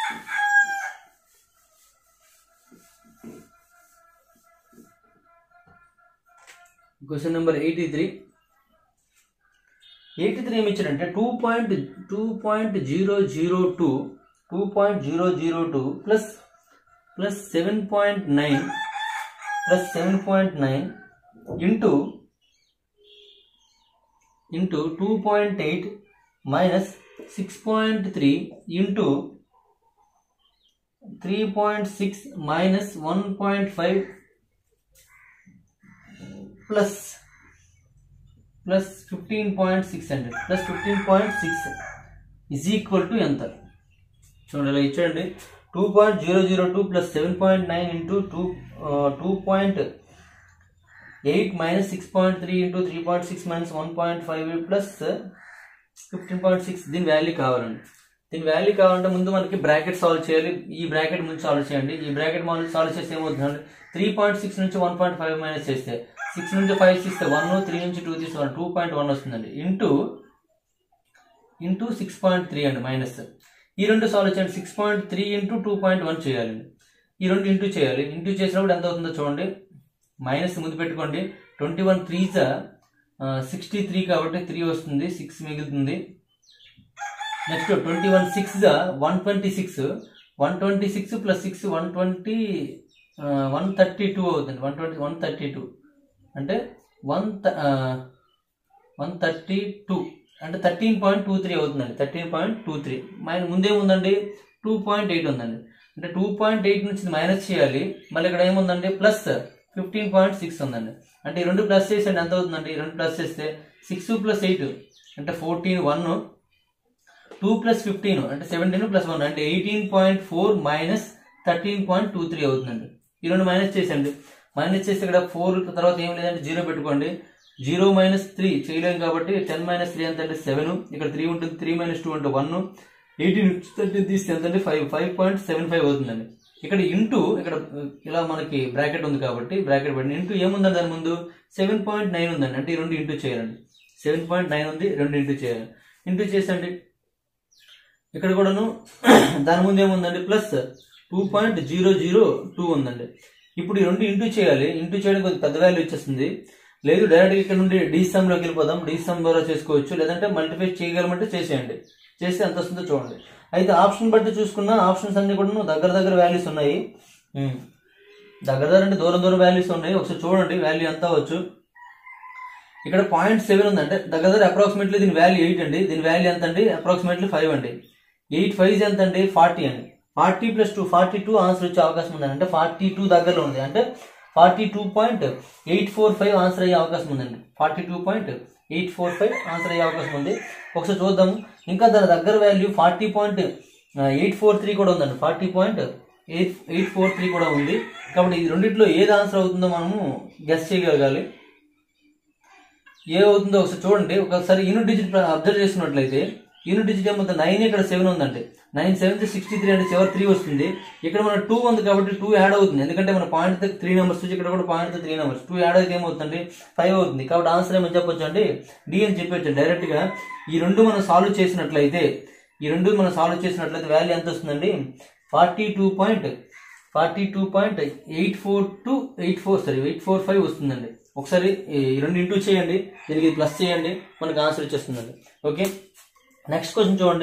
question number eighty three eighty three ఏమి ఇచ్చారంటే two point two point zero zero two two point zero zero two plus plus seven point nine plus seven point nine into into two point eight minus six point three into three point six minus one point five plus plus fifteen point six hundred plus fifteen point six is equal to ఎంత చూడండి ఇలా ఇచ్చాడండి two point zero zero two plus seven point nine into two two point eight minus six point three into three point six minus one point five plus fifteen point six దీని value కావాలండి దీని value కావాలంటే ముందు మనకి bracket solve చేయాలి ఈ bracket ముందు solve చేయండి ఈ బ్రాకెట్ మనం సాల్వ్ చేస్తే ఏమవుతుందండి త్రీ పాయింట్ సిక్స్ నుంచి వన్ పాయింట్ ఫైవ్ మైనస్ చేస్తే సిక్స్ నుంచి ఫైవ్ తీస్తే వన్ త్రీ నుంచి టూ తీస్తే వన్ టూ పాయింట్ వన్ వస్తుందండి into into six point three అండి మైనస్ ఈ రెండు సాల్వ్ చేయండి six point three into two point one చేయాలండి ఈ రెండు ఇంటూ చేయాలి ఇంటూ చేసినప్పుడు ఎంత అవుతుందో చూడండి మైనస్ ముందు పెట్టుకోండి ట్వంటీ వన్ త్రీజా సిక్స్టీ త్రీ కాబట్టి త్రీ వస్తుంది సిక్స్ మిగులుతుంది next twenty one six one twenty six one twenty six plus six one twenty one thirty two అవుతుంది one twenty one thirty two అంటే వన్ వన్ థర్టీ టూ అంటే thirteen point two three అవుతుందండి thirteen point two three మైన ముందేముందండి two point eight ఉందండి అంటే two point eight నుంచి minus చేయాలి మళ్ళీ ఇక్కడ ఏముందండి ప్లస్ ఫిఫ్టీన్ పాయింట్ సిక్స్ ఉందండి అంటే ఈ రెండు ప్లస్ చేసండి ఎంత అవుతుందండి ఈ రెండు ప్లస్ చేస్తే సిక్స్ ప్లస్ ఎయిట్ అంటే fourteen one two plus fifteen అంటే సెవెంటీన్ ప్లస్ వన్ అంటే eighteen point four minus thirteen point two three అవుతుందండి ఈ రెండు మైనస్ చేసండి మైనస్ చేస్తే ఇక్కడ ఫోర్ తర్వాత ఏం లేదంటే జీరో పెట్టుకోండి జీరో మైనస్ త్రీ చేయలేము కాబట్టి టెన్ మైనస్ త్రీ ఎంత అంటే సెవెన్ ఇక్కడ త్రీ ఉంటుంది త్రీ మైనస్ టూ అంటే వన్ ఎయిటీన్ థర్టీన్ తీస్తే ఎంత అంటే five five point seven five అవుతుందండి ఇక్కడ ఇంటూ ఇక్కడ ఇలా మనకి బ్రాకెట్ ఉంది కాబట్టి బ్రాకెట్ పెట్టిన ఇంటూ ఏముందండి దాని ముందు సెవెన్ పాయింట్ నైన్ ఉందండి అంటే ఈ రెండు ఇంటూ చేయాలండి సెవెన్ పాయింట్ నైన్ ఉంది రెండు ఇంటూ చేయాలి ఇంటూ చేసండి ఇక్కడ కూడాను దాని ముందు ఏముందండి plus two point zero zero two ఉందండి ఇప్పుడు ఈ రెండు ఇంటూ చేయాలి ఇంటూ చేయడం కొద్దిగా పెద్ద వాల్యూ వచ్చేస్తుంది లేదు డైరెక్ట్గా ఇక్కడ నుండి డీసమ్లోకి వెళ్ళిపోదాం డీసమ్ ద్వారా చేసుకోవచ్చు లేదంటే మల్టిఫై చేయగలమంటే చేసేయండి చేస్తే ఎంత వస్తుందో చూడండి అయితే ఆప్షన్ బట్టి చూసుకున్న ఆప్షన్స్ అన్ని కూడా దగ్గర దగ్గర వాల్యూస్ ఉన్నాయి ఉమ్. దగ్గర దగ్గర అంటే దూరం దూరం వాల్యూస్ ఉన్నాయి ఒకసారి చూడండి వాల్యూ ఎంత అవ్వచ్చు ఇక్కడ పాయింట్ సెవెన్ ఉందంటే దగ్గర దగ్గర అప్రాక్సిమేట్లీ దీని వాల్యూ ఎయిట్ అండి దీని వాల్యూ ఎంత అండి అప్రాక్సిమేట్లీ ఫైవ్ అండి ఎయిట్ ఫైవ్ ఎంత అండి ఫార్టీ అండి forty plus two forty two answer వచ్చే అవకాశం ఉందండి అంటే ఫార్టీ టూ దగ్గరలో ఉంది అంటే forty two point eight four five answer అయ్యే అవకాశం ఉందండి forty two point eight four five answer అయ్యే అవకాశం ఉంది ఒకసారి చూద్దాం ఇంకా దాని దగ్గర value forty point eight four three కూడా ఉందండి forty point eight eight four three కూడా ఉంది కాబట్టి ఈ రెండిట్లో ఏది ఆన్సర్ అవుతుందో మనము గెస్ చేయగలగాలి ఏ అవుతుందో ఒకసారి చూడండి ఒకసారి యూనిట్ డిజిట్ అబ్జర్వ్ చేసినట్లయితే యూనిట్ డిజిట్ ఏమవుతుంది నైన్ ఇక్కడ సెవెన్ ఉందండి నైన్ సెవెన్ సిక్స్టీ త్రీ అంటే చివరి త్రీ వస్తుంది ఇక్కడ మన టూ ఉంది కాబట్టి టూ యాడ్ అవుతుంది ఎందుకంటే మన పాయింట్ త్రీ నెంబర్స్ ఇక్కడ కూడా point three numbers to add అయితే ఏమవుతుంది ఫైవ్ అవుతుంది కాబట్టి ఆన్సర్ ఏమని చెప్పొచ్చు అండి డి అని చెప్పొచ్చు డైరెక్ట్ గా ఈ రెండు మనం సాల్వ్ చేసినట్లయితే ఈ రెండు మనం సాల్వ్ చేసినట్లయితే వాల్యూ ఎంత వస్తుందండి forty two point forty two point eight four to eight four sorry eight four five వస్తుందండి ఒకసారి ఈ రెండు ఇంటూ చేయండి దీనికి ప్లస్ చేయండి మనకు ఆన్సర్ వచ్చేస్తుందండి ఓకే నెక్స్ట్ క్వశ్చన్ చూడండి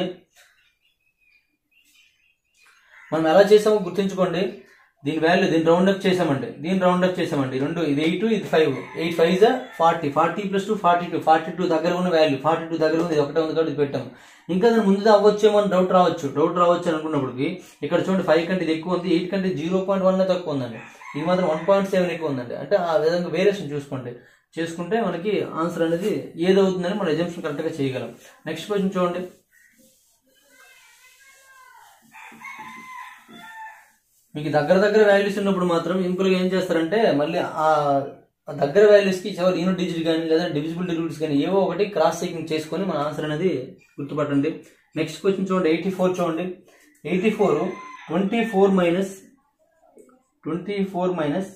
మనం ఎలా చేసామో గుర్తుంచుకోండి దీని వాల్యూ దీని రౌండ్ అప్ చేసామండి దీని రౌండ్ అప్ చేసామండి రెండు ఇది ఎయిట్ ఇది ఫైవ్ ఎయిట్ ఫైవ్ జా forty forty plus two forty two forty two దగ్గర ఉన్న వాల్యూ ఫార్టీ టూ దగ్గర ఉంది ఇది ఒకటే ఉంది కాబట్టి ఇది పెట్టాము ఇంకా దాని ముందు అవ్వచ్చేమో అని డౌట్ రావచ్చు డౌట్ రావచ్చు అని అనుకున్నప్పటికి ఇక్కడ చూడండి ఫైవ్ కంటే ఇది ఎక్కువ ఉంది ఎయిట్ కంటే జీరో పాయింట్ వన్ తక్కువ ఉందండి ఇది మాత్రం వన్ పాయింట్ సెవెన్ ఎక్కువ ఉందండి అంటే ఆ విధంగా వేరియేషన్ చూసుకోండి చేసుకుంటే మనకి ఆన్సర్ అనేది ఏదవుతుందని మన ఎగ్జామ్షన్ కరెక్ట్గా చేయగలం నెక్స్ట్ క్వశ్చన్ చూడండి మీకు దగ్గర దగ్గర వాల్యూస్ ఉన్నప్పుడు మాత్రం సింపుల్గా ఏం చేస్తారంటే మళ్ళీ ఆ ఆ దగ్గర వాల్యూస్కి చివరి యూనిట్ డిజిట్ కానీ లేదా డివిజిబుల్ డిజిట్స్ కానీ ఏవో ఒకటి క్రాస్ చెకింగ్ చేసుకొని మన ఆన్సర్ అనేది గుర్తుపట్టండి నెక్స్ట్ క్వశ్చన్ చూడండి ఎయిటీ ఫోర్ చూడండి eighty four twenty four minus twenty four minus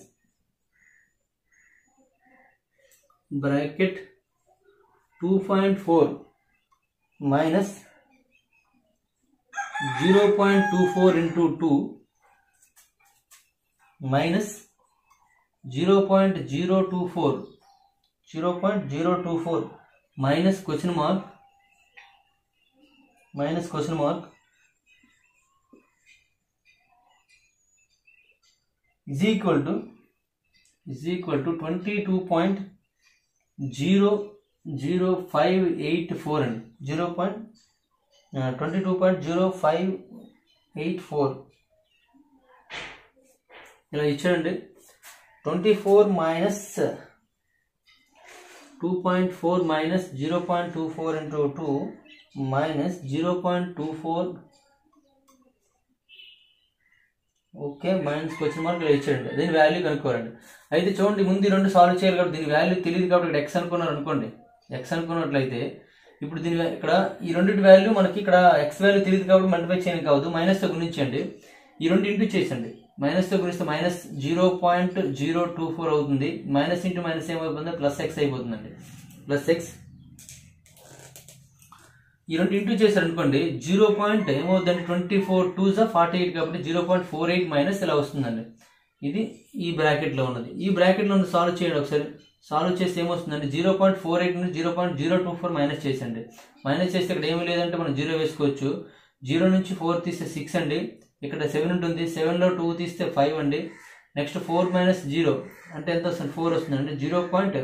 bracket two point four minus zero point two four into two minus zero point zero two four zero point zero two four minus question mark minus question mark is equal to is equal to twenty two point zero zero five eight four అండి zero point twenty two point zero five eight four ఇలా ఇచ్చాడండి twenty four minus two point four minus zero point two four into two minus zero point two four okay minus question mark ఇలా ఇచ్చాడండి దీని value కనుక్కోరండి అయితే చూడండి ముందు ఈ రెండు సాల్వ్ చేయాలి కాబట్టి దీని వాల్యూ తెలియదు కాబట్టి ఇక్కడ ఎక్స్ అనుకున్నారు అనుకోండి ఎక్స్ అనుకున్నట్లయితే ఇప్పుడు దీని వా- ఇక్కడ ఈ రెండింటి వాల్యూ మనకి ఇక్కడ ఎక్స్ వాల్యూ తెలియదు కాబట్టి మల్టిప్లై చేయడానికి కావద్దు మైనస్తో గుణించండి ఈ రెండు ఇంటూ చేసండి మైనస్తో గుణిస్తే minus zero point zero two four అవుతుంది మైనస్ ఇంటూ మైనస్ ఏమైపోతుంది ప్లస్ ఎక్స్ అయిపోతుందండి ప్లస్ ఎక్స్ ఈ రెండు ఇంటూ చేశారు అనుకోండి జీరో పాయింట్ ఏమవుతుందండి ట్వంటీ ఫోర్ టూ జా ఫార్టీ ఎయిట్ కాబట్టి zero point four eight minus ఇలా వస్తుందండి ఇది ఈ బ్రాకెట్లో ఉన్నది ఈ బ్రాకెట్లో ఉన్న సాల్వ్ చేయండి ఒకసారి సాల్వ్ చేస్తే ఏమొస్తుందండి జీరో పాయింట్ ఫోర్ ఎయిట్ నుంచి zero point zero two four minus చేసండి మైనస్ చేస్తే ఇక్కడ ఏమీ లేదంటే మనం జీరో వేసుకోవచ్చు జీరో నుంచి ఫోర్ తీస్తే సిక్స్ అండి ఇక్కడ సెవెన్ ఉంటుంది సెవెన్లో టూ తీస్తే ఫైవ్ అండి నెక్స్ట్ ఫోర్ మైనస్ జీరో అంటే ఎంత వస్తుంది ఫోర్ వస్తుంది అంటే zero point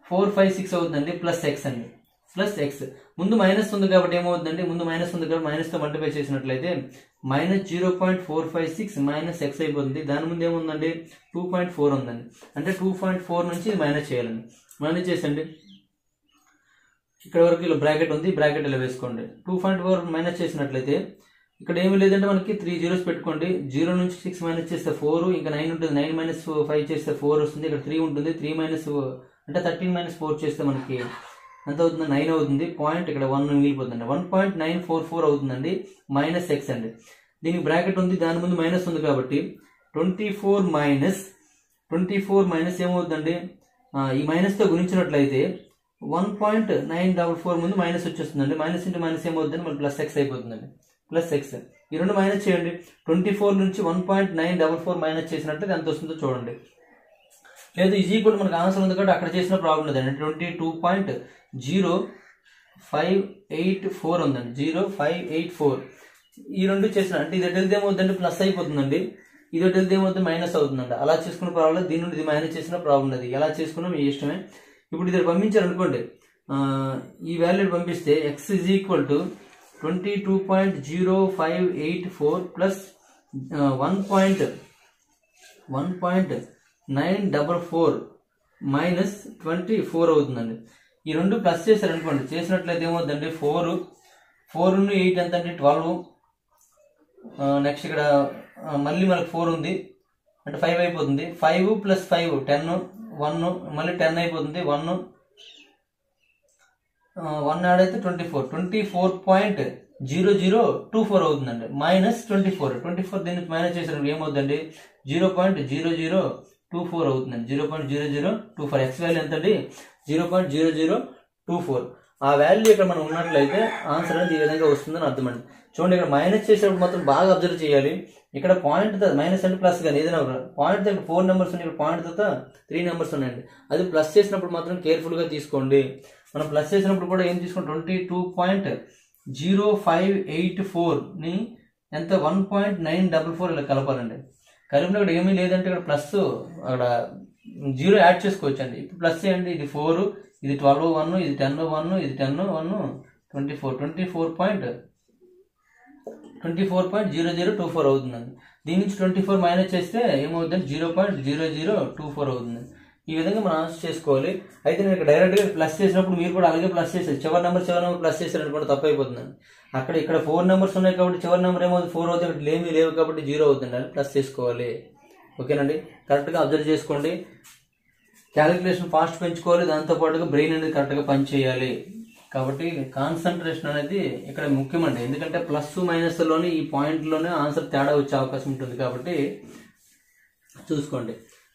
four five six అవుతుందండి ప్లస్ ఎక్స్ అండి ప్లస్ ఎక్స్ ముందు మైనస్ ఉంది కాబట్టి ఏమవుతుందండి ముందు మైనస్ ఉంది కాబట్టి మైనస్ తో మల్టిప్లై చేసినట్లయితే minus zero point four five six minus x అయిపోతుంది దాని ముందు ఏముందండి టూ పాయింట్ ఫోర్ ఉందండి అంటే టూ పాయింట్ ఫోర్ నుంచి ఇది మైనస్ చేయాలండి మైనస్ చేసండి ఇక్కడ వరకు ఇలా బ్రాకెట్ ఉంది బ్రాకెట్ ఇలా వేసుకోండి టూ పాయింట్ ఫోర్ మైనస్ చేసినట్లయితే ఇక్కడ ఏమీ లేదంటే మనకి త్రీ జీరోస్ పెట్టుకోండి జీరో నుంచి సిక్స్ మైనస్ చేస్తే ఫోర్ ఇంకా నైన్ ఉంటుంది నైన్ మైనస్ ఫైవ్ చేస్తే ఫోర్ వస్తుంది ఇక్కడ త్రీ ఉంటుంది త్రీ మైనస్ అంటే థర్టీన్ మైనస్ ఫోర్ చేస్తే మనకి ఎంత అవుతుంది నైన్ అవుతుంది పాయింట్ ఇక్కడ వన్ మిగిలిపోతుంది one point nine four four అవుతుందండి మైనస్ ఎక్స్ అండి దీనికి బ్రాకెట్ ఉంది దాని ముందు మైనస్ ఉంది కాబట్టి twenty four minus twenty four minus ఏమవుతుందండి ఆ, ఈ మైనస్తో గుణించినట్లయితే one point nine double four ముందు మైనస్ వచ్చేస్తుందండి మైనస్ ఇంటూ మైనస్ ఏమవుతుందండి మన ప్లస్ ఎక్స్ అయిపోతుందండి ప్లస్ ఎక్స్ ఈ రెండు మైనస్ చేయండి ట్వంటీ ఫోర్ నుంచి one point nine double four minus చేసినట్లయితే ఎంత వస్తుందో చూడండి లేదు ఈజీ కూడా మనకు ఆన్సర్ ఉంది కాబట్టి అక్కడ చేసిన ప్రాబ్లం లేదండి twenty two point zero five eight four ఉందండి జీరో ఫైవ్ ఎయిట్ ఫోర్ ఈ రెండు చేసిన అంటే ఇది ఎటు వెళ్తే ఏమవుతుందండి ప్లస్ అయిపోతుందండి ఇది ఎటు వెళ్తే ఏమవుతుంది మైనస్ అవుతుందండి అలా చేసుకున్న ప్రాబ్లం దీని నుండి ఇది మైనస్ చేసిన ప్రాబ్లం లేదు ఎలా చేసుకున్నా మీ ఇష్టమే ఇప్పుడు ఇది పంపించారు అనుకోండి ఆ, ఈ వాల్యూ పంపిస్తే x is equal to twenty two point zero five eight four plus one point one point nine double four minus twenty four అవుతుందండి ఈ రెండు ప్లస్ చేశారు అనుకోండి చేసినట్లయితే ఏమవుతుందండి ఫోర్ ఫోర్ ఎయిట్ ఎంత అంటే ట్వెల్వ్ నెక్స్ట్ ఇక్కడ ఆ, మళ్ళీ మనకు ఫోర్ ఉంది అంటే ఫైవ్ అయిపోతుంది five plus five ten one మళ్ళీ టెన్ అయిపోతుంది వన్ వన్ యాడ్ అయితే twenty four twenty four point zero zero two four అవుతుందండి minus twenty four twenty four దీనికి మైనస్ చేసినప్పుడు ఏమవుతుందండి zero point zero zero two four అవుతుందండి zero point zero zero two four x value ఎంత అండి zero point zero zero two four ఆ value ఇక్కడ మనం ఉన్నట్లయితే ఆన్సర్ అనేది ఈ విధంగా వస్తుందని అర్థమండి చూడండి ఇక్కడ మైనస్ చేసేటప్పుడు మాత్రం బాగా అబ్జర్వ్ చేయాలి ఇక్కడ పాయింట్ మైనస్ అంటే ప్లస్ కానీ ఏదైనా పాయింట్ దగ్గర ఫోర్ నెంబర్స్ ఉన్నాయి ఇక్కడ పాయింట్ తర్వాత త్రీ నెంబర్స్ ఉన్నాయండి అది ప్లస్ చేసినప్పుడు మాత్రం కేర్ఫుల్ గా తీసుకోండి మనం ప్లస్ చేసినప్పుడు కూడా ఏం తీసుకోండి twenty two point zero five eight ఫోర్ని ఎంత one point nine double four ఇలా కలపాలండి కలిపిన ఇక్కడ ఏమీ లేదంటే ఇక్కడ ప్లస్ అక్కడ జీరో యాడ్ చేసుకోవచ్చు అండి ఇప్పుడు ప్లస్ చేయండి ఇది ఫోర్ ఇది ట్వెల్వ్ వన్ ఇది టెన్ వన్ ఇది ten one twenty four twenty four point twenty four point zero zero two four అవుతుందండి దీని నుంచి ట్వంటీ ఫోర్ మైనస్ చేస్తే ఏమవుతుందండి zero point zero zero two four అవుతుంది ఈ విధంగా మనం ఆన్సర్ చేసుకోవాలి అయితే నేను ఇక్కడ డైరెక్ట్గా ప్లస్ చేసినప్పుడు మీరు కూడా అలాగే ప్లస్ చేశారు చివరి నెంబర్ చివరి నెంబర్ ప్లస్ చేశారు అనుకోండి తప్పు అయిపోతుందండి అక్కడ ఇక్కడ ఫోర్ నెంబర్స్ ఉన్నాయి కాబట్టి చివరి నెంబర్ ఏమవుతుంది ఫోర్ అవుతుంది ఇక్కడ ఏమీ లేవు కాబట్టి జీరో అవుతుంది అని ప్లస్ చేసుకోవాలి ఓకేనండి కరెక్ట్గా అబ్జర్వ్ చేసుకోండి క్యాలిక్యులేషన్ ఫాస్ట్ పెంచుకోవాలి దాంతోపాటుగా బ్రెయిన్ అనేది కరెక్ట్గా పనిచేయాలి కాబట్టి కాన్సన్ట్రేషన్ అనేది ఇక్కడ ముఖ్యమండి ఎందుకంటే ప్లస్ మైనస్ లోనే ఈ పాయింట్ లోనే ఆన్సర్ తేడా వచ్చే అవకాశం ఉంటుంది కాబట్టి చూసుకోండి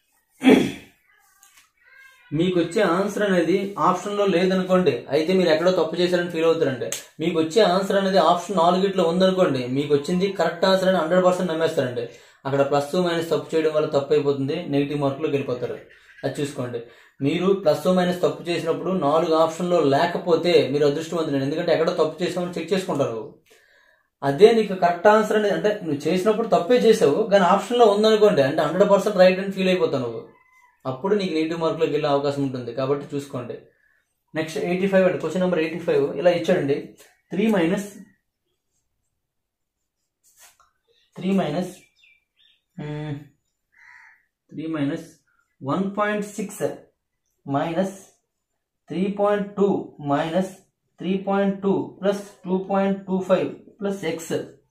మీకు వచ్చే ఆన్సర్ అనేది ఆప్షన్ లో లేదనుకోండి అయితే మీరు ఎక్కడో తప్పు చేశారని ఫీల్ అవుతారండి మీకు వచ్చే ఆన్సర్ అనేది ఆప్షన్ నాలుగిట్లో ఉందనుకోండి మీకు వచ్చింది కరెక్ట్ ఆన్సర్ అని హండ్రెడ్ పర్సెంట్ నమ్మేస్తారండి అక్కడ ప్లస్ మైనస్ తప్పు చేయడం వల్ల తప్పు అయిపోతుంది నెగిటివ్ మార్కులోకి వెళ్ళిపోతారు అది చూసుకోండి మీరు ప్లస్ మైనస్ తప్పు చేసినప్పుడు నాలుగు ఆప్షన్లో లేకపోతే మీరు అదృష్టవంతులు ఎందుకంటే ఎక్కడో తప్పు చేసామని చెక్ చేసుకుంటారు అదే నీకు కరెక్ట్ ఆన్సర్ అనేది అంటే నువ్వు చేసినప్పుడు తప్పే చేసావు కానీ ఆప్షన్లో ఉందనుకోండి అంటే హండ్రెడ్ పర్సెంట్ రైట్ అని ఫీల్ అయిపోతావు నువ్వు అప్పుడు నీకు నెగిటివ్ మార్కులోకి వెళ్ళే అవకాశం ఉంటుంది కాబట్టి చూసుకోండి నెక్స్ట్ ఎయిటీ ఫైవ్ అంటే క్వశ్చన్ నెంబర్ ఎయిటీ ఫైవ్ ఇలా ఇచ్చాడండి three minus three minus three minus one point six minus three point two minus three point two plus two point two five plus x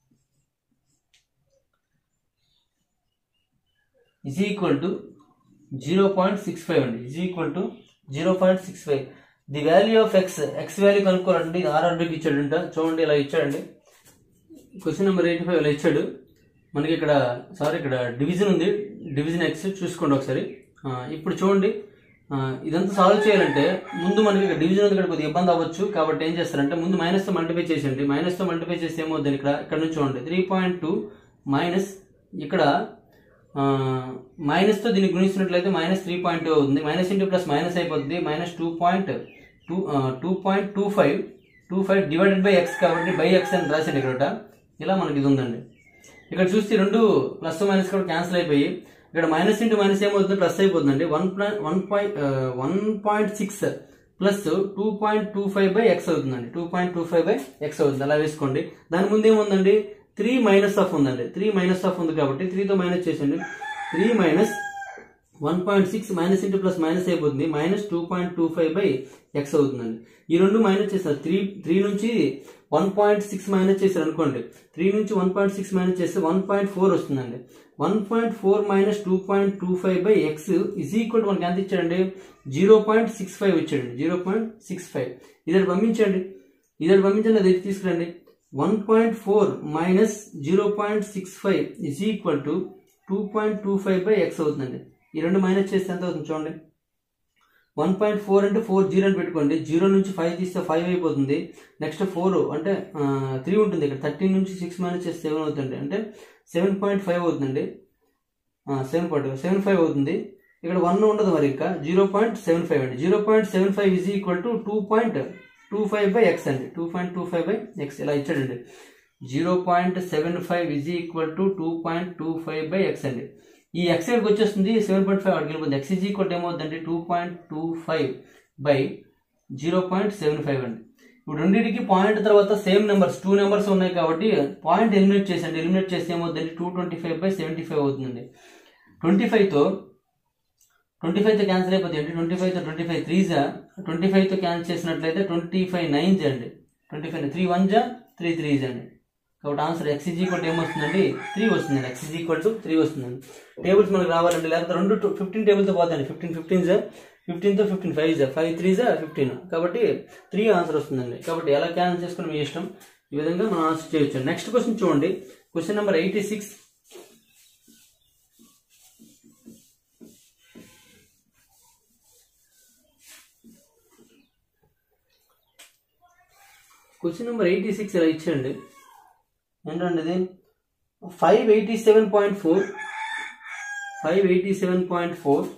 is equal to zero point six five అండి is equal to zero point six five the value of x x value కనుక్కోవాలండి ఆర్ఆర్బీకి ఇచ్చాడంట చూడండి ఇలా ఇచ్చాడండి question number eighty five ఇలా ఇచ్చాడు మనకి ఇక్కడ సారీ ఇక్కడ డివిజన్ ఉంది డివిజన్ ఎక్స్ చూసుకోండి ఒకసారి ఆ, ఇప్పుడు చూడండి ఆ, ఇదంతా సాల్వ్ చేయాలంటే ముందు మనకి ఇక్కడ డివిజన్ ఉంది ఇక్కడ కొద్దిగా ఇబ్బంది అవ్వచ్చు కాబట్టి ఏం చేస్తారంటే ముందు మైనస్తో మల్టిప్లై చేసేయండి మైనస్తో మల్టిప్లై చేస్తే ఏమవుతుంది ఇక్కడ ఇక్కడ నుంచి చూడండి త్రీ పాయింట్ టూ మైనస్ ఇక్కడ మైనస్తో దీన్ని గుణిస్తున్నట్లయితే మైనస్ త్రీ పాయింట్ టూ అవుతుంది మైనస్ ఇంటూ ప్లస్ మైనస్ అయిపోతుంది minus two point two two point two five two five divided by x కాబట్టి బై ఎక్స్ అని రాశాను ఇక్కడ ఇలా మనకి ఇది ఉందండి ఇక్కడ చూస్తే రెండు ప్లస్ మైనస్ కూడా క్యాన్సిల్ అయిపోయి ఇక్కడ మైనస్ ఇంటూ మైనస్ ఏమవుతుంది ప్లస్ అయిపోతుందండి one one point one point six plus two point two five by x అవుతుందండి two point two five by x అవుతుంది అలా వేసుకోండి దాని ముందు ఏముందండి త్రీ మైనస్ ఆఫ్ ఉందండి త్రీ మైనస్ ఆఫ్ ఉంది కాబట్టి త్రీతో మైనస్ చేసండి three minus one point six minus into plus minus అయిపోతుంది minus two point two five by x అవుతుందండి ఈ రెండు మైనస్ చేస్తారు త్రీ త్రీ నుంచి వన్ పాయింట్ సిక్స్ మైనస్ చేశారు అనుకోండి త్రీ నుంచి వన్ పాయింట్ సిక్స్ మైనస్ చేస్తే వన్ పాయింట్ ఫోర్ వస్తుందండి one point four minus two point two five by X is equal to మనకి ఎంత ఇచ్చాడండి జీరో పాయింట్ సిక్స్ ఫైవ్ ఇచ్చాడండి జీరో పాయింట్ సిక్స్ ఫైవ్ ఇదటి పంపించండి ఇదటి పంపించండి అది తీసుకురండి one point four minus zero point six five is equal to two point two five by x అవుతుందండి ఈ రెండు మైనస్ చేస్తే ఎంత అవుతుంది చూడండి వన్ పాయింట్ ఫోర్ అంటే ఫోర్ జీరో అని పెట్టుకోండి జీరో నుంచి ఫైవ్ తీస్తే ఫైవ్ అయిపోతుంది నెక్స్ట్ ఫోర్ అంటే త్రీ ఉంటుంది ఇక్కడ థర్టీన్ నుంచి సిక్స్ మైనస్ చేస్తే సెవెన్ అవుతుంది అంటే సెవెన్ పాయింట్ ఫైవ్ అవుతుందండి సెవెన్ పాయింట్ సెవెన్ ఫైవ్ అవుతుంది ఇక్కడ వన్ ఉండదు మరి ఇంకా జీరో పాయింట్ సెవెన్ ఫైవ్ అండి zero point seven five is equal to two point two five by x అండి two point two five by x ఇలా ఇచ్చాడండి zero point seven five is equal to two point two five by x అండి ఈ X ఎక్కడికి వచ్చేస్తుంది seven point five అక్కడికి వెళ్ళిపోతుంది x is equal ఏమవుతుందండి two point two five by zero point seven five అండి ఇప్పుడు రెండింటికి పాయింట్ తర్వాత సేమ్ నెంబర్స్ టూ నెంబర్స్ ఉన్నాయి కాబట్టి పాయింట్ ఎలిమినేట్ చేసండి ఎలిమినేట్ చేస్తే ఏమవుతుందండి two twenty five by seventy five అవుతుందండి ట్వంటీ ఫైవ్తో ట్వంటీ ఫైవ్తో క్యాన్సిల్ అయిపోతుంది అంటే ట్వంటీ ఫైవ్తో ట్వంటీ ఫైవ్ త్రీ జా ట్వంటీ ఫైవ్తో క్యాన్సిల్ చేసినట్లయితే ట్వంటీ ఫైవ్ నైన్ జా అండి ట్వంటీ ఫైవ్ త్రీ వన్ జా త్రీ త్రీ జా అండి కాబట్టి ఆన్సర్ ఎక్స్ ఈజ్ ఈక్వల్ ఏమొస్తుందండి త్రీ వస్తుందండి x is equal to three వస్తుందండి టేబుల్స్ మనకు రావాలండి లేకపోతే రెండు ఫిఫ్టీన్ టేబుల్తో పోతాయండి ఫిఫ్టీన్ ఫిఫ్టీన్ జా ఫిఫ్టీన్తో ఫిఫ్టీన్ ఫైవ్ జా ఫైవ్ త్రీ జా ఫిఫ్టీన్ కాబట్టి త్రీ ఆన్సర్ వస్తుందండి కాబట్టి ఎలా క్యాన్సిల్ చేసుకుని మీ ఇష్టం ఈ విధంగా మనం ఆన్సర్ చేయొచ్చు నెక్స్ట్ క్వశ్చన్ చూడండి question number eighty six question number eighty six ఇలా ఇచ్చండి ఏంటండి ఇది five eighty seven point four five eighty seven point four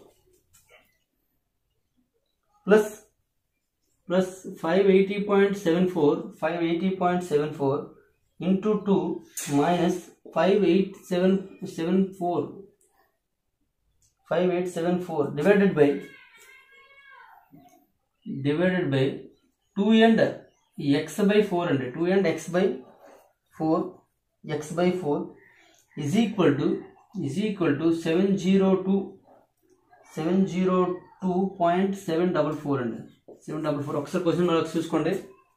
plus plus five eighty point seven four five eighty point seven four into two minus five eight seven seven four five eight seven four divided by divided by two and x by four అండి two and x by four x by four is equal to is equal to seven zero two seven zero two point seven double four అండి seven double four ఒకసారి question మనకు చూసుకోండి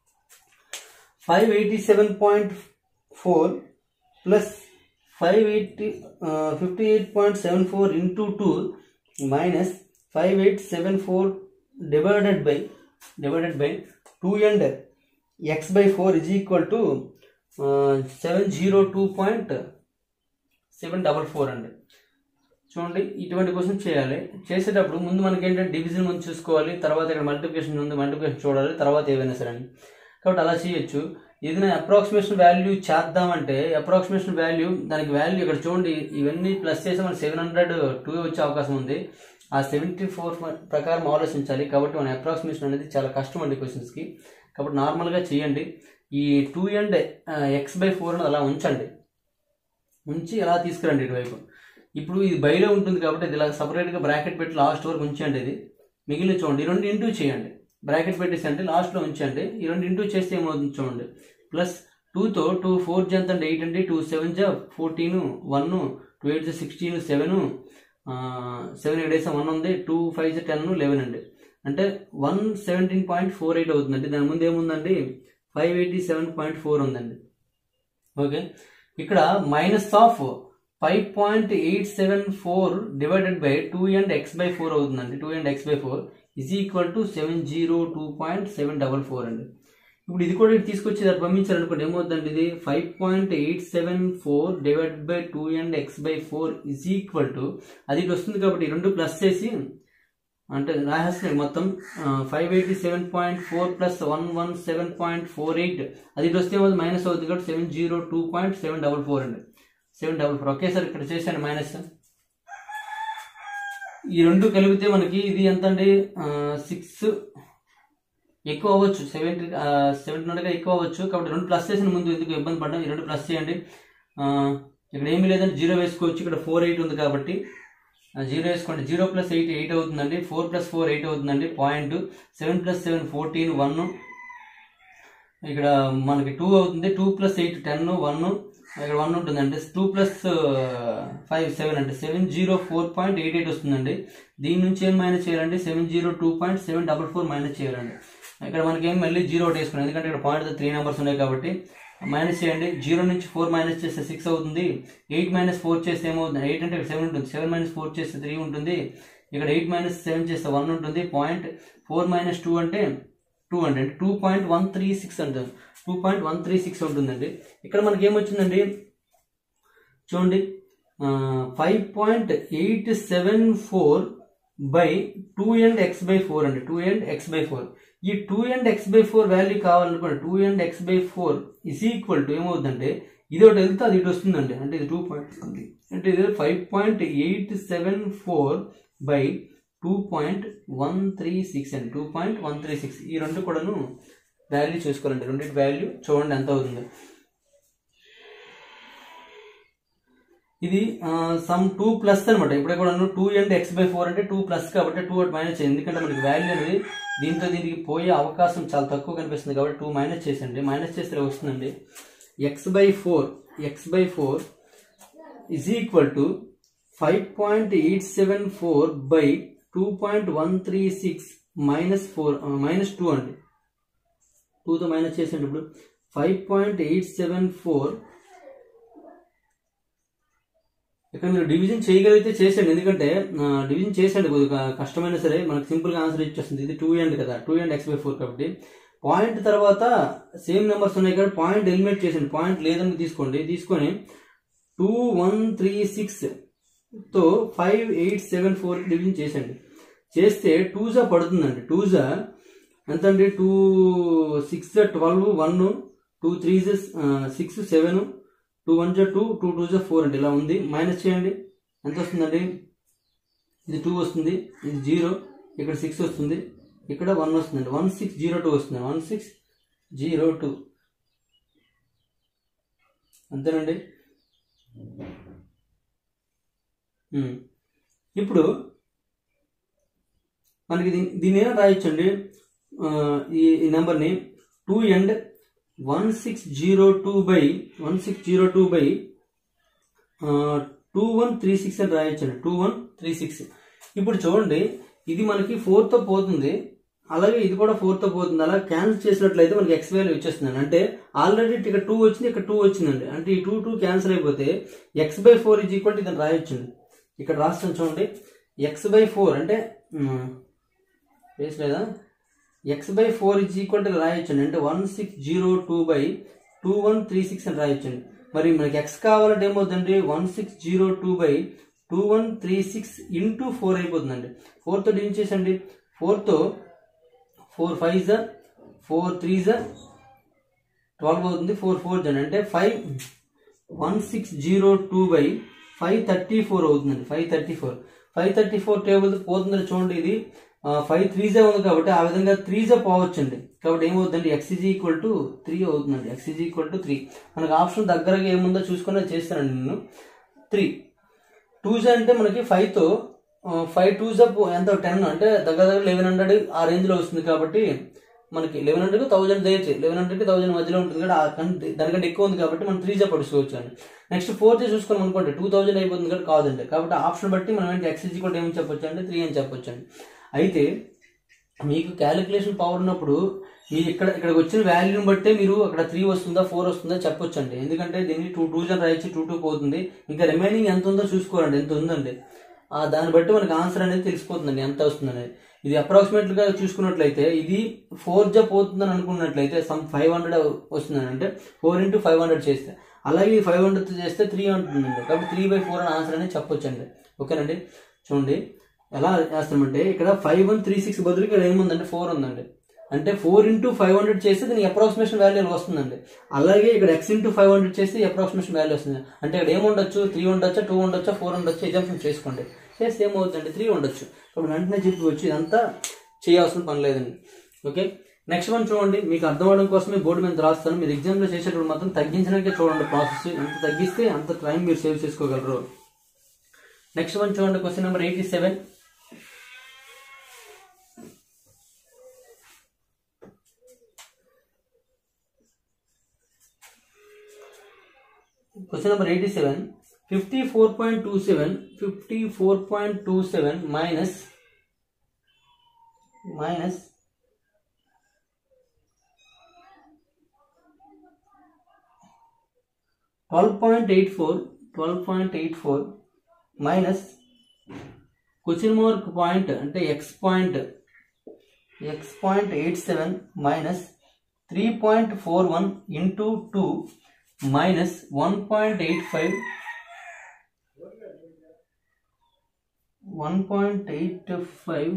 five eighty seven point four plus five eighty fifty eight point seven four into two minus five eight seven four divided by divided by two and x by four is equal to seven zero two point seven double four అండి చూడండి ఇటువంటి question చేయాలి చేసేటప్పుడు ముందు మనకి ఏంటంటే division ముందు చూసుకోవాలి తర్వాత ఇక్కడ మల్టిప్లికేషన్ ఉంది మల్టిప్లికేషన్ చూడాలి తర్వాత ఏవైనా సరే అని కాబట్టి అలా చేయొచ్చు ఏదైనా అప్రాక్సిమేషన్ వాల్యూ చేద్దామంటే అప్రాక్సిమేషన్ వాల్యూ దానికి వాల్యూ ఇక్కడ చూడండి ఇవన్నీ ప్లస్ చేస్తే మనకి సెవెన్ హండ్రెడ్ టూ వచ్చే అవకాశం ఉంది ఆ సెవెంటీ ఫోర్ ప్రకారం ఆలోచించాలి కాబట్టి మన అప్రాక్సిమేషన్ అనేది చాలా కష్టం అండి క్వశ్చన్స్కి కాబట్టి నార్మల్గా చేయండి ఈ two and x by four అలా ఉంచండి ఉంచి ఇలా తీసుకురండి ఇటువైపు ఇప్పుడు ఇది బయలో ఉంటుంది కాబట్టి ఇది ఇలా సపరేట్గా బ్రాకెట్ పెట్టి లాస్ట్ వరకు ఉంచండి ఇది మిగిలిన చూడండి ఈ రెండు ఇంటూ చేయండి బ్రాకెట్ పెట్టేసి అంటే లాస్ట్లో ఉంచండి ఈ రెండు ఇంటూ చేస్తే ఏమవుతుంది చూడండి ప్లస్ టూతో టూ ఫోర్ జంత్ అంటే ఎయిట్ అండి టూ సెవెన్ జా ఫోర్టీన్ వన్ టూ ఎయిట్ జా సిక్స్టీన్ సెవెన్ సెవెన్ ఎయిట్ వేసా వన్ ఉంది టూ ఫైవ్ జా టెన్ లెవెన్ అండి అంటే one seventeen point four eight అవుతుందండి దాని ముందు ఏముందండి five eighty seven point four ఉందండి ఓకే ఇక్కడ minus of five point eight seven four divided by two and x by four అవుతుందండి two and x by four is equal to seven zero two point seven double four అండి ఇప్పుడు ఇది కూడా ఇటు తీసుకొచ్చి దాన్ని పంపించారనుకోండి ఏమవుతుందండి ఇది five point eight seven four divide by two and x by four is equal to అది ఇటు వస్తుంది కాబట్టి ఈ రెండు ప్లస్ చేసి అంటే రాసేస్తున్నాయి మొత్తం five eighty seven point four plus one one seven point four eight అది ఇటు వస్తే ఏమవుతుంది మైనస్ అవుతుంది కాబట్టి seven zero two point seven double four అండి సెవెన్ డబల్ ఫోర్ ఒకేసారి ఇక్కడ చేశాను మైనస్ ఈ రెండు కలిపితే మనకి ఇది ఎంత అండి సిక్స్ ఎక్కువ అవ్వచ్చు సెవెంటీ సెవెంటీ హండ్రెడ్ ఎక్కువ అవ్వచ్చు కాబట్టి రెండు ప్లస్ చేసిన ముందు ఎందుకు ఇబ్బంది పడ్డాం ఈ రెండు ప్లస్ చేయండి ఆ, ఇక్కడ ఏమీ లేదంటే జీరో వేసుకోవచ్చు ఇక్కడ ఫోర్ ఎయిట్ ఉంది కాబట్టి జీరో వేసుకోండి జీరో ప్లస్ ఎయిట్ ఎయిట్ అవుతుందండి ఫోర్ ప్లస్ ఫోర్ ఎయిట్ అవుతుందండి point seven plus seven fourteen one ఇక్కడ మనకి టూ అవుతుంది two plus eight ten one ఇక్కడ వన్ ఉంటుందండి టూ ప్లస్ ఫైవ్ సెవెన్ అంటే seven zero four point eight eight వస్తుందండి దీని నుంచి ఏం మైనస్ చేయాలండి seven zero two point seven double four minus చేయాలండి ఇక్కడ మనకి ఏం మళ్ళీ జీరో ఒకటి వేసుకున్నాం ఎందుకంటే ఇక్కడ పాయింట్ త్రీ నెంబర్స్ ఉన్నాయి కాబట్టి మైనస్ చేయండి జీరో నుంచి ఫోర్ మైనస్ చేస్తే సిక్స్ అవుతుంది ఎయిట్ మైనస్ ఫోర్ చేస్తే ఏమవుతుంది ఎయిట్ అంటే సెవెన్ ఉంటుంది సెవెన్ మైనస్ ఫోర్ చేస్తే త్రీ ఉంటుంది ఇక్కడ ఎయిట్ మైనస్ సెవెన్ చేస్తే వన్ ఉంటుంది పాయింట్ ఫోర్ మైనస్ టూ అంటే టూ అంటే two point one three six అంటుంది two point one three six ఉంటుందండి ఇక్కడ మనకి ఏమొచ్చిందండి చూడండి five point eight seven four by two and x by four అండి two and x by four ఈ two and x by four value కావాలనుకోండి two and x by four is equal to ఏమవుతుందంటే ఇది ఒకటి వెళ్తే అది ఇటు వస్తుందండి అంటే ఇది టూ పాయింట్ అంటే ఇది five point eight seven four by two point one three six అండి two point one three six ఈ రెండు కూడాను వాల్యూ చూసుకోవాలండి రెండింటి వాల్యూ చూడండి ఎంత అవుతుంది ఇది సమ్ టూ ప్లస్ అనమాట ఇప్పుడు కూడా two and x by four అంటే టూ ప్లస్ కాబట్టి టూ ఒకటి మైనస్ చేయండి ఎందుకంటే మనకి వాల్యూ అనేది దీంతో దీనికి పోయే అవకాశం చాలా తక్కువ కనిపిస్తుంది కాబట్టి టూ మైనస్ చేసండి మైనస్ చేస్తే ఇలా వస్తుందండి x by four x by four is equal to five point eight seven four by two point one three six minus four minus two అండి టూతో మైనస్ చేసేయండి ఇప్పుడు five point eight seven four ఇక్కడ మీరు division చేయగలిగితే చేసేయండి ఎందుకంటే division చేసేయండి కొద్దిగా కష్టమైనా సరే మనకు సింపుల్గా ఆన్సర్ ఇచ్చేస్తుంది ఇది టూ ఎండ్ కదా two and x by four కాబట్టి పాయింట్ తర్వాత సేమ్ నెంబర్స్ ఉన్నాయి కాబట్టి పాయింట్ ఎలిమినేట్ చేసేయండి పాయింట్ లేదని తీసుకోండి తీసుకొని టూ వన్ త్రీ సిక్స్ తో five eight seven four division చేసేయండి చేస్తే టూ జా పడుతుందండి టూ జా ఎంత అండి two six twelve one two three six seven two one జా టూ టూ టూ జా ఫోర్ అండి ఇలా ఉంది మైనస్ చేయండి ఎంత వస్తుందండి ఇది టూ వస్తుంది ఇది జీరో ఇక్కడ సిక్స్ వస్తుంది ఇక్కడ వన్ వస్తుందండి వన్ సిక్స్ జీరో టూ వస్తుంది వన్ సిక్స్ జీరో టూ అంతేనండి ఉమ్. ఇప్పుడు మనకి దీన్ని దీన్ని ఏమైనా రాయొచ్చండి ఆ, ఈ ఈ నెంబర్ని two and one six zero two by one six zero two by two one three six అని రాయొచ్చండి టూ వన్ త్రీ సిక్స్ ఇప్పుడు చూడండి ఇది మనకి ఫోర్తో పోతుంది అలాగే ఇది కూడా ఫోర్తో పోతుంది అలా క్యాన్సిల్ చేసినట్లయితే మనకి ఎక్స్ వాల్యూ వచ్చేస్తుందండి అంటే ఆల్రెడీ ఇక్కడ టూ వచ్చింది ఇక్కడ టూ వచ్చిందండి అంటే ఈ టూ టూ క్యాన్సిల్ అయిపోతే x by four is equal to ఇదని రాయొచ్చండి ఇక్కడ రాస్తాను చూడండి ఎక్స్ బై ఫోర్ అంటే వేసలేదా x by four is equal to రాయొచ్చండి అంటే one six zero two by two one three six అని రాయొచ్చండి మరి మనకి ఎక్స్ కావాలంటే ఏమవుతుందండి one six zero two by two one three six into four అయిపోతుందండి ఫోర్తో డివిజన్ చేసండి ఫోర్తో ఫోర్ ఫైవ్ జా ఫోర్ త్రీ జా ట్వెల్వ్ అవుతుంది ఫోర్ ఫోర్ జన్ అంటే five one six zero two by five thirty four అవుతుందండి five thirty four five thirty four table పోతుందని చూడండి ఇది ఫైవ్ త్రీ జా ఉంది కాబట్టి ఆ విధంగా త్రీ జా పోవచ్చండి కాబట్టి ఏమవుతుందండి ఎక్స్ఈజీ ఈక్వల్ టు త్రీ అవుతుందండి ఎక్స్ఈజీ ఈక్వల్ టు త్రీ మనకు ఆప్షన్ దగ్గరగా ఏముందో చూసుకొని అది చేస్తానండి నేను త్రీ టూ జా అంటే మనకి ఫైవ్తో ఫైవ్ టూ జా ఎంత టెన్ అంటే దగ్గర దగ్గర లెవెన్ హండ్రెడ్ ఆ రేంజ్లో వస్తుంది కాబట్టి మనకి లెవెన్ హండ్రెడ్ థౌసండ్ చేయొచ్చు లెవెన్ హండ్రెడ్ థౌసండ్ మధ్యలో ఉంటుంది కదా ఆ కన్- దానికంటే ఎక్కువ ఉంది కాబట్టి మనం త్రీ జా పడుకోవచ్చు అండి నెక్స్ట్ ఫోర్త్ చూసుకొని అనుకోండి టూ థౌసండ్ అయిపోతుంది కదా కాదండి కాబట్టి ఆప్షన్ బట్టి మనం ఏంటి ఎక్స్ఎస్జీ కూడా ఏమని చెప్పొచ్చు అంటే త్రీ అని చెప్పొచ్చు అండి అయితే మీకు క్యాలిక్యులేషన్ పవర్ ఉన్నప్పుడు మీరు ఇక్కడ ఇక్కడికి వచ్చిన వాల్యూని బట్టే మీరు అక్కడ త్రీ వస్తుందా ఫోర్ వస్తుందా చెప్పొచ్చు అండి ఎందుకంటే దీన్ని టూ టూ జన్ రాయొచ్చు టూ టూ పోతుంది ఇంకా రిమైనింగ్ ఎంత ఉందో చూసుకోవాలండి ఎంత ఉందండి ఆ దాన్ని బట్టి మనకి ఆన్సర్ అనేది తెలిసిపోతుందండి ఎంత వస్తుంది అనేది ఇది అప్రాక్సిమేట్ గా చూసుకున్నట్లయితే ఇది ఫోర్ జా పోతుందని అనుకున్నట్లయితే సమ్ ఫైవ్ హండ్రెడ్ వస్తుందని అంటే ఫోర్ ఇంటూ ఫైవ్ హండ్రెడ్ చేస్తే అలాగే ఫైవ్ హండ్రెడ్ చేస్తే త్రీ ఉంటుందండి కాబట్టి త్రీ బై ఫోర్ అని ఆన్సర్ అనేది చెప్పొచ్చండి ఓకేనండి చూడండి ఎలా చేస్తామంటే ఇక్కడ ఫైవ్ వన్ త్రీ సిక్స్ బదులు ఇక్కడ ఏముందంటే ఫోర్ ఉందండి అంటే ఫోర్ ఇంటూ ఫైవ్ హండ్రెడ్ చేస్తే దీనికి అప్రాక్సిమేషన్ వాల్యూ వస్తుందండి అలాగే ఇక్కడ ఎక్స్ ఇంటూ ఫైవ్ హండ్రెడ్ చేస్తే అప్రాక్సిమేషన్ వాల్యూ వస్తుంది అంటే ఇక్కడ ఏముండొచ్చు త్రీ ఉండొచ్చా టూ ఉండొచ్చా ఫోర్ ఉండొచ్చా ఎగ్జాంపుల్ చేసుకోండి చేస్తే ఏమవుతుందంటే త్రీ ఉండొచ్చు ఇప్పుడు వెంటనే చెప్పి వచ్చి ఇదంతా చేయాల్సిన పని లేదండి ఓకే నెక్స్ట్ వన్ చూడండి మీకు అర్థం అవడం కోసమే బోర్డు మీద రాస్తాను మీరు ఎగ్జామ్లో చేసేటప్పుడు మాత్రం తగ్గించడానికే చూడండి ప్రాసెస్ ఎంత తగ్గిస్తే అంత టైం మీరు సేవ్ చేసుకోగలరు నెక్స్ట్ వన్ చూడండి question number eighty seven question number eighty seven fifty four point two seven fifty four point two seven minus minus twelve point eight four twelve point eight four minus question mark point అంటే x point x point eight seven minus three point four one into two minus one point eight five one point eight five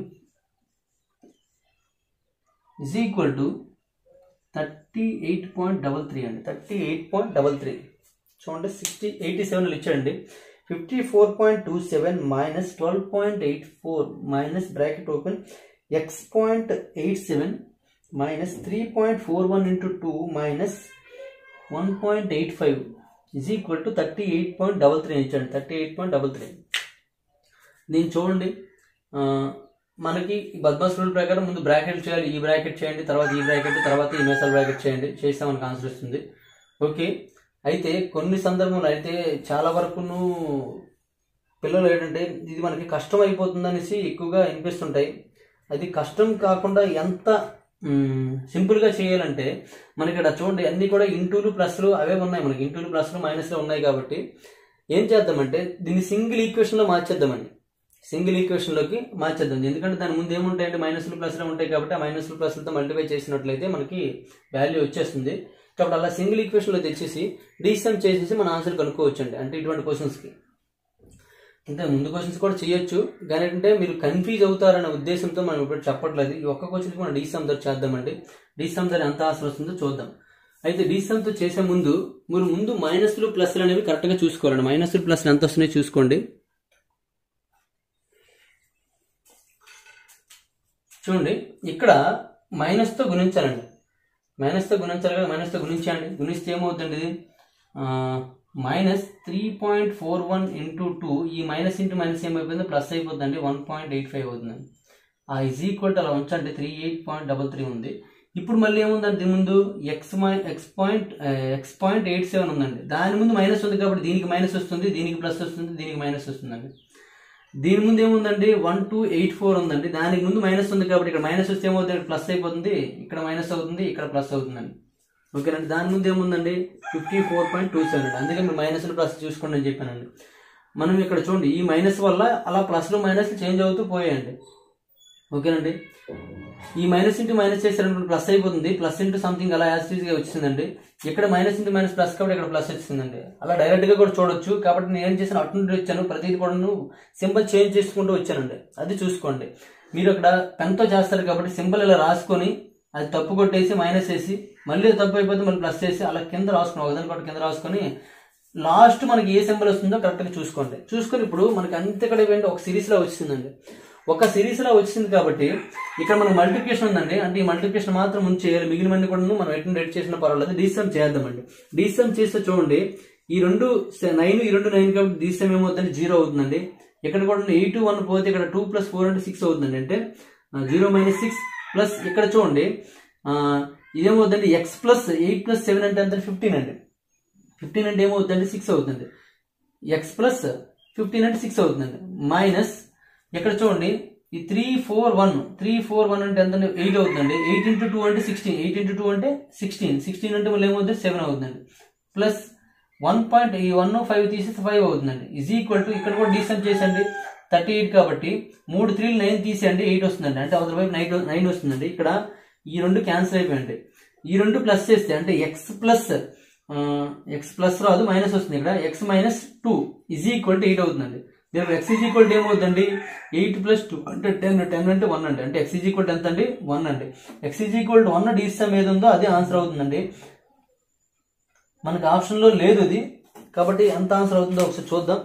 is equal to thirty eight point double three అండి thirty eight point double three చూడండి sixty eighty సెవెన్లో ఇచ్చాడండి fifty four point two seven minus twelve point eight four minus bracket open x point eight seven minus three point four one into two minus one point eight five is equal to thirty eight point double three ఇచ్చాడు thirty eight point double three దీన్ని చూడండి ఆ, మనకి ఈ BODMAS rule ప్రకారం ముందు bracket చేయాలి ఈ బ్రాకెట్ చేయండి తర్వాత ఈ బ్రాకెట్ తర్వాత ఈ మెసల్ బ్రాకెట్ చేయండి చేస్తే మనకు ఆన్సర్ వస్తుంది ఓకే అయితే కొన్ని సందర్భంలో అయితే చాలా వరకును పిల్లలు ఏంటంటే ఇది మనకి కష్టం అయిపోతుంది అనేసి ఎక్కువగా వినిపిస్తుంటాయి అది కష్టం కాకుండా ఎంత మ్, సింపుల్గా చేయాలంటే మనకి ఇక్కడ చూడండి అన్ని కూడా ఇంటూలు ప్లస్లు అవే ఉన్నాయి మనకి ఇంటూలు ప్లస్లు మైనస్లు ఉన్నాయి కాబట్టి ఏం చేద్దామంటే దీన్ని సింగిల్ ఈక్వేషన్లో మార్చేద్దామండి సింగిల్ ఈక్వేషన్లోకి మార్చేద్దాం ఎందుకంటే దాని ముందు ఏముంటాయంటే మైనస్లు ప్లస్లు ఉంటాయి కాబట్టి ఆ మైనస్లు ప్లస్లతో మల్టిప్లై చేసినట్లయితే మనకి వాల్యూ వచ్చేస్తుంది కాబట్టి అలా సింగిల్ ఈక్వేషన్లో తెచ్చేసి డీసమ్ చేసేసి మన ఆన్సర్ కనుక్కోవచ్చండి అంటే ఇటువంటి క్వశ్చన్స్కి అంటే ముందు క్వశ్చన్స్ కూడా చేయొచ్చు కానీ ఏంటంటే మీరు కన్ఫ్యూజ్ అవుతారనే ఉద్దేశంతో మనం ఇప్పుడు చెప్పట్లేదు ఈ ఒక్క క్వశ్చన్కి మనం డీసమ్ తో చేద్దామండి డీసమ్ తో ఎంత ఆన్సర్ వస్తుందో చూద్దాం అయితే డీసమ్ తో చేసే ముందు మీరు ముందు మైనస్లు ప్లస్లు అనేవి కరెక్ట్గా చూసుకోవాలండి మైనస్లు ప్లస్లు ఎంత వస్తున్నాయో చూసుకోండి చూడండి ఇక్కడ మైనస్తో గుణించాలండి మైనస్తో గుణించాలి కదా మైనస్తో గుణించండి గుణిస్తే ఏమవుతుంది ఇది minus three point four one into two ఈ మైనస్ ఇంటూ మైనస్ ఏమైపోయింది ప్లస్ అయిపోతుందండి వన్ పాయింట్ ఎయిట్ ఫైవ్ అవుతుందండి ఆ ఇజ్ ఈక్వల్ టు అలా ఉంచండి three eight point double three ఉంది ఇప్పుడు మళ్ళీ ఏముందండి దీని ముందు ఎక్స్ మై x point x point eight seven ఉందండి దాని ముందు మైనస్ ఉంది కాబట్టి దీనికి మైనస్ వస్తుంది దీనికి ప్లస్ వస్తుంది దీనికి మైనస్ వస్తుందండి దీని ముందు ఏముందండి వన్ టూ ఎయిట్ ఫోర్ ఉందండి దానికి ముందు మైనస్ ఉంది కాబట్టి ఇక్కడ మైనస్ వస్తే ఏమవుతుంది ఇక్కడ ప్లస్ అయిపోతుంది ఇక్కడ మైనస్ అవుతుంది ఇక్కడ ప్లస్ అవుతుందండి ఓకేనండి దాని ముందు ఏముందండి fifty four point two seven అండి అందుకే మీరు మైనస్ ప్లస్ చూసుకోండి అని చెప్పానండి మనం ఇక్కడ చూడండి ఈ మైనస్ వల్ల అలా ప్లస్లు మైనస్ చేంజ్ అవుతూ పోయాయండి ఓకేనండి ఈ మైనస్ ఇంటూ మైనస్ చేసారనుకుంటే ప్లస్ అయిపోతుంది ప్లస్ ఇంటూ సంథింగ్ అలా యాసిటీస్గా వచ్చిందండి ఇక్కడ మైనస్ ఇంటూ మైనస్ ప్లస్ కాబట్టి ఇక్కడ ప్లస్ వచ్చిందండి అలా డైరెక్ట్గా కూడా చూడొచ్చు కాబట్టి నేను ఏం చేశాను అటు నుండి వచ్చాను ప్రతిదీ కూడా సింబల్ చేంజ్ చేసుకుంటూ వచ్చానండి అది చూసుకోండి మీరు అక్కడ పెన్తో చేస్తారు కాబట్టి సింబల్ ఇలా రాసుకొని అది తప్పు కొట్టేసి మైనస్ వేసి మళ్ళీ అది తప్పు అయిపోతే మళ్ళీ ప్లస్ చేసి అలా కింద రాసుకుని ఒకదాని కూడా కింద రాసుకొని లాస్ట్ మనకి ఏ సింబల్ వస్తుందో కరెక్ట్గా చూసుకోండి చూసుకొని ఇప్పుడు మనకి అంత ఇక్కడ ఏంటి ఒక సిరీస్లో వచ్చిందండి ఒక సిరీస్లో వచ్చింది కాబట్టి ఇక్కడ మనకు మల్టిప్లికేషన్ ఉందండి అంటే ఈ మల్టిప్లికేషన్ మాత్రం ముందు చేయాలి మిగిలినవన్నీ కూడా మనం ఎటు రెడ్ చేసిన పర్వాలేదు డీసమ్ చేద్దామండి డీసమ్ చేస్తే చూడండి ఈ రెండు నైన్ ఈ రెండు నైన్ కాబట్టి డీసమ్ ఏమవుతుందంటే జీరో అవుతుందండి ఇక్కడ కూడా ఎయిట్ వన్ పోతే ఇక్కడ టూ ప్లస్ ఫోర్ అంటే సిక్స్ అవుతుందండి అంటే జీరో మైనస్ సిక్స్ ప్లస్ ఇక్కడ చూడండి ఆ, ఇదేమవుతుందండి x plus eight plus seven అంటే ఎంత ఫిఫ్టీన్ అండి ఫిఫ్టీన్ అంటే ఏమవుతుందండి సిక్స్ అవుతుంది ఎక్స్ ప్లస్ ఫిఫ్టీన్ అంటే సిక్స్ అవుతుందండి మైనస్ ఇక్కడ చూడండి ఈ three four one three four one అంటే ఎంత ఎయిట్ అవుతుందండి ఎయిట్ ఇంటూ టూ అంటే సిక్స్టీన్ ఎయిట్ ఇంటూ టూ అంటే సిక్స్టీన్ సిక్స్టీన్ అంటే మళ్ళీ ఏమవుతుంది సెవెన్ అవుతుందండి ప్లస్ వన్ పాయింట్ ఈ వన్ ఫైవ్ తీసేసి ఫైవ్ అవుతుందండి ఈజ్ ఈక్వల్ టు ఇక్కడ కూడా డీసెంట్ చేసండి థర్టీ ఎయిట్ కాబట్టి మూడు త్రీలు నైన్ తీసేయండి ఎయిట్ వస్తుందండి అంటే అవతల వైపు నైన్ నైన్ వస్తుందండి ఇక్కడ ఈ రెండు క్యాన్సిల్ అయిపోయండి ఈ రెండు ప్లస్ చేస్తే అంటే ఎక్స్ ప్లస్ ఎక్స్ ప్లస్ రాదు మైనస్ వస్తుంది ఇక్కడ x minus two is equal to eight అవుతుందండి దీనికి ఎక్స్ ఈజ్ ఈక్వల్ టు ఏమవుతుందండి ఎయిట్ ప్లస్ టూ అంటే టెన్ టెన్ అంటే వన్ అండి అంటే ఎక్స్ ఈజ్ ఈక్వల్ టు ఎంత అండి వన్ అండి x is equal to one డీసమ్ ఏది ఉందో అదే ఆన్సర్ అవుతుందండి మనకి ఆప్షన్లో లేదు అది కాబట్టి ఎంత ఆన్సర్ అవుతుందో ఒకసారి చూద్దాం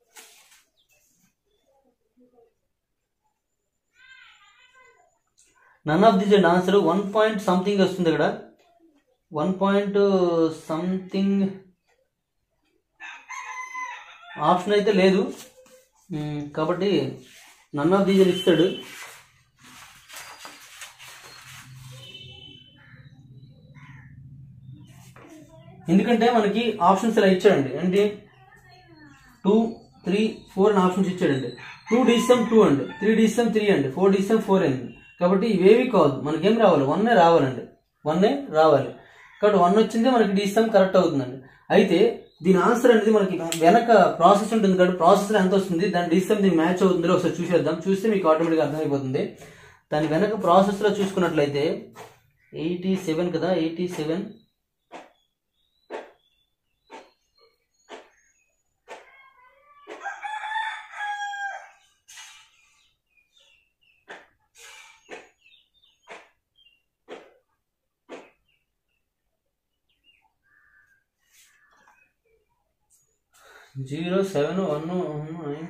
none of this and answer one point something వస్తుంది ఇక్కడ వన్ పాయింట్ సంథింగ్ ఆప్షన్ అయితే లేదు మ్మ్, కాబట్టి నన్ ఆఫ్ దీస్ ఇస్తాడు ఎందుకంటే మనకి ఆప్షన్స్ ఇలా ఇచ్చాడండి ఏంటి టూ త్రీ ఫోర్ అని ఆప్షన్స్ ఇచ్చాడండి టూ డిసెమ్ టూ అండి త్రీ డిసెమ్ త్రీ అండి ఫోర్ డిసెమ్ ఫోర్ అండి కాబట్టి ఇవేవి కాదు మనకేం రావాలి వన్నే రావాలండి వన్నే రావాలి కాబట్టి వన్ వచ్చిందే మనకి డిసెమ్ కరెక్ట్ అవుతుందండి అయితే దీని ఆన్సర్ అనేది మనకి వెనక ప్రాసెస్ ఉంటుంది కాబట్టి ప్రాసెస్ ఎంత వస్తుంది దాని డిసెమ్ దీనికి మ్యాచ్ అవుతుందో ఒకసారి చూసేద్దాం చూస్తే మీకు ఆటోమేటిక్గా అర్థమైపోతుంది దాని వెనక ప్రాసెస్లో చూసుకున్నట్లయితే ఎయిటీ సెవెన్ కదా eighty seven zero seven one nine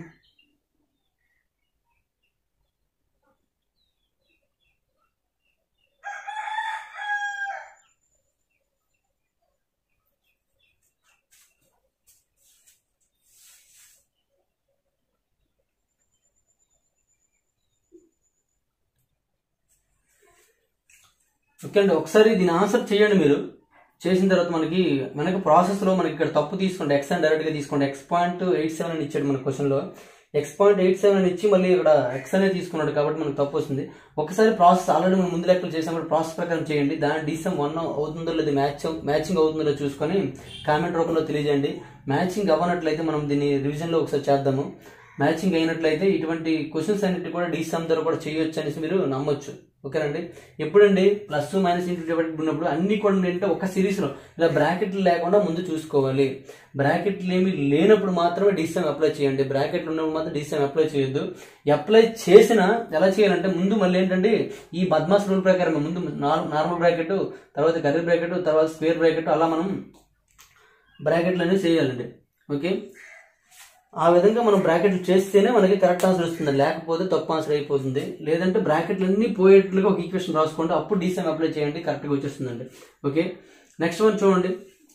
okay అండి ఒకసారి దీని ఆన్సర్ చేయండి మీరు చేసిన తర్వాత మనకి మనకి ప్రాసెస్లో మనకి ఇక్కడ తప్పు తీసుకోండి ఎక్స్ అని డైరెక్ట్గా తీసుకోండి ఎక్స్ పాయింట్ ఎయిట్ సెవెన్ అని ఇచ్చాడు మన క్వశ్చన్లో ఎక్స్ పాయింట్ ఎయిట్ సెవెన్ అని ఇచ్చి మళ్ళీ ఇక్కడ ఎక్స్ అనేది తీసుకున్నాడు కాబట్టి మనకు తప్పు వస్తుంది ఒకసారి ప్రాసెస్ ఆల్రెడీ మనం ముందు లెక్కలు చేసాం ప్రాసెస్ ప్రకారం చేయండి దాని డిసెమ్ వన్ అవుతుందో లేదు మ్యాచ్ మ్యాచింగ్ అవుతుందో లేదో చూసుకొని కామెంట్ రూపంలో తెలియజేయండి మ్యాచింగ్ అవ్వనట్లయితే మనం దీన్ని రివిజన్లో ఒకసారి చేద్దాము మ్యాచింగ్ అయినట్లయితే ఇటువంటి క్వశ్చన్స్ అన్నిటి కూడా డిసెమ్ ద్వారా కూడా చేయొచ్చు అనేసి మీరు నమ్మొచ్చు ఓకేనండి ఎప్పుడండి ప్లస్ మైనస్ ఇంటూ డివైడెడ్ ఉన్నప్పుడు అన్ని కూడా ఏంటంటే ఒక సిరీస్లో ఇలా బ్రాకెట్లు లేకుండా ముందు చూసుకోవాలి బ్రాకెట్లు ఏమి లేనప్పుడు మాత్రమే డిసెమ్ అప్లై చేయండి బ్రాకెట్లు ఉన్నప్పుడు మాత్రం డిసెమ్ అప్లై చేయొద్దు అప్లై చేసిన ఎలా చేయాలంటే ముందు మళ్ళీ ఏంటంటే ఈ బద్మాస్ రూల్ ప్రకారం ముందు నార్మల్ బ్రాకెట్ తర్వాత కర్రీ బ్రాకెట్ తర్వాత స్క్వేర్ బ్రాకెట్ అలా మనం బ్రాకెట్లు అనేవి చేయాలండి ఓకే ఆ విధంగా మనం బ్రాకెట్లు చేస్తేనే మనకి కరెక్ట్ ఆన్సర్ వస్తుంది లేకపోతే తప్పు ఆన్సర్ అయిపోతుంది లేదంటే బ్రాకెట్లు అన్ని పోయేట్లుగా ఒక ఈక్వేషన్ రాసుకోండి అప్పుడు డీసీఎం అప్లై చేయండి కరెక్ట్గా వచ్చేస్తుందండి ఓకే నెక్స్ట్ వన్ చూడండి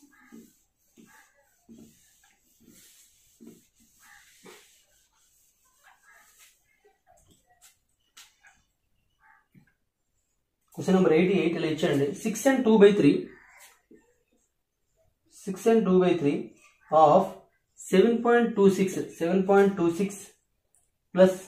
క్వశ్చన్ నెంబర్ ఎయిటీ ఎయిట్ ఇలా ఇచ్చాడండి six and two by three six and two by three of seven point two six seven point two six plus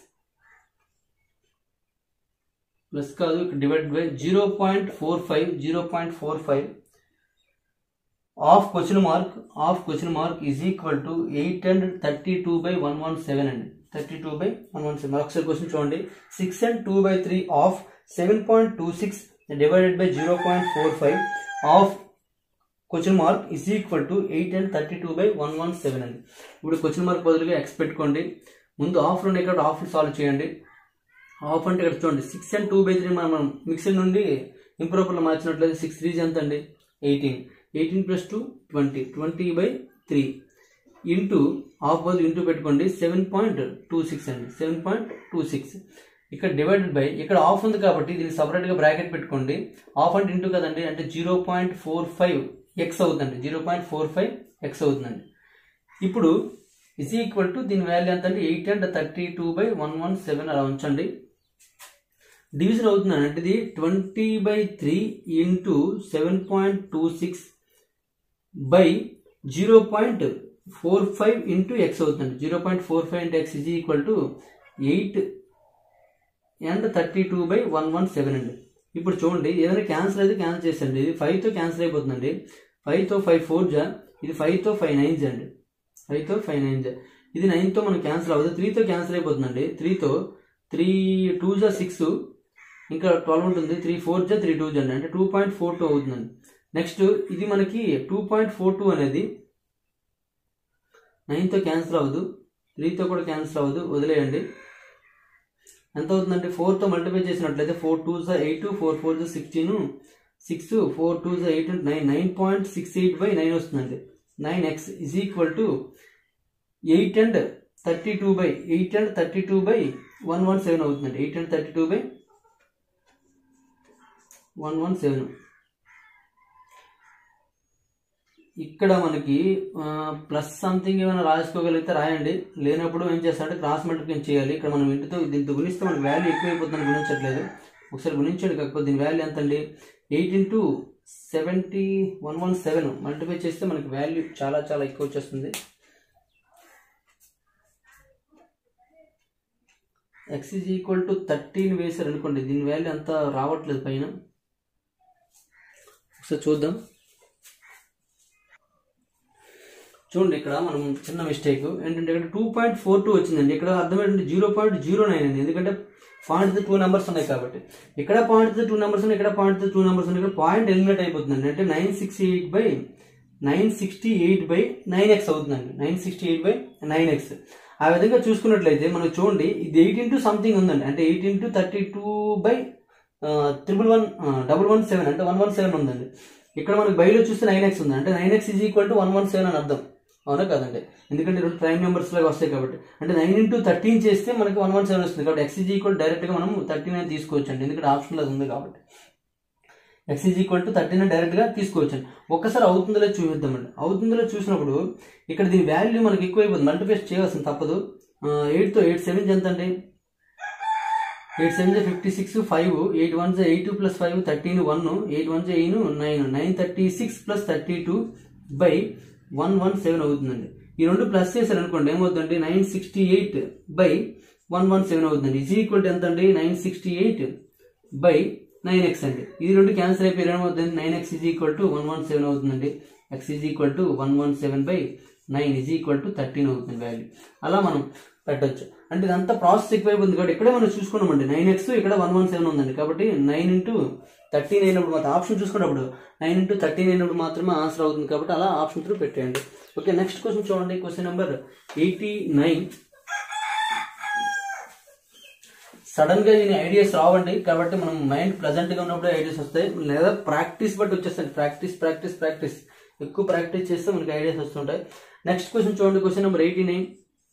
plus కాదు ఇక్కడ divide by zero point four five zero point four five of question mark of question mark is equal to eight and thirty two by one one seven అండి thirty two by one one seven ఒకసారి question చూడండి six and two by three of seven point two six divided by zero point four five of question mark is equal to eight and thirty two by one one seven అండి ఇప్పుడు question mark బదులుగా X పెట్టుకోండి ముందు of నుండి ఇక్కడ of solve చేయండి of అంటే ఇక్కడ చూడండి six and two by three మనం మిక్సర్ నుండి ఇంప్రూపర్లో మార్చినట్లయితే సిక్స్ త్రీ ఎంత అండి eighteen eighteen plus two twenty twenty by three into of బదులు ఇంటూ పెట్టుకోండి సెవెన్ పాయింట్ టూ సిక్స్ అండి సెవెన్ పాయింట్ టూ సిక్స్ ఇక్కడ డివైడెడ్ బై ఇక్కడ ఆఫ్ ఉంది కాబట్టి దీన్ని సపరేట్గా బ్రాకెట్ పెట్టుకోండి ఆఫ్ అంటే ఇంటూ కదండి అంటే zero point four five x అవుతుందండి zero point four five x అవుతుందండి ఇప్పుడు ఇస్ ఈక్వల్ టు దీని వాల్యూ ఎంత అంటే eight and thirty two by one one seven అలా ఉంచండి డివిజన్ అవుతుందండి అంటే ఇది twenty by three into seven point two six by zero point four five into x అవుతుంది zero point four five into x is equal to eight and thirty two by one one seven అండి ఇప్పుడు చూడండి ఏదైనా cancel అయితే cancel చేసండి ఇది ఫైవ్తో cancel అయిపోతుందండి ఫైవ్తో five four జా ఇది ఫైవ్తో ఫైవ్ నైన్ జా అండి ఫైవ్తో ఫైవ్ నైన్ జా ఇది నైన్తో మనకు క్యాన్సిల్ అవ్వదు త్రీతో క్యాన్సిల్ అయిపోతుందండి త్రీతో త్రీ టూ జా సిక్స్ ఇంకా ట్వెల్వ్ ఉంటుంది త్రీ ఫోర్ జా త్రీ టూ జా అండి అంటే టూ పాయింట్ ఫోర్ టూ అవుతుందండి నెక్స్ట్ ఇది మనకి టూ పాయింట్ ఫోర్ టూ అనేది నైన్తో క్యాన్సిల్ అవ్వదు త్రీతో కూడా క్యాన్సిల్ అవ్వదు వదిలేయండి ఎంత అవుతుందంటే ఫోర్తో మల్టిప్లై చేసినట్లయితే ఫోర్ టూ జా ఎయిట్ ఫోర్ ఫోర్ జా సిక్స్టీన్ సిక్స్ ఫోర్ టూ జా eight nine nine point six eight by nine వస్తుందండి nine x is equal to eight and thirty two by eight and thirty two by one one seven అవుతుందండి eight and thirty two by one one seven ఇక్కడ మనకి plus something ఏమైనా రాసుకోగలిగితే రాయండి లేనప్పుడు ఏం చేస్తారంటే cross multiplication చేయాలి ఇక్కడ మనం ఇంటితో దీంతో గుణిస్తే మనకి వాల్యూ ఎక్కువైపోతుందని గుణించట్లేదు ఒకసారి గుణించండి కాకపోతే దీని వాల్యూ ఎంత అండి eight into seventy one one seven multiply చేస్తే మనకి వాల్యూ చాలా చాలా ఎక్కువ వచ్చేస్తుంది x is equal to thirteen వేసారు అనుకోండి దీని వాల్యూ అంత రావట్లేదు పైన ఒకసారి చూద్దాం చూడండి ఇక్కడ మనం చిన్న మిస్టేక్ ఏంటంటే ఇక్కడ టూ పాయింట్ ఫోర్ టూ వచ్చిందండి ఇక్కడ అర్థమైంది జీరో పాయింట్ జీరో నైన్ అండి ఎందుకంటే పాయింట్ టూ నెంబర్స్ ఉన్నాయి కాబట్టి ఇక్కడ పాయింట్ టూ నెంబర్స్ ఉన్నాయి ఇక్కడ పాయింట్ టూ నెంబర్స్ ఉన్నాయి ఇక్కడ పాయింట్ ఎలిమినేట్ అయిపోతుందండి అంటే nine sixty eight by nine sixty eight by nine x అవుతుందండి nine sixty eight by nine x ఆ విధంగా చూసుకున్నట్లయితే మనకు చూడండి ఇది ఎయిట్ ఇంటూ సంథింగ్ ఉందండి అంటే eight into thirty two by triple one double one seven అంటే వన్ వన్ సెవెన్ ఉందండి ఇక్కడ మనకి బయలో చూస్తే నైన్ ఎక్స్ ఉంది అంటే nine x is equal to one one seven అని అర్థం అవునా కాదండి ఎందుకంటే రెండు ప్రైమ్ నెంబర్స్ లాగా వస్తాయి కాబట్టి అంటే నైన్ ఇంటూ థర్టీన్ చేస్తే మనకి వన్ వన్ సెవెన్ వస్తుంది కాబట్టి ఎక్స్ ఈజ్ ఈక్వల్ డైరెక్ట్గా మనం థర్టీన్ అని తీసుకోవచ్చు అండి ఎందుకంటే ఆప్షన్ అది ఉంది కాబట్టి x is equal to thirteen డైరెక్ట్గా తీసుకోవచ్చు అండి ఒక్కసారి అవుతుందో లేదో చూపిద్దామండి అవుతుందో చూసినప్పుడు ఇక్కడ దీని వాల్యూ మనకి ఎక్కువ అయిపోతుంది మల్టిప్లేస్ చేయాల్సింది తప్పదు ఎయిట్తో ఎయిట్ సెవెన్ ఎంత అండి eight seven fifty six five eight one eight plus five thirteen one eight one ఎయిన్ nine nine thirty six plus thirty two by one one seven అవుతుందండి ఈ రెండు ప్లస్ చేశారు అనుకోండి ఏమవుతుందండి nine sixty eight by one one seven అవుతుందండి is equal to ఎంత అండి nine sixty eight by nine x అండి ఇది రెండు క్యాన్సిల్ అయిపోయి ఏమవుతుంది nine x is equal to one one seven అవుతుందండి x is equal to one one seven by nine is equal to thirteen అవుతుంది value అలా మనం పెట్టొచ్చు అంటే ఇదంతా ప్రాసెస్ ఎక్కువైపోతుంది కాబట్టి ఇక్కడే మనం చూసుకున్నామండి నైన్ ఎక్స్ ఇక్కడ వన్ వన్ సెవెన్ ఉందండి కాబట్టి నైన్ ఇంటూ థర్టీన్ అయినప్పుడు మాత్రం ఆప్షన్ చూసుకున్నప్పుడు నైన్ ఇంటూ థర్టీన్ అయినప్పుడు మాత్రమే ఆన్సర్ అవుతుంది కాబట్టి అలా ఆప్షన్ త్రూ పెట్టేయండి ఓకే నెక్స్ట్ క్వశ్చన్ చూడండి question number eighty nine sudden గా దీని ఐడియాస్ రావండి కాబట్టి మనం మైండ్ ప్లెజెంట్ గా ఉన్నప్పుడు ఐడియాస్ వస్తాయి లేదా ప్రాక్టీస్ బట్టి వచ్చేస్తాయి ప్రాక్టీస్ ప్రాక్టీస్ ప్రాక్టీస్ ఎక్కువ ప్రాక్టీస్ చేస్తే మనకి ఐడియాస్ వస్తుంటాయి నెక్స్ట్ క్వశ్చన్ చూడండి question number eighty nine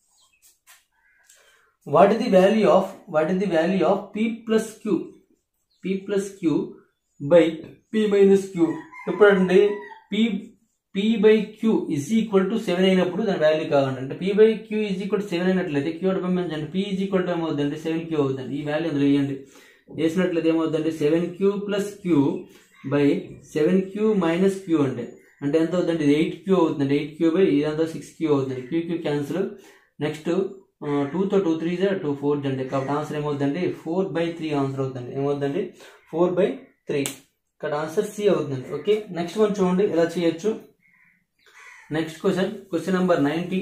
what is the value of what is the value of p plus q p plus q by p minus q ఎప్పుడండి p p by q is equal to seven అయినప్పుడు దాని వాల్యూ కావాలండి అంటే p by q is equal to seven అయినట్లయితే q అంటే పంపించండి p is equal to ఏమవుతుందండి సెవెన్ క్యూ అవుతుంది ఈ వాల్యూ అందులో వేయండి వేసినట్లయితే ఏమవుతుందండి seven q plus q by seven q minus q అంటే అంటే ఎంత అవుతుందండి ఇది ఎయిట్ క్యూ అవుతుంది ఎయిట్ క్యూ బై ఇదంతా సిక్స్ క్యూ అవుతుంది క్యూ క్యూ క్యాన్సిల్ నెక్స్ట్ టూతో టూ త్రీ జా టూ ఫోర్ అండి కాబట్టి ఆన్సర్ ఏమవుతుందండి ఫోర్ బై త్రీ ఆన్సర్ అవుతుంది ఏమవుతుందండి ఫోర్ బై త్రీ ఇక్కడ ఆన్సర్ సి అవుతుందండి ఓకే నెక్స్ట్ వన్ చూడండి ఎలా చేయొచ్చు next question question number ninety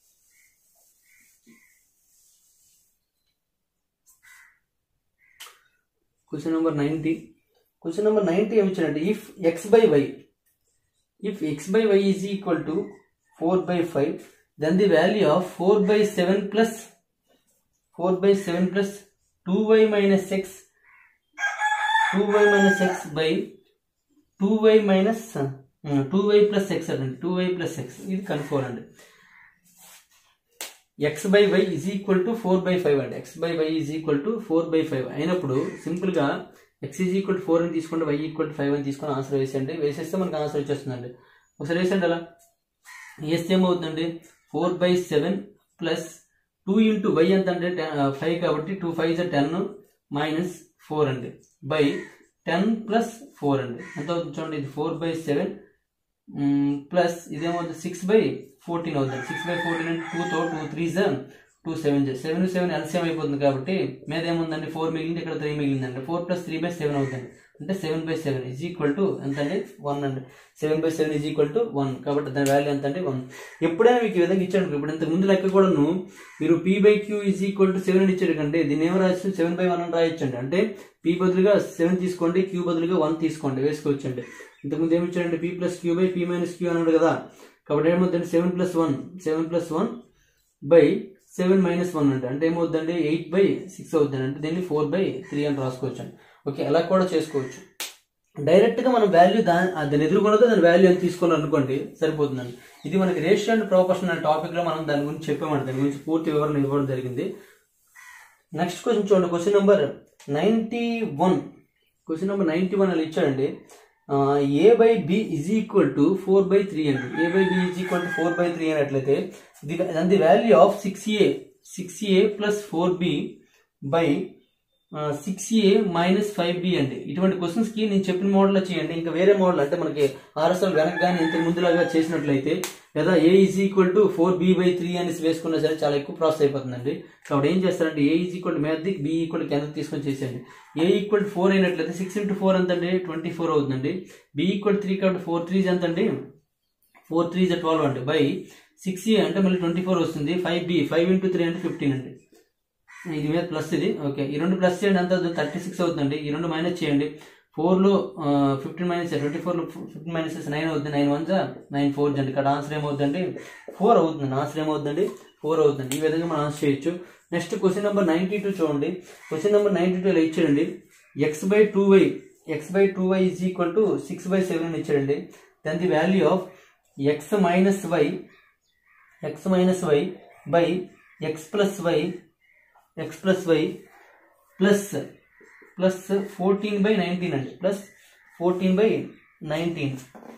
question number ninety question number ninety ఏమి ఇచ్చాడంటే if x by y if x by y is equal to four by five then the value of 4 by 7 plus 4 by 7 plus 2y minus x 2y minus x by 2y minus uh, 2y plus x అండి 2y plus x ఇది కనుక్కోవాలండి x by y is equal to four by five అండి x by y is equal to four by five అయినప్పుడు సింపుల్గా x is equal to four అని తీసుకుంటే why equal to five అని తీసుకొని ఆన్సర్ వేసేయండి వేసేస్తే మనకు ఆన్సర్ వచ్చేస్తుందండి ఒకసారి వేసేయండి అలా వేస్తే ఏమవుతుందండి four by seven plus two into y ఎంత అంటే ఫైవ్ కాబట్టి టూ ఫైవ్ జా టెన్ మైనస్ ఫోర్ అండి బై టెన్ ప్లస్ ఫోర్ అండి ఎంత అవుతుంది చూడండి ఇది ఫోర్ బై సెవెన్ ప్లస్ ఇదేమవుతుంది సిక్స్ బై ఫోర్టీన్ అవుతుంది సిక్స్ బై ఫోర్టీన్ అంటే టూతో టూ త్రీ జా టూ సెవెన్ జా సెవెన్ సెవెన్ ఎల్సిఎం అయిపోతుంది కాబట్టి మీద ఏముందండి ఫోర్ మిగిలింది ఇక్కడ త్రీ మిగిలిందండి four plus three by seven అవుతుంది అంటే seven by seven is equal to ఎంత అండి వన్ అండి seven by seven is equal to one కాబట్టి దాని వాల్యూ ఎంత అంటే వన్ ఎప్పుడైనా మీకు ఈ విధంగా ఇచ్చాడు ఇప్పుడు ఇంతకు ముందు లెక్క కూడాను మీరు p by q is equal to seven అని ఇచ్చాడు కంటే దీన్ని ఏమో రాసి సెవెన్ బై వన్ అని రాయొచ్చండి అంటే పీ బదులుగా సెవెన్ తీసుకోండి క్యూ బదులుగా వన్ తీసుకోండి వేసుకోవచ్చండి ఇంతకుముందు ఏమి ఇచ్చాడంటే p plus q by p minus q అన్నాడు కదా కాబట్టి ఏమవుతుందండి seven plus one seven plus one by seven minus one అంటే అంటే ఏమవుతుందండి ఎయిట్ బై సిక్స్ అవుతుంది అంటే దీన్ని ఫోర్ బై త్రీ అని రాసుకోవచ్చు అండి ఓకే అలా కూడా చేసుకోవచ్చు డైరెక్ట్గా మనం వాల్యూ దాని దాన్ని ఎదుర్కొన్నదో దాని వాల్యూ అని తీసుకుని అనుకోండి సరిపోతుందండి ఇది మనకి రేషియో అండ్ ప్రాపర్షన్ అనే టాపిక్లో మనం దాని గురించి చెప్పామండి దాని గురించి పూర్తి వివరణ ఇవ్వడం జరిగింది నెక్స్ట్ క్వశ్చన్ చూడండి question number ninety one question number ninety one అని ఇచ్చాడండి a by B is equal to four by three అండి a by B is equal to four by three అయినట్లయితే the the value of six a six a plus four b by six a minus five b అండి ఇటువంటి questions కి నేను చెప్పిన మోడల్లో చేయండి ఇంకా వేరే మోడల్ అంటే మనకి ఆర్ఎస్ఎల్ వెనక కానీ ఇంతకు ముందులాగా చేసినట్లయితే లేదా a is equal to four b by three అనేసి వేసుకున్నా సరే చాలా ఎక్కువ ప్రాసెస్ అయిపోతుందండి కాబట్టి ఏం చేస్తారంటే ఏ ఈజ్ ఈక్వల్ టు మీద బి ఈక్వల్ కిందకి తీసుకొని చేసేయండి ఏ ఈక్వల్ టు ఫోర్ అయినట్లయితే సిక్స్ ఇంటూ ఫోర్ ఎంత అండి ట్వంటీ ఫోర్ అవుతుందండి బి ఈక్వల్ త్రీ కాబట్టి ఫోర్ త్రీ ఎంత అండి ఫోర్ త్రీ జ ట్వెల్వ్ అండి బై సిక్స్ ఏ అంటే మళ్ళీ ట్వంటీ ఫోర్ వస్తుంది five b five into three అంటే ఫిఫ్టీన్ అండి ఇది మీద ప్లస్ ఇది ఓకే ఈ రెండు ప్లస్ చేయండి ఎంత అవుతుంది థర్టీ సిక్స్ అవుతుందండి ఈ రెండు మైనస్ చేయండి ఫోర్లో ఫిఫ్టీన్ మైనస్ ట్వంటీ ఫోర్లో ఫిఫ్టీన్ మైనస్ నైన్ అవుతుంది నైన్ వన్ జా నైన్ ఫోర్ అండి ఇక్కడ ఆన్సర్ ఏమవుతుందండి ఫోర్ అవుతుంది ఆన్సర్ ఏమవుతుందండి ఫోర్ అవుతుంది ఈ విధంగా మనం ఆన్సర్ చేయొచ్చు next question number ninety two చూడండి క్వశ్చన్ నెంబర్ నైంటీ టూలో ఇచ్చాడండి x by two y x by two y is equal to six by seven ఇచ్చాడండి then the value of x minus y x minus why by X plus y x plus why plus plus fourteen by nineteen అండి plus fourteen by nineteen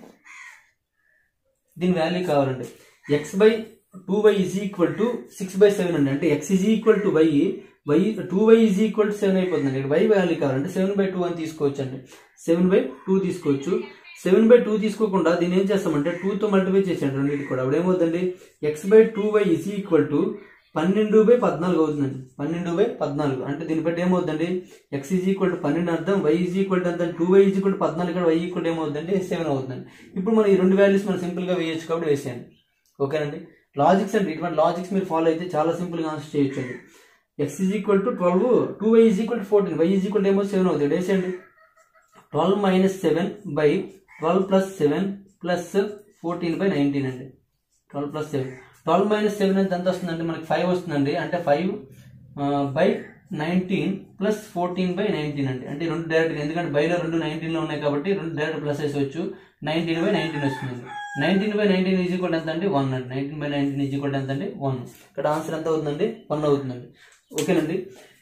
దీని value కావాలండి x by two y is equal to six by seven అండి అంటే X is equal to y y two y is equal to seven అయిపోతుంది ఇక్కడ y value కావాలంటే seven by two అని తీసుకోవచ్చు అండి సెవెన్ బై టూ తీసుకోవచ్చు సెవెన్ బై టూ తీసుకోకుండా దీన్ని ఏం చేస్తామంటే టూతో మల్టిప్లై చేసాడు రెండింటి కూడా అప్పుడు ఏమవుతుందండి x by two y is equal to పన్నెండు బై పద్నాలుగు అవుతుందండి పన్నెండు బై పద్నాలుగు అంటే దీన్ని బట్టి ఏమవుతుందండి ఎక్స్ ఈజ్ ఈక్వల్ టు పన్నెండు అర్థం వై ఈజ్ ఈక్వల్ టు అంత two y is equal to పద్నాలుగు ఇక్కడ వై ఈక్వల్ ఏమవుతుందండి సెవెన్ అవుతుందండి ఇప్పుడు మనం ఈ రెండు వాల్యూస్ మనం సింపుల్గా వేయచ్చు కాబట్టి వేసేయండి ఓకేనండి లాజిక్స్ అంటే ఇటువంటి లాజిక్స్ మీరు ఫాలో అయితే చాలా సింపుల్గా ఆన్సర్ చేయొచ్చు అండి x is equal to twelve two y is equal to fourteen y is equal ఏమో సెవెన్ అవుతుంది వేసేయండి twelve minus seven by twelve plus seven plus fourteen by nineteen అండి twelve plus seven twelve minus seven ఎంత ఎంత వస్తుందండి మనకి five వస్తుందండి అంటే five by nineteen plus fourteen by nineteen అండి అంటే రెండు డైరెక్ట్ ఎందుకంటే బైలో రెండు నైన్టీన్లో ఉన్నాయి కాబట్టి రెండు డైరెక్ట్ ప్లస్ వేసవచ్చు నైన్టీన్ బై నైన్టీన్ వస్తుంది nineteen by nineteen is equal ఎంత అండి వన్ అండి nineteen by nineteen is equal ఎంత అండి వన్ ఇక్కడ ఆన్సర్ ఎంత అవుతుందండి వన్ అవుతుందండి ఓకేనండి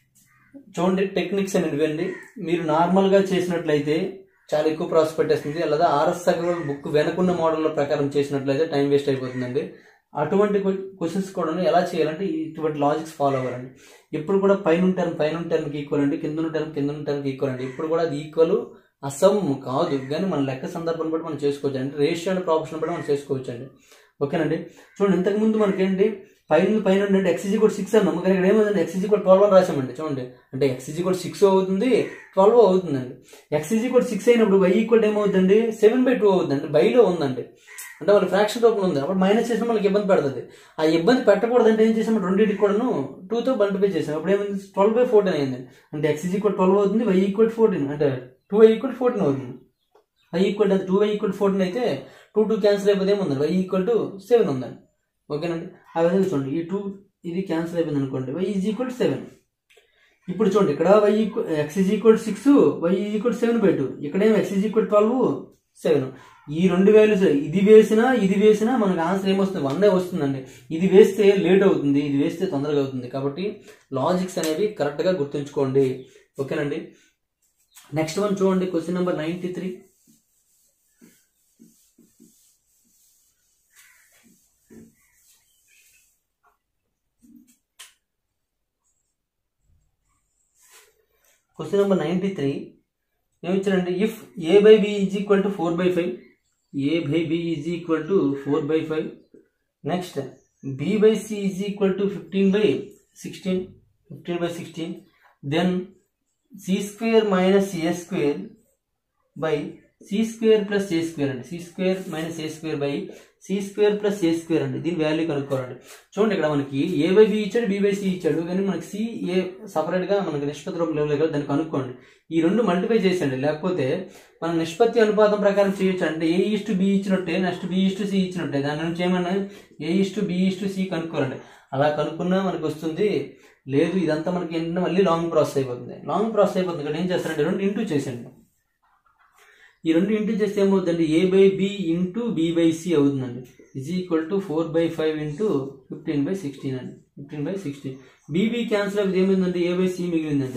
చూడండి టెక్నిక్స్ అనేది ఇవ్వండి మీరు నార్మల్గా చేసినట్లయితే చాలా ఎక్కువ ప్రాసెస్ పెట్టేస్తుంది అలాగే ఆర్ఎస్ అగర్వాల్ బుక్ వెనకున్న మోడల్ ప్రకారం చేసినట్లయితే టైం వేస్ట్ అయిపోతుందండి అటువంటి క్వశ్చన్స్ కూడా ఎలా చేయాలంటే ఇటువంటి లాజిక్స్ ఫాలో అవ్వాలండి ఎప్పుడు కూడా పైన టర్మ్ పైన టర్మ్కి ఈక్వల్ అండి కింద టర్మ్ కింద టర్మ్కి ఈక్వల్ అండి ఇప్పుడు కూడా అది ఈక్వల్ అసం కాదు కానీ మన లెక్క సందర్భాన్ని బట్టి మనం చేసుకోవచ్చు అంటే రేషియో అండ్ ప్రాపర్షన్ బట్టి మనం చేసుకోవచ్చు అండి ఓకేనండి చూడండి ఇంతకుముందు మనకేంటి పైన పైన అంటే ఎక్స్జీ కూడా సిక్స్ అన్నాం కానీ ఇక్కడ ఏమవుతుంది ఎక్స్జీ కూడా ట్వెల్వ్ అని రాసామండి చూడండి అంటే ఎక్స్జీ కూడా సిక్స్ అవుతుంది ట్వెల్వ్ అవుతుందండి ఎక్స్జీ కూడా సిక్స్ అయినప్పుడు వై ఈక్వల్ ఏమవుతుందండి సెవెన్ బై టూ అవుతుందండి బైలో ఉందండి అంటే వాళ్ళ ఫ్రాక్షన్ రూపంలో ఉంది అప్పుడు మైనస్ చేసిన మనకి ఇబ్బంది పెడుతుంది ఆ ఇబ్బంది పెట్టకూడదంటే ఏం చేసాము రెండింటికి కూడాను టూతో మల్టిప్లై చేసాం అప్పుడు ఏమైంది ట్వెల్వ్ బై ఫోర్టీన్ అయింది అంటే ఎక్స్ ఈక్వల్ ట్వెల్వ్ అవుతుంది వై ఈక్వల్ ఫోర్టీన్ అంటే టూ వై ఈక్వల్ ఫోర్టీన్ అవుతుంది y equal two y equal fourteen అయితే టూ టూ క్యాన్సిల్ అయిపోతే ఏముందండి వై ఈక్వల్ టు సెవెన్ ఉందండి ఓకేనండి ఆ విధంగా చూడండి ఈ టూ ఇది క్యాన్సిల్ అయిపోయింది అనుకోండి వై ఈజ్ ఈక్వల్ సెవెన్ ఇప్పుడు చూడండి ఇక్కడ y equal x is equal six y is equal seven by two ఇక్కడేమో x is equal twelve seven ఈ రెండు వాల్యూస్ ఇది వేసినా ఇది వేసినా మనకు ఆన్సర్ ఏమొస్తుంది వన్ వస్తుందండి ఇది వేస్తే లేట్ అవుతుంది ఇది వేస్తే తొందరగా అవుతుంది కాబట్టి లాజిక్స్ అనేవి కరెక్ట్గా గుర్తుంచుకోండి ఓకేనండి నెక్స్ట్ వన్ చూడండి question number ninety three question number ninety three ఏమిచ్చారండి if A by B is equal to four by five a by B is equal to four by five next b by C is equal to fifteen by sixteen fifteen by sixteen then c square minus a square by c square plus a square అండి c square minus a square by c square plus a square అండి దీని value కనుక్కోవాలండి చూడండి ఇక్కడ మనకి a by b ఇచ్చాడు b by c ఇచ్చాడు కానీ మనకి సి ఏ సపరేట్గా మనకి నిష్పత్తి రూపం లేవు కదా దాన్ని కనుక్కోండి ఈ రెండు మల్టిప్లై చేసండి లేకపోతే మనం నిష్పత్తి అనుపాతం ప్రకారం చేయొచ్చు అంటే ఏ ఇస్టు బి ఇచ్చినట్టే నెక్స్ట్ బి ఇస్టు సి ఇచ్చినట్టే దాని నుంచి ఏమన్నా a is to b is to c కనుక్కోరండి అలా కనుక్కున్నా మనకు వస్తుంది లేదు ఇదంతా మనకి ఏంటంటే మళ్ళీ లాంగ్ ప్రాసెస్ అయిపోతుంది లాంగ్ ప్రాసెస్ అయిపోతుంది ఇక్కడ ఏం చేస్తారంటే రెండు ఇంటూ చేసండి ఈ రెండు ఇంటూ చేస్తే ఏమవుతుందండి ఏ by b into b by c అవుతుందండి is equal to four by five into fifteen by sixteen అండి fifteen by sixteen b b cancel అయితే ఏమైందండి ఏ బై సి మిగిలిందండి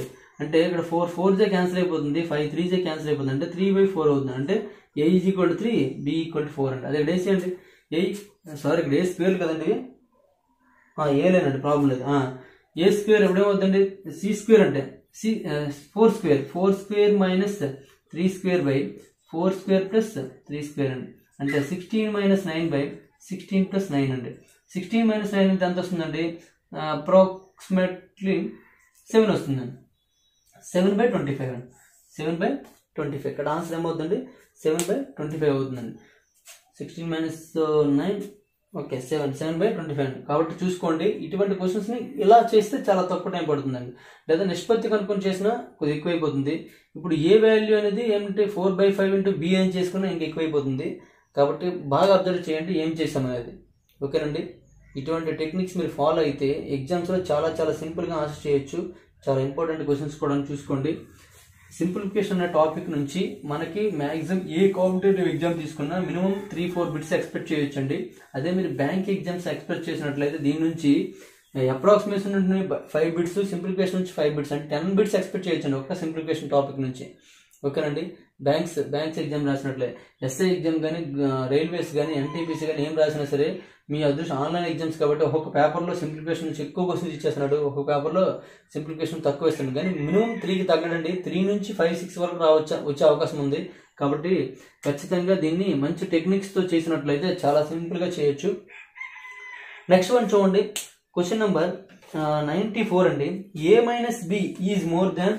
అంటే ఇక్కడ ఫోర్ ఫోర్ జే క్యాన్సిల్ అయిపోతుంది ఫైవ్ త్రీ జే క్యాన్సిల్ అయిపోతుంది అంటే త్రీ బై ఫోర్ అవుతుంది అంటే ఏ is equal to three b equal to four అండి అదే ఇక్కడ ఏసీ అండి ఏ సారీ ఇక్కడ ఏ స్క్వేర్ కదండి ఇవి? ఆ, ఏ లేనండి ప్రాబ్లం లేదు ఆ, ఏ స్క్వేర్ ఎప్పుడేమవుతుందండి సి స్క్వేర్ అంటే c four square four square minus three square by four square plus three square అండి అంటే sixteen minus nine by sixteen plus nine అండి సిక్స్టీన్ మైనస్ నైన్ అంటే ఎంత వస్తుందండి అప్రాక్సిమేట్లీ సెవెన్ వస్తుందండి సెవెన్ బై ట్వంటీ ఫైవ్ అండి seven by twenty five ఇక్కడ answer ఏమవుతుందండి సెవెన్ బై ట్వంటీ ఫైవ్ అవుతుందండి sixteen minus nine okay seven seven by twenty five కాబట్టి చూసుకోండి ఇటువంటి క్వశ్చన్స్ని ఇలా చేస్తే చాలా తక్కువ టైం పడుతుందండి లేదా నిష్పత్తి కనుక్కొని చేసినా కొద్దిగా ఎక్కువైపోతుంది ఇప్పుడు ఏ వాల్యూ అనేది ఏమిటి four by five into b అని చేసుకున్నా ఇంకా ఎక్కువైపోతుంది కాబట్టి బాగా అబ్జర్వ్ చేయండి ఏం చేసాం అనేది ఓకేనండి ఇటువంటి టెక్నిక్స్ మీరు ఫాలో అయితే ఎగ్జామ్స్లో చాలా చాలా సింపుల్గా ఆన్సర్ చేయొచ్చు చాలా ఇంపార్టెంట్ క్వశ్చన్స్ కూడా చూసుకోండి సింప్లిఫికేషన్ అనే టాపిక్ నుంచి మనకి మ్యాక్సిమం ఏ కాంపిటేటివ్ ఎగ్జామ్ తీసుకున్నా minimum three four bits expect చేయొచ్చండి అదే మీరు బ్యాంక్ ఎగ్జామ్స్ ఎక్స్పెక్ట్ చేసినట్లయితే దీని నుంచి అప్రాక్సిమేషన్ నుండి ఫైవ్ బిట్స్ సింప్లిఫికేషన్ నుంచి ఫైవ్ బిట్స్ అంటే టెన్ బిట్స్ ఎక్స్పెక్ట్ చేయొచ్చండి ఒక సింప్లిఫికేషన్ టాపిక్ నుంచి ఓకేనండి బ్యాంక్స్ బ్యాంక్స్ ఎగ్జామ్ రాసినట్లే ఎస్ఐ ఎగ్జామ్ కానీ రైల్వేస్ కానీ ఎన్టీపీసీ కానీ ఏం రాసినా సరే మీ అదృష్టం ఆన్లైన్ ఎగ్జామ్స్ కాబట్టి ఒక్కొక్క పేపర్లో సింప్లిఫికేషన్ నుంచి ఎక్కువ క్వశ్చన్స్ ఇచ్చేస్తున్నాడు ఒక్కొక్క పేపర్లో సింప్లిఫికేషన్ తక్కువ ఇస్తుంది కానీ మినిమం త్రీకి తగ్గడండి త్రీ నుంచి ఫైవ్ సిక్స్ వరకు రావచ్చు వచ్చే అవకాశం ఉంది కాబట్టి ఖచ్చితంగా దీన్ని మంచి టెక్నిక్స్తో చేసినట్లయితే చాలా సింపుల్గా చేయొచ్చు నెక్స్ట్ వన్ చూడండి క్వశ్చన్ నెంబర్ నైంటీ ఫోర్ అండి A minus B is more than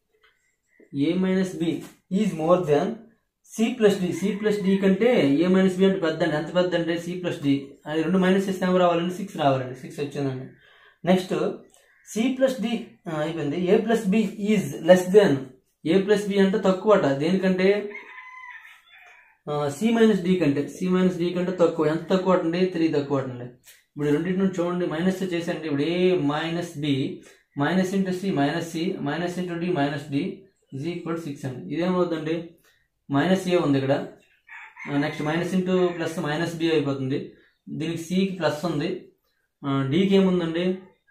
A minus B is more than C plus D C plus D కంటే ఏ మైనస్ బి అంటే పెద్ద అండి ఎంత పెద్ద అంటే సి ప్లస్ డి అది రెండు మైనస్ చేస్తే ఏం రావాలండి సిక్స్ రావాలండి సిక్స్ వచ్చిందండి నెక్స్ట్ సి ప్లస్ డి అయిపోయింది A plus B is less than A plus B అంటే తక్కువ అట దేనికంటే సి మైనస్ డి కంటే సి మైనస్ డి కంటే తక్కువ ఎంత తక్కువ అండి త్రీ తక్కువ అండి ఇప్పుడు ఈ రెండింటి నుంచి చూడండి మైనస్ చేసండి ఇప్పుడు A minus B minus into C minus C minus into D minus D is equal six అండి ఇదేమవుతుందండి మైనస్ ఏ ఉంది ఇక్కడ next minus into plus minus B అయిపోతుంది దీనికి సికి ప్లస్ ఉంది డికి ఏముందండి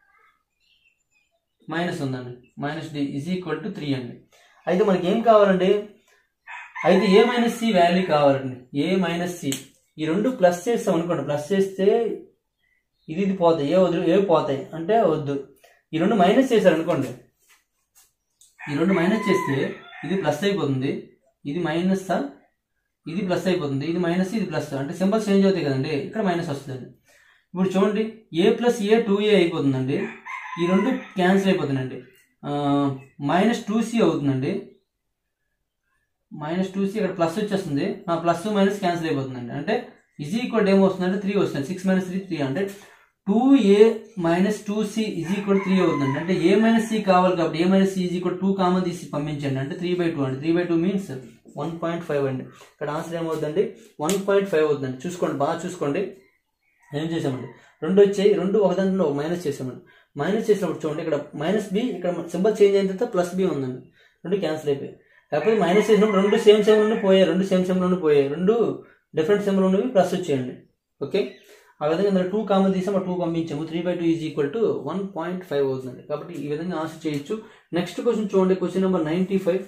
మైనస్ ఉందండి minus D is equal to three అండి అయితే మనకి ఏం కావాలండి అయితే ఏ మైనస్ సి వాల్యూ కావాలండి ఏ మైనస్ సి ఈ రెండు ప్లస్ చేస్తాం అనుకోండి ప్లస్ చేస్తే ఇది ఇది పోతాయి ఏ వదిలి ఏ పోతాయి అంటే వద్దు ఈ రెండు మైనస్ చేశారు అనుకోండి ఈ రెండు మైనస్ చేస్తే ఇది ప్లస్ అయిపోతుంది ఇది మైనస్ ఇది ప్లస్ అయిపోతుంది ఇది మైనస్ ఇది ప్లస్ అంటే సింబల్స్ చేంజ్ అవుతాయి కదండి ఇక్కడ మైనస్ వస్తుందండి ఇప్పుడు చూడండి ఏ ప్లస్ ఏ టూ ఏ అయిపోతుందండి ఈ రెండు క్యాన్సిల్ అయిపోతుందండి మైనస్ టూ సి అవుతుందండి మైనస్ టూ సి ఇక్కడ ప్లస్ వచ్చేస్తుంది ఆ ప్లస్ మైనస్ క్యాన్సిల్ అయిపోతుందండి అంటే ఇజ్ ఈక్వల్ ఏమొస్తుందంటే త్రీ వస్తుంది సిక్స్ మైనస్ త్రీ త్రీ అంటే two A minus two C is equal three అవుతుందండి అంటే ఏ మైనస్ సి కావాలి కాబట్టి A minus C is equal two common తీసి పంపించండి అంటే త్రీ బై టూ అండి three by two means one point five అండి ఇక్కడ ఆన్సర్ ఏమవుతుందండి వన్ పాయింట్ ఫైవ్ అవుతుందండి చూసుకోండి బాగా చూసుకోండి ఏం చేసామండి రెండు వచ్చాయి రెండు ఒక దాంట్లో ఒక మైనస్ చేసామండి మైనస్ చేసినప్పుడు చూడండి ఇక్కడ మైనస్ బి ఇక్కడ సింబల్ చేంజ్ అయిన తర్వాత ప్లస్ బి ఉందండి రెండు క్యాన్సిల్ అయిపోయాయి కాకపోతే మైనస్ చేసినప్పుడు రెండు సేమ్ సేమ్ నుండి పోయాయి రెండు సేమ్ సేమ్ నుండి పోయాయి రెండు డిఫరెంట్ సింబల్ ఉన్నవి ప్లస్ వచ్చేయండి ఓకే ఆ విధంగా ఇందులో టూ కామన్ తీసాము టూ పంపించాము three by two is equal to one point five అవుతుందండి కాబట్టి ఈ విధంగా ఆన్సర్ చేయొచ్చు నెక్స్ట్ క్వశ్చన్ చూడండి question number ninety five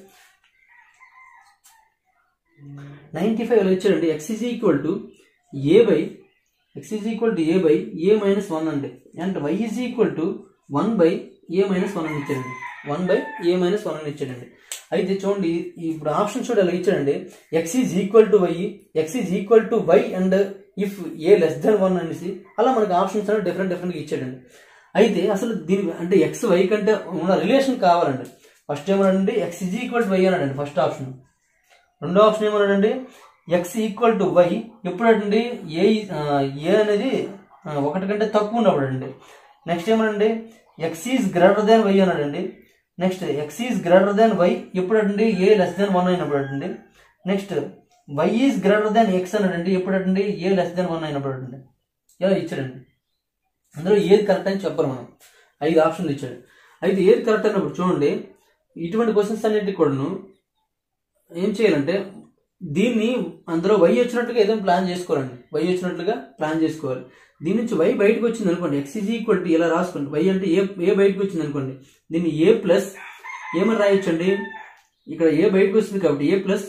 ninety five ఇచ్చాడండి X is equal to A by X is equal to A by A minus one అండి and Y is equal to one by A minus one అని ఇచ్చాడండి one by A minus one అని ఇచ్చాడండి అయితే చూడండి ఇప్పుడు option చూడ ఎలా ఇచ్చాడండి X is equal to Y X is equal to Y and if A less than one అనేసి అలా మనకి ఆప్షన్స్ అనేవి డిఫరెంట్ డిఫరెంట్గా ఇచ్చాడండి అయితే అసలు దీని అంటే ఎక్స్ వై కంటే ఉన్న రిలేషన్ కావాలండి ఫస్ట్ ఏమన్నాడండి X is equal to why అన్నాడండి ఫస్ట్ ఆప్షన్ రెండో ఆప్షన్ ఏమన్నాడండి ఎక్స్ ఈక్వల్ టు వై ఎప్పుడండి ఏ ఏ అనేది ఆ, ఒకటి కంటే తక్కువ ఉన్నప్పుడు అండి నెక్స్ట్ ఏమనండి X is greater than Y అన్నాడండి next X is greater than Y ఎప్పుడండి ఏ లెస్ దాన్ వన్ అయినప్పుడు అండి next why is greater than X అన్నాడండి ఎప్పుడండి ఏ లెస్ దాన్ వన్ అయినప్పుడు అండి ఇలా ఇచ్చాడండి అందులో ఏది కరెక్ట్ అని చెప్పరు మనం ఐదు ఆప్షన్లు ఇచ్చాడు అయితే ఏది కరెక్ట్ అన్నప్పుడు చూడండి ఇటువంటి క్వశ్చన్స్ అన్నిటికి కూడాను ఏం చేయాలంటే దీన్ని అందులో వై వచ్చినట్టుగా ఏదో ప్లాన్ చేసుకోవాలండి వై వచ్చినట్లుగా ప్లాన్ చేసుకోవాలి దీని నుంచి వై బయటకు వచ్చింది అనుకోండి ఎక్స్ ఈజ్ ఈక్వల్ టు ఇలా రాసుకోండి వై అంటే ఏ ఏ బయటకు వచ్చింది అనుకోండి దీన్ని ఏ ప్లస్ ఏమని రాయొచ్చండి ఇక్కడ ఏ బయటకు వస్తుంది కాబట్టి A plus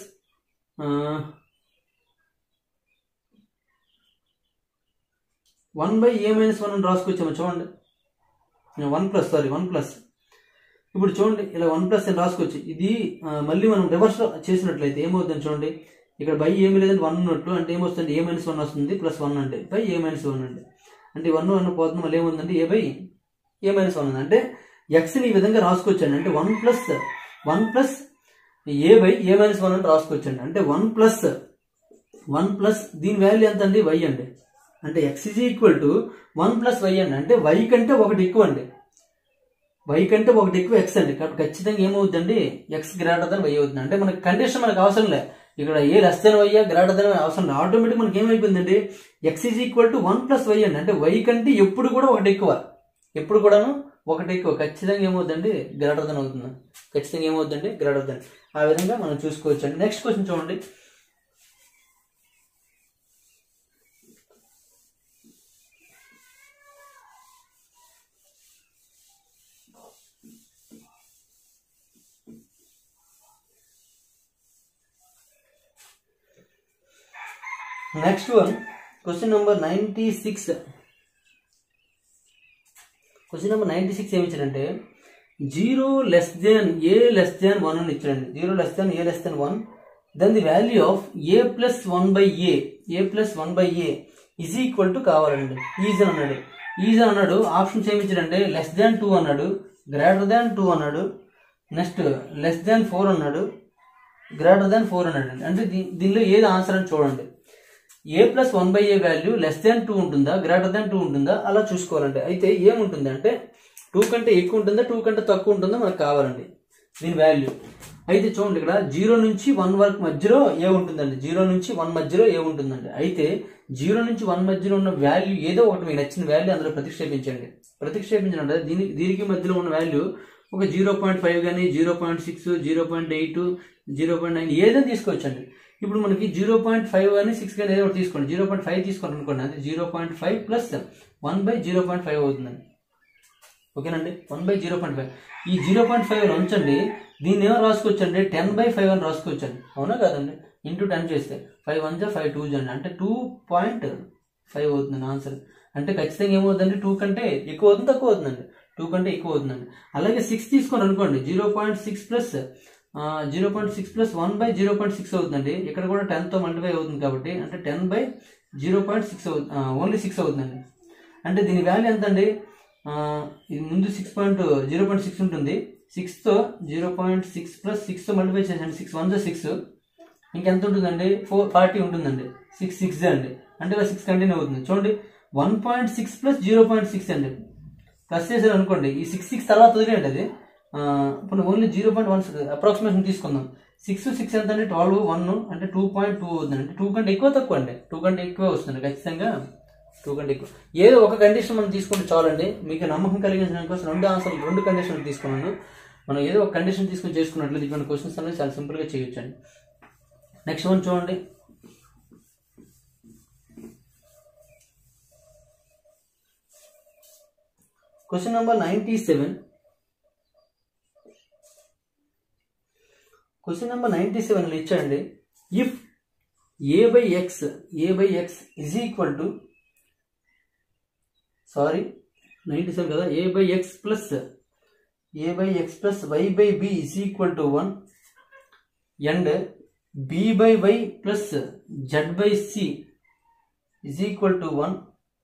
one by A minus one అని రాసుకోవచ్చాము చూడండి one plus sorry one plus ఇప్పుడు చూడండి ఇలా వన్ ప్లస్ అని రాసుకోవచ్చు ఇది ఆ, మళ్ళీ మనం రివర్స్ చేసినట్లయితే ఏమవుతుంది చూడండి ఇక్కడ బై ఏమి లేదంటే వన్ ఉన్నట్టు అంటే ఏమొస్తుంది ఏ మైనస్ వన్ వస్తుంది ప్లస్ వన్ అంటే బై ఏ మైనస్ వన్ అంటే అంటే వన్ వన్ పోతుంది మళ్ళీ ఏముందంటే A by A minus one ఉంది అంటే ఎక్స్ని ఈ విధంగా రాసుకోవచ్చండి అంటే one plus one plus A by A minus one అని రాసుకోవచ్చండి అంటే వన్ ప్లస్ వన్ ప్లస్ దీని వాల్యూ ఎంత అండి వై అండి అంటే X is equal to one plus Y అండి అంటే వై కంటే ఒకటి ఎక్కువ అండి వై కంటే ఒకటి ఎక్కువ ఎక్స్ అండి కాబట్టి ఖచ్చితంగా ఏమవుతుందండి ఎక్స్ గ్రేటర్ దెన్ వై అవుతుంది అంటే మనకి కండిషన్ మనకు అవసరం లే ఇక్కడ A less than Y greater than అవసరం లేదు ఆటోమేటిక్ మనకి ఏమైపోయిందండి X is equal to one plus Y అండి అంటే వై కంటే ఎప్పుడు కూడా ఒకటి ఎక్కువ ఎప్పుడు కూడాను ఒకటి ఎక్కువ ఖచ్చితంగా ఏమవుతుందండి గ్రేటర్ దెన్ అవుతుంది ఖచ్చితంగా ఏమవుతుందండి గ్రేటర్ దెన్ ఆ విధంగా మనం చూసుకోవచ్చు అండి నెక్స్ట్ క్వశ్చన్ చూడండి next one question number ninety six question number ninety six ఏమి ఇచ్చాడంటే zero less than A less than one అని ఇచ్చాడండి zero less than A less than one then the value of A plus one by A A plus one by A is equal to కావాలండి is అని అన్నాడు is అని అన్నాడు options ఏమి ఇచ్చాడంటే less than two అన్నాడు గ్రేటర్ దాన్ టూ అన్నాడు next less than four అన్నాడు గ్రేటర్ దాన్ ఫోర్ అన్నాడు అండి అంటే దీ- దీనిలో ఏది ఆన్సర్ అని చూడండి A plus one by A value less than two ఉంటుందా గ్రేటర్ దాన్ టూ ఉంటుందా అలా చూసుకోవాలండి అయితే ఏముంటుంది అంటే టూ కంటే ఎక్కువ ఉంటుందా టూ కంటే తక్కువ ఉంటుందా మనకు కావాలండి దీని వాల్యూ అయితే చూడండి ఇక్కడ జీరో నుంచి వన్ వరకు మధ్యలో ఏ ఉంటుందండి జీరో నుంచి వన్ మధ్యలో ఏ ఉంటుందండి అయితే జీరో నుంచి వన్ మధ్యలో ఉన్న వాల్యూ ఏదో ఒకటి మీకు నచ్చిన వాల్యూ అందులో ప్రతిక్షేపించండి ప్రతిక్షేపించండి అంటే దీని దీనికి మధ్యలో ఉన్న వాల్యూ ఒక జీరో పాయింట్ ఫైవ్ కానీ zero point six zero point eight zero point nine ఏదైనా తీసుకోవచ్చండి ఇప్పుడు మనకి జీరో పాయింట్ ఫైవ్ కానీ సిక్స్ కానీ ఏదో ఒకటి తీసుకోండి జీరో పాయింట్ ఫైవ్ తీసుకోండి అనుకోండి అది zero point five plus one by zero point five అవుతుందండి ఓకేనండి one by zero point five ఈ జీరో పాయింట్ ఫైవ్ ఉంచండి దీన్ని ఏమో రాసుకోవచ్చండి టెన్ బై ఫైవ్ అని రాసుకోవచ్చండి అవునా కాదండి ఇంటూ టెన్ చేస్తే ఫైవ్ వన్ జా ఫైవ్ టూ అండి అంటే టూ పాయింట్ ఫైవ్ అవుతుందండి ఆన్సర్ అంటే ఖచ్చితంగా ఏమవుతుందండి టూ కంటే ఎక్కువ అవుతుంది తక్కువ అవుతుందండి టూ కంటే ఎక్కువ అవుతుందండి అలాగే సిక్స్ తీసుకొని అనుకోండి zero point six plus zero point six plus one by zero point six అవుతుందండి ఇక్కడ కూడా టెన్తో మల్టిఫై అవుతుంది కాబట్టి అంటే ten by zero point six అవుతుంది ఓన్లీ సిక్స్ అవుతుందండి అంటే దీని వాల్యూ ఎంత అండి ఆ, ఇది ముందు six point zero point six ఉంటుంది సిక్స్తో జీరో పాయింట్ సిక్స్ ప్లస్ సిక్స్తో మల్టిఫై చేసండి సిక్స్ వన్ జా సిక్స్ ఇంకెంత ఉంటుందండి ఫోర్ ఫార్టీ ఉంటుందండి సిక్స్ సిక్స్ అండి అంటే ఇలా సిక్స్ కంటిన్యూ అవుతుంది చూడండి one point six plus zero point six అండి ప్లస్ చేశారు అనుకోండి ఈ సిక్స్ సిక్స్ తర్వాత వదిలేండి అది ఆ, ఇప్పుడు only zero point one approximation తీసుకుందాం సిక్స్ సిక్స్ ఎంత అంటే ట్వెల్వ్ వన్ అంటే టూ పాయింట్ టూ అవుతుంది అంటే టూ కంటే ఎక్కువ తక్కువ అండి టూ కంటే ఎక్కువ వస్తుంది ఖచ్చితంగా టూ కంటే ఎక్కువ ఏదో ఒక కండిషన్ మనం తీసుకుంటే చాలండి మీకు నమ్మకం కలిగించడానికి కోసం రెండు ఆన్సర్లు రెండు కండిషన్లు తీసుకున్నాను మనం ఏదో ఒక కండిషన్ తీసుకొని చేసుకున్నట్లయితే ఇటువంటి క్వశ్చన్స్ అనేది చాలా సింపుల్గా చేయొచ్చండి నెక్స్ట్ వన్ చూడండి question number ninety seven question number ninety సెవెన్లో ఇచ్చాడండి if A by X A by X is equal to sorry ninety seven కదా A by X plus A by X plus why by B is equal to one and B by why plus Z by C is equal to one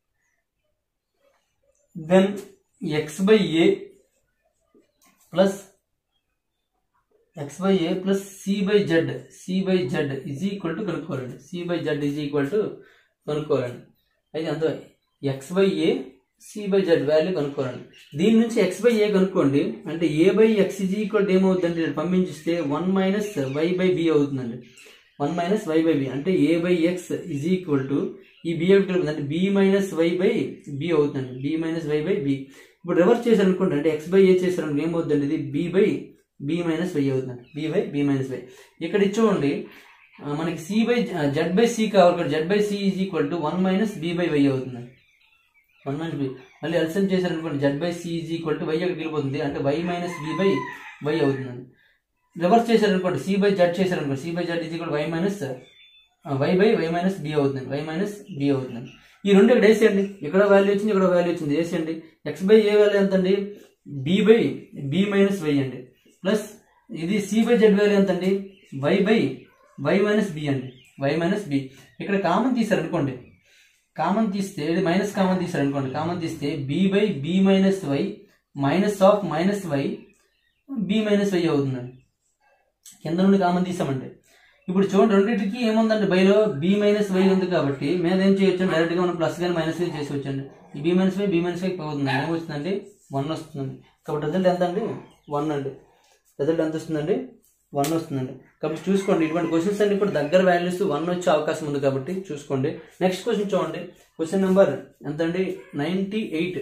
then X by A plus X by A plus C by Z C by Z is equal to కనుక్కోవాలండి C by Z is equal to కనుక్కోవాలండి అయితే అంత X by A C by Z value కనుక్కోవాలండి దీని నుంచి X by A కనుక్కోండి అంటే A by X is equal to ఏమవుతుందండి ఇక్కడ పంపించిస్తే one minus why by B అవుతుందండి one minus why by B అంటే A by X is equal to ఈ బి ఒకటి కలుపుతుంది అంటే B minus why by B అవుతుందండి B minus why by B ఇప్పుడు రివర్స్ చేశారు అనుకోండి అంటే ఎక్స్ బై ఏ చేశారు ఏమవుతుందండి ఇది B by B minus why అవుతుంది B by B minus Y ఇక్కడ ఇచ్చుకోండి ఆ, మనకి C by Z by C కావాలి ఇక్కడ Z by C is equal to one minus B by Y అవుతుంది వన్ మైనస్ బి మళ్ళీ ఎల్సిఎం చేశారనుకోండి Z by C is equal to Y అక్కడికి వెళ్ళిపోతుంది అంటే Y minus B by Y అవుతుందండి reverse చేశారనుకోండి సి బై జెడ్ చేశారనుకోండి C by Z is equal Y minus why by Y minus B అవుతుంది Y minus B అవుతుందండి ఈ రెండు ఇక్కడ వేసేయండి ఇక్కడ వాల్యూ వచ్చింది ఇక్కడ వాల్యూ వచ్చింది వేసేయండి ఎక్స్ బై ఏ వాల్యూ ఎంత అండి B by B minus Y అండి ప్లస్ ఇది సి బై జెడ్ వాల్యూ ఎంత అండి Y by Y minus B అండి వై మైనస్ బి ఇక్కడ కామన్ తీసారనుకోండి కామన్ తీస్తే ఇది మైనస్ కామన్ తీసారనుకోండి కామన్ తీస్తే B by B minus Y minus of minus Y B minus Y అవుతుందండి కింద నుండి కామన్ తీసామంటే ఇప్పుడు చూడండి రెండింటికి ఏముందండి బైలో బి మైనస్ వై ఉంది కాబట్టి మేము ఏం చేయొచ్చు డైరెక్ట్గా మనం ప్లస్ కానీ మైనస్ కానీ చేసి వచ్చండి ఈ B minus Y B minus Y పోతుంది ఏమొస్తుందండి వన్ వస్తుందండి కాబట్టి రిజల్ట్ ఎంత అండి వన్ అండి రిజల్ట్ ఎంత వస్తుందండి వన్ వస్తుందండి కాబట్టి చూసుకోండి ఇటువంటి క్వశ్చన్స్ అన్ని ఇప్పుడు దగ్గర వాల్యూస్ వన్ వచ్చే అవకాశం ఉంది కాబట్టి చూసుకోండి నెక్స్ట్ క్వశ్చన్ చూడండి క్వశ్చన్ నెంబర్ ఎంత అండి ninety eight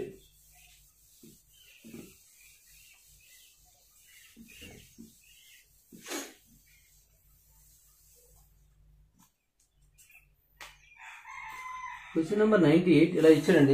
question number ninety eight ఇలా ఇచ్చాడండి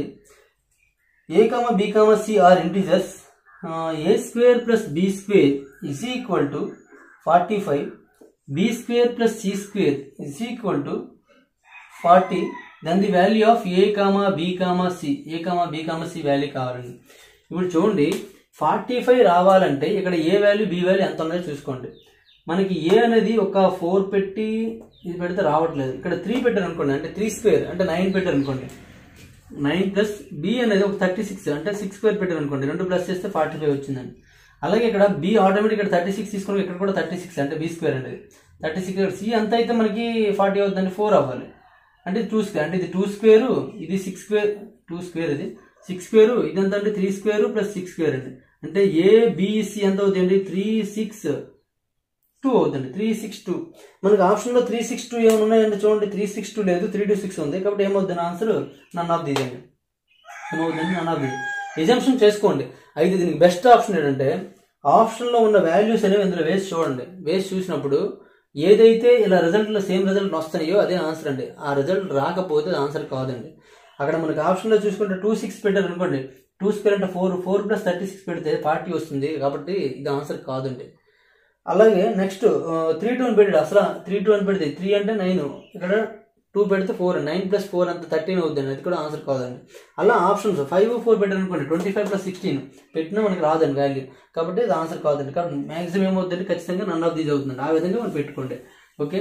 A comma B comma C are integers A square plus B square is equal to forty five B square plus C square is equal to forty then the value of A comma B comma C A comma B comma C value కావాలండి ఇప్పుడు చూడండి forty five రావాలంటే ఇక్కడ ఏ value B value ఎంత ఉన్నదో చూసుకోండి మనకి ఏ అనేది ఒక ఫోర్ పెట్టి ఇది పెడితే రావట్లేదు ఇక్కడ త్రీ పెట్టారు అనుకోండి అంటే త్రీ స్క్వేర్ అంటే నైన్ పెట్టారు అనుకోండి నైన్ ప్లస్ బి అనేది ఒక థర్టీ సిక్స్ అంటే సిక్స్ స్క్వేర్ పెట్టారు అనుకోండి రెండు ప్లస్ చేస్తే ఫార్టీ ఫైవ్ వచ్చిందండి అలాగే ఇక్కడ బి ఆటోమేటిక్ ఇక్కడ థర్టీ సిక్స్ తీసుకుని ఇక్కడ కూడా థర్టీ సిక్స్ అంటే బి స్క్వేర్ అనేది థర్టీ సిక్స్ సి ఎంత అయితే మనకి ఫార్టీ అవుతుందండి ఫోర్ అవ్వాలి అంటే టూ స్క్వేర్ అంటే ఇది టూ స్క్వేర్ ఇది సిక్స్ స్క్వేర్ టూ స్క్వేర్ ఇది సిక్స్ స్క్వేర్ ఇది ఎంత అంటే three square plus six square అండి అంటే ఏ బిసి ఎంత అవుతుంది త్రీ సిక్స్ టూ అవుతుంది త్రీ సిక్స్ టూ మనకి ఆప్షన్లో త్రీ సిక్స్ టూ ఏమైనా ఉన్నాయంటే చూడండి త్రీ సిక్స్ టూ లేదు త్రీ టూ సిక్స్ ఉంది కాబట్టి ఏమవుతుంది ఆన్సర్ నన్ ఆఫ్ ది అండి ఏమవుతుంది నన్ ఆఫ్ ది ఎగ్జామ్షన్ చేసుకోండి అయితే దీనికి బెస్ట్ ఆప్షన్ ఏంటంటే ఆప్షన్లో ఉన్న వాల్యూస్ అనేవి ఇందులో వేసి చూడండి వేసి చూసినప్పుడు ఏదైతే ఇలా రిజల్ట్లో సేమ్ రిజల్ట్ వస్తున్నాయో అదే ఆన్సర్ అండి ఆ రిజల్ట్ రాకపోతే అది ఆన్సర్ కాదండి అక్కడ మనకి ఆప్షన్లో చూసుకుంటే టూ సిక్స్ పెట్టారు అనుకోండి టూ స్క్వేర్ అంటే four four plus thirty six పెడితే ఫార్టీ వస్తుంది కాబట్టి ఇది ఆన్సర్ కాదండి అలాగే నెక్స్ట్ త్రీ టూ అని పెట్టాడు అసలు త్రీ టూ అని పెడితే త్రీ అంటే నైన్ ఇక్కడ టూ పెడితే ఫోర్ నైన్ ప్లస్ ఫోర్ అంత థర్టీన్ అవుతుంది అది కూడా ఆన్సర్ కాదండి అలా ఆప్షన్స్ ఫైవ్ ఫోర్ పెట్టారు అనుకోండి ట్వంటీ ఫైవ్ ప్లస్ సిక్స్టీన్ పెట్టినా మనకి రాదండి వాల్యూ కాబట్టి అది ఆన్సర్ కాదండి కాబట్టి మ్యాక్సిమం ఏమవుతుందంటే ఖచ్చితంగా నన్ ఆఫ్ దీస్ అవుతుందండి ఆ విధంగా మనం పెట్టుకోండి ఓకే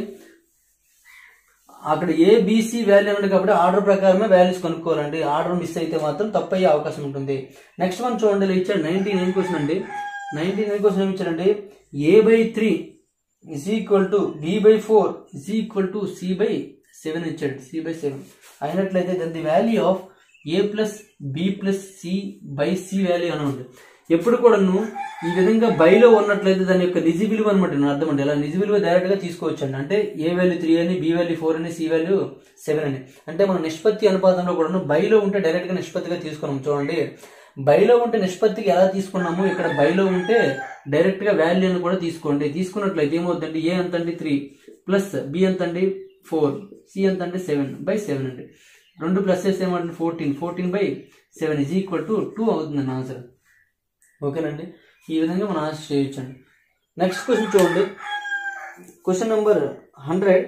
అక్కడ ఏ బీసీ వాల్యూ ఉంది కాబట్టి ఆర్డర్ ప్రకారమే వాల్యూస్ కనుక్కోవాలండి ఆర్డర్ మిస్ అయితే మాత్రం తప్పయ్యే అవకాశం ఉంటుంది నెక్స్ట్ వన్ చూడండి ఇలా ఇచ్చాడు నైన్టీ నైన్ క్వశ్చన్ అండి నైన్టీ నైన్ క్వశ్చన్ ఏమి ఇచ్చారండి a by three is equal to b by four is equal to C by seven ఇచ్చాడు సి బై సెవెన్ అయినట్లయితే then the value of A plus B plus C by c value అని ఉంది ఎప్పుడు కూడాను ఈ విధంగా బైలో ఉన్నట్లయితే దాని యొక్క నిజ విలువ అనమాట నేను అర్థం అండి ఇలా నిజ విలువ డైరెక్ట్ గా తీసుకోవచ్చండి అంటే ఏ వాల్యూ త్రీ అని బి వాల్యూ ఫోర్ అని సి వాల్యూ సెవెన్ అని అంటే మనం నిష్పత్తి అనుపాతంలో కూడాను బైలో ఉంటే డైరెక్ట్ గా నిష్పత్తిగా తీసుకున్నాం చూడండి బైలో ఉంటే నిష్పత్తికి ఎలా తీసుకున్నాము ఇక్కడ బైలో ఉంటే డైరెక్ట్ గా వాల్యూ అని కూడా తీసుకోండి తీసుకున్నట్లయితే ఏమవుతుందండి ఏ ఎంత అండి త్రీ ప్లస్ బి ఎంత అండి ఫోర్ సి ఎంత అంటే సెవెన్ బై సెవెన్ అండి రెండు ప్లస్ చేస్తే ఏమంటే fourteen fourteen by seven is equal to two అవుతుందండి ఆన్సర్ ఓకేనండి ఈ విధంగా మనం ఆన్సర్ చేయొచ్చండి నెక్స్ట్ క్వశ్చన్ చూడండి క్వశ్చన్ నెంబర్ హండ్రెడ్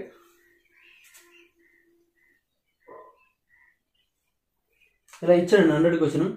ఇలా ఇచ్చాడండి hundred question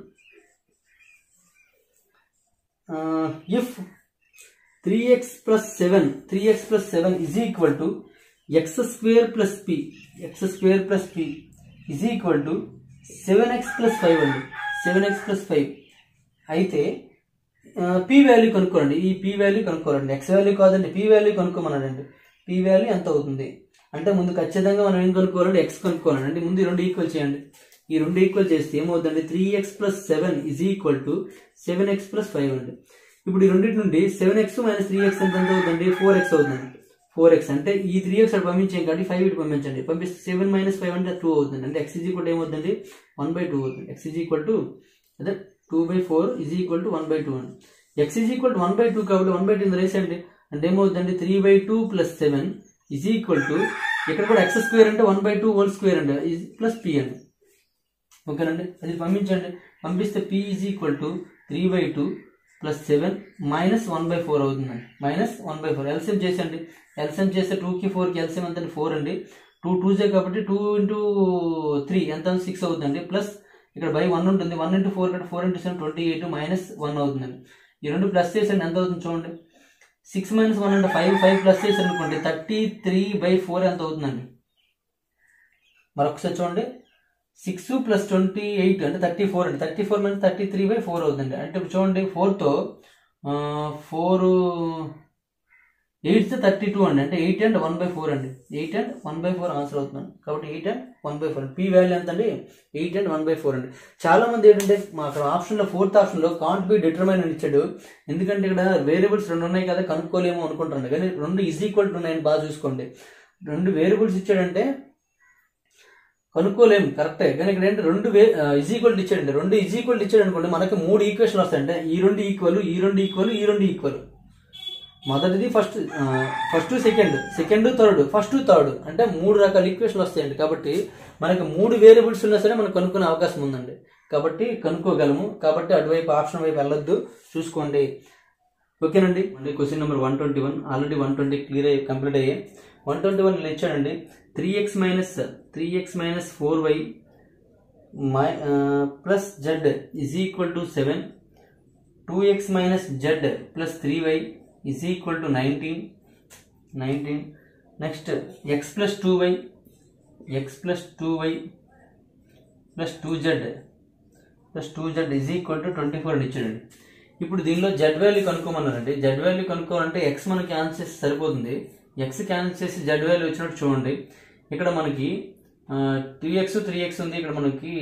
if three x plus seven three x plus seven is equal to x square plus p x square plus p is equal to seven x plus five అండి seven x plus five అయితే p value కనుక్కోండి ఈ p value కనుక్కోరండి X value కాదండి p value కనుక్కోమన్నాడండి p value ఎంత అవుతుంది అంటే ముందు ఖచ్చితంగా మనం ఏం కనుక్కోవాలండి ఎక్స్ కనుక్కోవాలండి అంటే ముందు ఈ రెండు ఈక్వల్ చేయండి ఈ రెండు ఈక్వల్ చేస్తే ఏమవుతుందండి three x plus seven is equal to seven x plus five అండి ఇప్పుడు ఈ రెండింటి నుండి seven x minus three x ఎంత ఎంత అవుతుంది ఫోర్ ఎక్స్ అవుతుంది ఫోర్ ఎక్స్ అంటే ఈ త్రీ ఎక్స్ అటు పంపించాం కాబట్టి ఫైవ్ ఇటు పంపించండి పంపిస్తే సెవెన్ మైనస్ ఫైవ్ అంటే టూ అవుతుంది అంటే ఎక్స్ ఈజ్ ఈక్వల్ ఏమవుతుంది వన్ బై టూ అవుతుంది ఎక్స్ ఈజ్ ఈక్వల్ టు అదే two by four is equal to one by two అండి x is equal to one by two కాబట్టి వన్ బై టూ రాసేయండి అంటే ఏమవుతుందండి three by two plus seven is equal to ఇక్కడ కూడా x square అంటే one by two whole square అండి plus p అండి ఓకేనండి అది పంపించండి పంపిస్తే p is equal to three by two plus seven minus one by four అవుతుందండి minus one by four LCM చేసండి ఎల్సిఎం చేస్తే టూకి ఫోర్కి ఎల్సిఎం ఎంత ఫోర్ అండి టూ టూజే కాబట్టి టూ ఇంటూ త్రీ ఎంత సిక్స్ అవుతుందండి ప్లస్ ఇక్కడ బై వన్ ఉంటుంది వన్ ఇంటూ ఫోర్ కంటే four into seven twenty eight minus one అవుతుందండి ఈ రెండు ప్లస్ చేసండి ఎంత అవుతుంది చూడండి సిక్స్ మైనస్ వన్ అంటే ఫైవ్ ఫైవ్ ప్లస్ చేసారు అనుకోండి థర్టీ త్రీ బై ఫోర్ ఎంత అవుతుందండి మరొకసారి చూడండి సిక్స్ ప్లస్ ట్వంటీ ఎయిట్ అంటే థర్టీ ఫోర్ అండి thirty four minus thirty three by four అవుతుంది అంటే ఇప్పుడు చూడండి ఫోర్తో ఫోర్ ఎయిట్ థర్టీ టూ అండి అంటే eight and one by four అండి eight and one by four answer అవుతుంది కాబట్టి eight and one by four p value ఎంత అండి eight and one by four అండి చాలా మంది ఏంటంటే మా అక్కడ ఆప్షన్లో ఫోర్త్ ఆప్షన్లో కాంట్ బి డిటర్మైన్ అని ఇచ్చాడు ఎందుకంటే ఇక్కడ వేరియబుల్స్ రెండు ఉన్నాయి కదా కనుక్కోలేము అనుకుంటాను కానీ రెండు ఈజ్ ఈక్వల్ టు ఉన్నాయని బాగా చూసుకోండి రెండు వేరియబుల్స్ ఇచ్చాడంటే కనుక్కోలేము కరెక్టే కానీ ఇక్కడ ఏంటి రెండు వే ఈజ్ ఈక్వల్ ఇచ్చాడండి రెండు ఈజ్ ఈక్వల్ ఇచ్చాడు అనుకోండి మనకి మూడు ఈక్వేషన్ వస్తాయంటే ఈ రెండు ఈక్వల్ ఈ రెండు ఈక్వల్ ఈ రెండు ఈక్వల్ మొదటిది first first second second third first third అంటే మూడు రకాల ఈక్వేషన్లు వస్తాయండి కాబట్టి మనకి మూడు వేరియబుల్స్ ఉన్నా సరే మనం కనుక్కునే అవకాశం ఉందండి కాబట్టి కనుక్కోగలము కాబట్టి అటువైపు ఆప్షన్ వైపు వెళ్ళొద్దు చూసుకోండి ఓకేనండి అంటే question number one twenty one already one twenty clear అయ్యి కంప్లీట్ అయ్యాయి వన్ ట్వంటీ వన్ ఇచ్చాడండి three x minus three x minus four y my plus z is equal to seven two x minus Z plus three y is equal to nineteen nineteen next x plus two y x plus two y plus two Z plus two Z is equal to twenty four అని ఇచ్చాడండి ఇప్పుడు దీనిలో z value కనుక్కోమన్నారండి z value కనుక్కోవాలంటే x మనకి cancel చేసి సరిపోతుంది x cancel చేసి జెడ్ వాల్యూ వచ్చినట్టు చూడండి ఇక్కడ మనకి త్రీ ఎక్స్ త్రీ ఎక్స్ ఉంది ఇక్కడ మనకి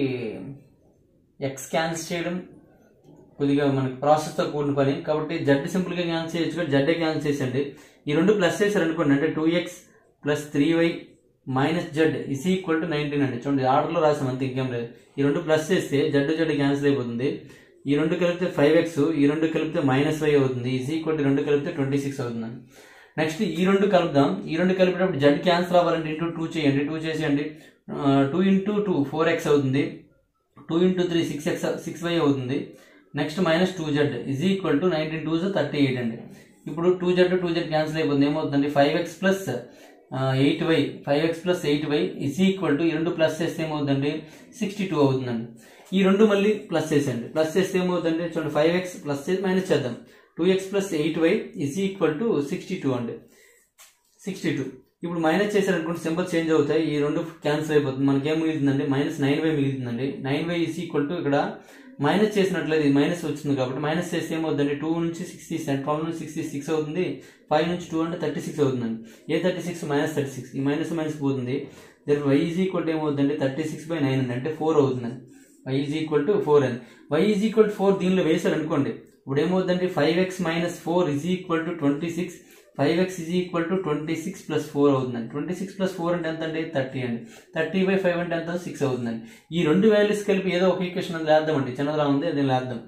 ఎక్స్ క్యాన్సిల్ చేయడం కొద్దిగా మనకి ప్రాసెస్తో కూడిన పని కాబట్టి జెడ్ సింపుల్గా క్యాన్సిల్ చేయొచ్చు కానీ జెడ్ క్యాన్సిల్ చేసండి ఈ రెండు ప్లస్ చేశారు అనుకోండి అంటే two X plus three y minus z is equal to nineteen అండి చూడండి ఆర్డర్లో రాసాం అంతే ఇంకేం లేదు ఈ రెండు ప్లస్ చేస్తే జెడ్ జెడ్ క్యాన్సిల్ అయిపోతుంది ఈ రెండు కలిపితే ఫైవ్ ఎక్స్ ఈ రెండు కలిపితే మైనస్ వై అవుతుంది ఈజ్ ఈక్వల్ టు రెండు కలిపితే ట్వంటీ సిక్స్ అవుతుందండి నెక్స్ట్ ఈ రెండు కలుపుదాం ఈ రెండు కలిపేటప్పుడు జెడ్ క్యాన్సిల్ అవ్వాలంటే ఇంటూ టూ చేయండి టూ చేసేయండి two into two four x అవుతుంది two into three six x six y అవుతుంది next minus two Z is equal to nineteen two thirty eight అండి ఇప్పుడు two Z two z cancel అయిపోతుంది ఏమవుతుందండి five x plus eight y five x plus eight y is equal to ఈ రెండు plus చేస్తే ఏమవుతుందండి sixty two అవుతుందండి ఈ రెండు మళ్ళీ ప్లస్ చేసేయండి ప్లస్ చేస్తే ఏమవుతుందండి చూడండి ఫైవ్ ఎక్స్ ప్లస్ చేసి మైనస్ చేద్దాం two X plus eight y is equal to sixty two అండి సిక్స్టీ టూ ఇప్పుడు మైనస్ చేశారనుకోండి సింబల్ చేంజ్ అవుతాయి ఈ రెండు క్యాన్సిల్ అయిపోతుంది మనకి ఏం మిగులుతుందండి మైనస్ నైన్ వై మిగులుతుందండి nine y is equal to ఇక్కడ మైనస్ చేసినట్లయితే ఇది మైనస్ వచ్చింది కాబట్టి మైనస్ చేస్తే ఏమవుతుందండి టూ నుంచి సిక్స్టీ ట్వెల్వ్ నుంచి సిక్స్టీ సిక్స్ అవుతుంది ఫైవ్ నుంచి టూ అంటే థర్టీ సిక్స్ అవుతుందండి ఏ thirty six minus thirty six ఈ మైనస్ మైనస్ పోతుంది దర్ వై ఈజ్ ఈక్వల్ టు ఏమవుతుందండి థర్టీ సిక్స్ బై నైన్ అండి అంటే ఫోర్ అవుతుందండి y is equal to four అని y is equal to four దీనిలో వేశారు అనుకోండి ఇప్పుడు ఏమవుతుందండి five x minus four is equal to twenty six five x is equal to twenty six plus four అవుతుందండి ట్వంటీ సిక్స్ ప్లస్ ఫోర్ అంటే ఎంత అండి థర్టీ అండి థర్టీ బై ఫైవ్ అంటే ఎంత సిక్స్ అవుతుందండి ఈ రెండు వాల్యూస్ కలిపి ఏదో ఒక ఈక్వేషన్ అది లేద్దామండి చిన్నదిలా ఉంది అది లేద్దాం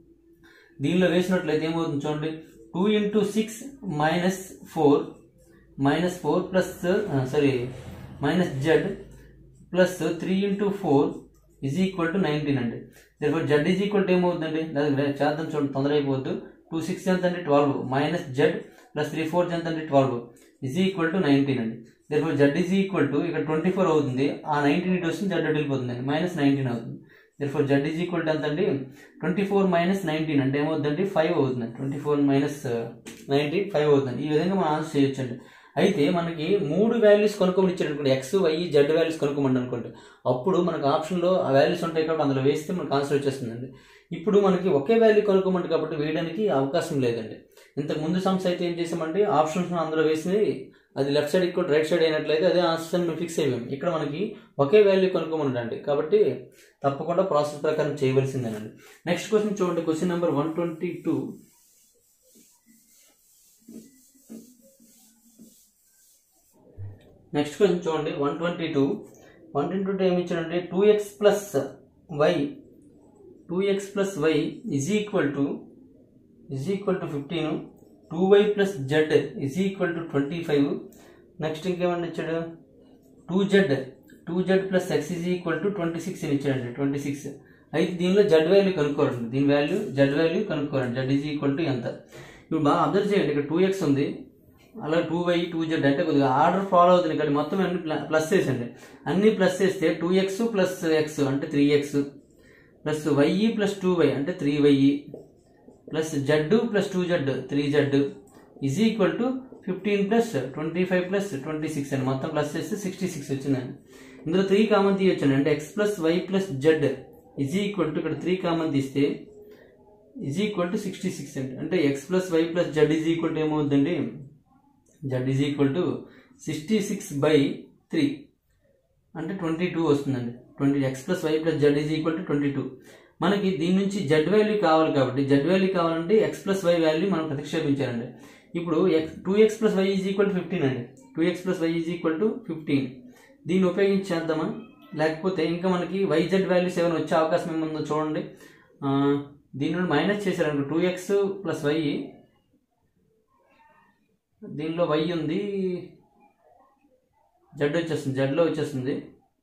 దీనిలో వేసినట్లయితే ఏమవుతుంది చూడండి two into six minus four minus four plus sorry minus Z plus three into four is equal to nineteen అండి therefore z is equal to ఏమవుతుందండి చేద్దాం చూడండి తొందర అయిపోవద్దు టూ సిక్స్ ఎంత అండి twelve minus Z plus three four ఎంత అండి twelve is equal to nineteen అండి therefore z is equal to ఇక్కడ ట్వంటీ ఫోర్ అవుతుంది ఆ నైన్టీన్ ఇటు వస్తుంది జెడ్ వెళ్ళిపోతుంది అండి మైనస్ నైన్టీన్ అవుతుంది therefore z is equal to ఎంత అండి ట్వంటీ ఫోర్ మైనస్ నైన్టీన్ అంటే ఏమవుతుందండి ఫైవ్ అవుతుంది twenty four minus nineteen five అవుతుంది ఈ విధంగా మనం ఆన్సర్ చేయొచ్చండి అయితే మనకి మూడు వాల్యూస్ కొనుక్కోమని ఇచ్చారు అనుకోండి ఎక్స్ వై జెడ్ వాల్యూస్ కొనుక్కోమని అనుకోండి అప్పుడు మనకు ఆప్షన్లో ఆ వాల్యూస్ ఉంటాయి కాబట్టి అందులో వేస్తే మనకు ఆన్సర్ వచ్చేస్తుందండి ఇప్పుడు మనకి ఒకే వాల్యూ కొనుక్కోమంటే కాబట్టి వేయడానికి అవకాశం లేదండి ఇంతకు ముందు సమ్స్ అయితే ఏం చేసామంటే ఆప్షన్స్ అందులో వేసి అది లెఫ్ట్ సైడ్ ఇక్కడ రైట్ సైడ్ అయినట్లయితే అదే ఆన్సర్ మేము ఫిక్స్ అయిపోయాం ఇక్కడ మనకి ఒకే వాల్యూ కొనుక్కోమనండి కాబట్టి తప్పకుండా ప్రాసెస్ ప్రకారం చేయవలసిందేనండి నెక్స్ట్ క్వశ్చన్ చూడండి question number one twenty two next question చూడండి one twenty two one twenty two ఏమి ఇచ్చాడంటే two X plus y two X plus y is equal to is equal to fifteen two y plus Z is equal to twenty five next ఇంకేమన్నా ఇచ్చాడు two Z two Z plus x is equal to twenty six అని ఇచ్చాడండి twenty six అయితే దీనిలో z value కనుక్కోరండి దీని value z value కనుక్కోరండి z is equal to ఎంత ఇప్పుడు బాగా అబ్జర్వ్ చేయండి ఇక్కడ టూ ఎక్స్ ఉంది అలా టూ వై టూ జెడ్ అంటే కొద్దిగా ఆర్డర్ ఫాలో అవుతుంది ఇక్కడ మొత్తం అన్ని ప్లస్ చేసండి అన్ని ప్లస్ చేస్తే టూ ఎక్స్ ప్లస్ ఎక్స్ అంటే three x plus why plus two y అంటే three y plus z plus two z three Z is equal to fifteen plus twenty five plus twenty six అండి మొత్తం plus చేస్తే sixty six వచ్చిందండి ఇందులో three common తీయొచ్చండి అంటే x plus why plus z is equal to ఇక్కడ three common తీస్తే is equal to sixty six అండి అంటే x plus why plus z is equal to ఏమవుతుందండి z is equal to sixty six by three అంటే twenty two వస్తుందండి twenty x plus why plus z is equal to twenty two మనకి దీని నుంచి z value కావాలి కాబట్టి z value కావాలంటే x plus why value మనం ప్రతిక్షేపించాలండి ఇప్పుడు x two X plus y is equal to fifteen అండి two X plus y is equal to fifteen దీన్ని ఉపయోగించి చేద్దామా లేకపోతే ఇంకా మనకి వైజెడ్ వాల్యూ సెవెన్ వచ్చే అవకాశం ఏముందో చూడండి ఆ, దీని నుండి మైనస్ చేశారనుకో టూ ఎక్స్ ప్లస్ వై దీనిలో వై ఉంది జెడ్ వచ్చేస్తుంది జెడ్లో వచ్చేస్తుంది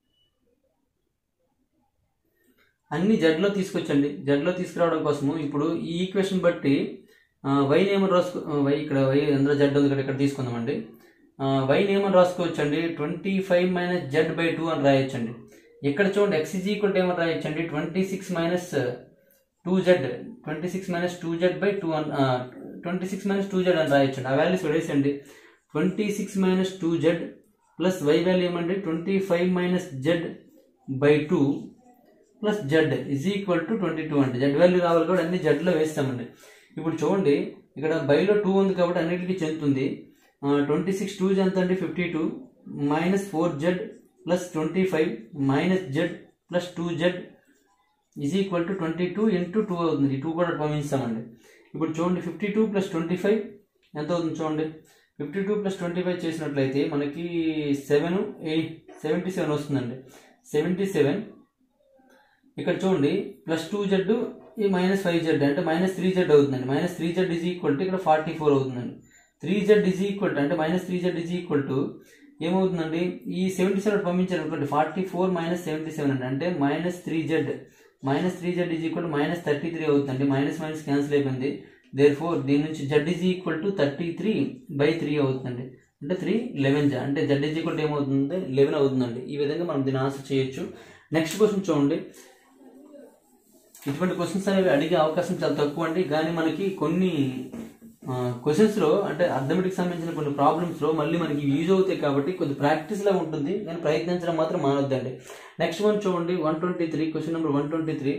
అన్ని జెడ్లో తీసుకొచ్చండి జెడ్లో తీసుకురావడం కోసము ఇప్పుడు ఈ ఈక్వేషన్ బట్టి వైని ఏమని రాసుకో వై ఇక్కడ వై అందులో జెడ్ ఉంది ఇక్కడ ఇక్కడ తీసుకుందామండి వైని ఏమని రాసుకోవచ్చండి twenty five minus Z by two అని రాయొచ్చండి ఇక్కడ చూడండి ఎక్స్ ఈజ్ ఈక్వల్ ఏమని రాయొచ్చండి twenty six minus two Z twenty six minus two Z by two అని twenty six minus two Z అని రాయొచ్చండి ఆ వాల్యూస్ వేసేయండి twenty six minus two Z plus why value ఏమండి twenty five minus Z by two plus Z is equal to twenty two అండి Z value రావాలి కూడా అన్ని జెడ్లో వేస్తామండి ఇప్పుడు చూడండి ఇక్కడ బైలో టూ ఉంది కాబట్టి అన్నిటికీ చెందుతుంది ట్వంటీ సిక్స్ టూ ఎంత అండి fifty two minus four Z plus twenty five minus Z plus two Z is equal to twenty two into two అవుతుంది టూ కూడా పంపించామండి ఇప్పుడు చూడండి fifty two plus twenty five ఎంత అవుతుంది చూడండి fifty two plus twenty five చేసినట్లయితే మనకి సెవెన్ ఎయిట్ సెవెంటీ సెవెన్ వస్తుందండి సెవెంటీ సెవెన్ ఇక్కడ చూడండి ప్లస్ టూ జెడ్ ఈ మైనస్ ఫైవ్ జెడ్ అంటే మైనస్ త్రీ జెడ్ అవుతుందండి minus three Z is equal to ఇక్కడ ఫార్టీ ఫోర్ అవుతుందండి three Z is equal to అంటే minus three Z is equal to ఏమవుతుందండి ఈ సెవెంటీ సెవెన్ పంపించారు అనుకోండి forty four minus seventy seven అండి అంటే minus three Z minus three Z is equal to minus thirty three అవుతుందండి minus minus cancel అయిపోయింది therefore దీని నుంచి Z is equal to thirty three by three అవుతుందండి అంటే త్రీ లెవెన్ జా అంటే జెడ్ ఈజ్ ఈక్వల్ టు ఏమవుతుంది eleven అవుతుందండి ఈ విధంగా మనం దీన్ని ఆన్సర్ చేయొచ్చు నెక్స్ట్ క్వశ్చన్ చూడండి ఇటువంటి క్వశ్చన్స్ అనేవి అడిగే అవకాశం చాలా తక్కువ అండి కానీ మనకి కొన్ని క్వశ్చన్స్లో అంటే అర్థమెటిక్ సంబంధించిన కొన్ని ప్రాబ్లమ్స్లో మళ్ళీ మనకి యూజ్ అవుతాయి కాబట్టి కొద్ది ప్రాక్టీస్లా ఉంటుంది కానీ ప్రయత్నించడం మాత్రం మానొద్దండి నెక్స్ట్ వన్ చూడండి one twenty three question number one twenty three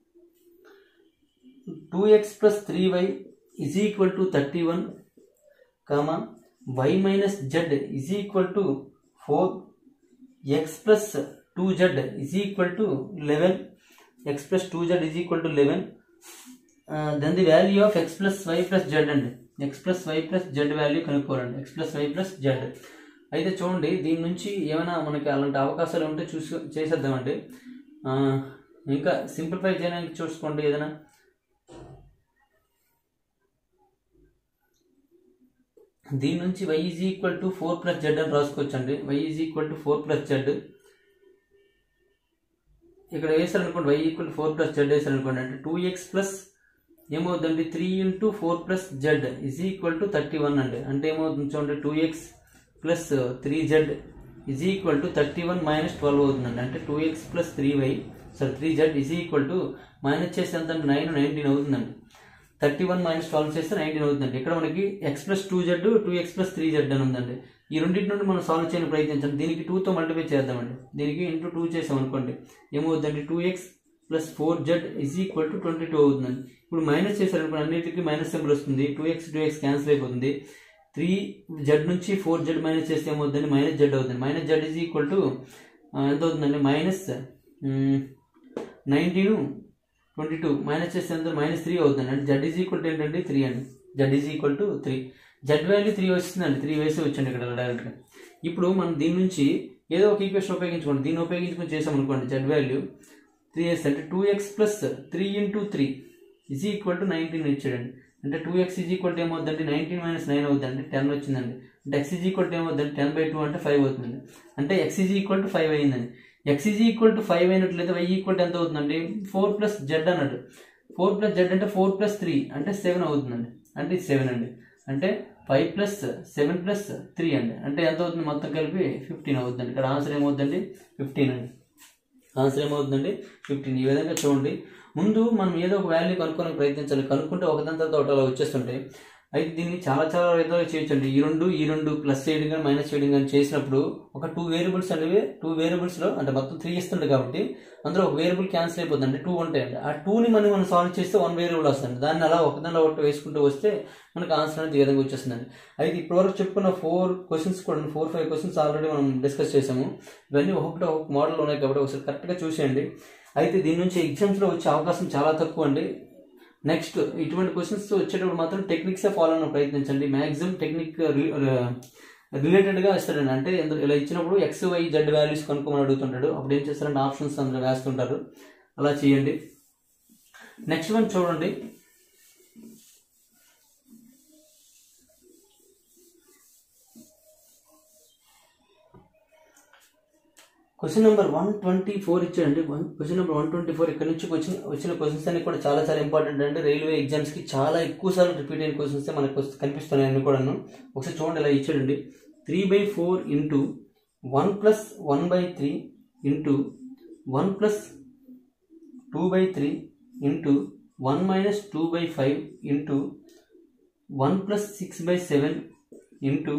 two X plus three why is equal to thirty one comma Y minus Z is equal to four X plus two Z is equal to eleven X plus two Z is equal to eleven then the value of X plus why plus Z అండి X plus why plus Z value కనుక్కోవాలండి X plus why plus Z అయితే చూడండి దీని నుంచి ఏమైనా మనకి అలాంటి అవకాశాలు ఉంటే చూసి చేసేద్దామండి ఆ, ఇంకా సింప్లిఫై చేయడానికి చూసుకోండి ఏదైనా దీని నుంచి Y is equal to four plus Z అని రాసుకోవచ్చండి Y is equal to four plus Z ఇక్కడ వేసారనుకోండి Y equal four plus Z వేసారనుకోండి అంటే టూ ఎక్స్ ప్లస్ ఏమవుతుందండి three into four plus Z is equal to thirty one అండి అంటే ఏమవుతుంది చూడండి two X plus three Z is equal to thirty one minus twelve అవుతుందండి అంటే two X plus three Y sorry three Z is equal to minus చేస్తే ఎంత అంటే nine nineteen అవుతుందండి థర్టీ వన్ మైనస్ ట్వెల్వ్ చేస్తే నైన్టీన్ అవుతుందండి ఇక్కడ మనకి X plus two Z two X plus three Z అని ఉందండి ఈ రెండింటి నుండి మనం సాల్వ్ చేయడానికి ప్రయత్నించండి దీనికి టూతో మల్టిప్లై చేద్దామండి దీనికి ఇంటూ టూ చేసాం అనుకోండి ఏమవుతుందండి two X plus four Z is equal to twenty two అవుతుందండి ఇప్పుడు మైనస్ చేశారనుకోండి అన్నిటికీ మైనస్ సింబల్ వస్తుంది two X two X cancel అయిపోతుంది త్రీ జెడ్ నుంచి ఫోర్ జెడ్ మైనస్ చేస్తే ఏమవుతుందండి మైనస్ జెడ్ అవుతుంది minus Z is equal to ఎంత అవుతుందండి minus nineteen twenty two minus చేస్తే ఎంత మైనస్ త్రీ అవుతుంది అంటే జెడ్ ఈజ్ ఈక్వల్ టు ఏంటంటే త్రీ అండి Z is equal to three Z value three వస్తుందండి త్రీ వేసి వచ్చండి ఇక్కడ డైరెక్ట్గా ఇప్పుడు మనం దీని నుంచి ఏదో ఒక ఈక్వేషన్ ఉపయోగించుకోండి దీన్ని ఉపయోగించుకొని చేసామనుకోండి జెడ్ వాల్యూ త్రీ ఎస్ అంటే two X plus three into three is equal to nineteen ఇచ్చాడండి అంటే two X is equal to ఏమవుతుందండి నైన్టీన్ మైనస్ నైన్ అవుతుందండి టెన్ వచ్చిందండి అంటే ఎక్స్ ఈజ్ ఈక్వల్ టు ఏమవుతుందండి టెన్ బై టూ అంటే ఫైవ్ అవుతుందండి అంటే X is equal to five అయిందండి X is equal to five అయినట్లయితే వై ఈక్వల్ టు ఎంత అవుతుందండి ఫోర్ ప్లస్ జెడ్ అన్నట్టు ఫోర్ ప్లస్ జెడ్ అంటే ఫోర్ ప్లస్ త్రీ అంటే సెవెన్ అవుతుందండి అంటే ఇది సెవెన్ అండి అంటే five plus seven plus three అండి అంటే ఎంత అవుతుంది మొత్తం కలిపి ఫిఫ్టీన్ అవుతుందండి ఇక్కడ ఆన్సర్ ఏమవుతుందండి ఫిఫ్టీన్ అండి ఆన్సర్ ఏమవుతుందండి ఫిఫ్టీన్ ఈ విధంగా చూడండి ముందు మనం ఏదో ఒక వాల్యూ కనుక్కోడానికి ప్రయత్నించాలి కనుక్కుంటే ఒకదాని తర్వాత ఒకటి అలా వచ్చేస్తుంటాయి అయితే దీన్ని చాలా చాలా విధాలుగా చేయొచ్చండి ఈ రెండు ఈ రెండు ప్లస్ చేయడం కానీ మైనస్ చేయడం కానీ చేసినప్పుడు ఒక టూ వేరియబుల్స్ అనేవి టూ వేరియబుల్స్లో అంటే మొత్తం త్రీ ఇస్తుంది కాబట్టి అందులో ఒక వేరియబుల్ క్యాన్సిల్ అయిపోతుంది అంటే టూ ఉంటాయండి ఆ టూని మనం మనం సాల్వ్ చేస్తే వన్ వేరియబుల్ వస్తుంది దాన్ని అలా ఒకదానిలో ఒకటి వేసుకుంటూ వస్తే మనకు ఆన్సర్ అనేది ఈ విధంగా వచ్చేస్తుందండి అయితే ఇప్పటివరకు చెప్పుకున్న ఫోర్ క్వశ్చన్స్ కూడా ఫోర్ ఫైవ్ క్వశ్చన్స్ ఆల్రెడీ మనం డిస్కస్ చేసాము ఇవన్నీ ఒక్కొక్కటి ఒక్కొక్క మోడల్ ఉన్నాయి కాబట్టి ఒకసారి కరెక్ట్గా చూసేయండి అయితే దీని నుంచి ఎగ్జామ్స్లో వచ్చే అవకాశం చాలా తక్కువ అండి నెక్స్ట్ ఇటువంటి క్వశ్చన్స్ వచ్చేటప్పుడు మాత్రం టెక్నిక్సే ఫాలో అవ్వడం ప్రయత్నించండి మ్యాక్సిమం టెక్నిక్ రిలేటెడ్గా ఇస్తాడండి అంటే ఇందులో ఇలా ఇచ్చినప్పుడు ఎక్స్ వై జెడ్ వాల్యూస్ కనుక్కోమని అడుగుతుంటాడు అప్పుడు ఏం చేస్తారంటే ఆప్షన్స్ అందులో వేస్తుంటారు అలా చేయండి నెక్స్ట్ వన్ చూడండి question number one twenty four ఇచ్చాడండి one question number one twenty four ఇక్కడ నుంచి వచ్చిన వచ్చిన క్వశ్చన్స్ అన్ని కూడా చాలా చాలా ఇంపార్టెంట్ అండి రైల్వే ఎగ్జామ్స్కి చాలా ఎక్కువ సార్లు రిపీట్ అయిన క్వశ్చన్స్ మనకు వస్తు- కనిపిస్తున్నాయి అన్ని కూడాను ఒకసారి చూడండి ఇలా ఇచ్చాడండి three by four into one plus one by three into one plus two by three into one minus two by five into one plus six by seven into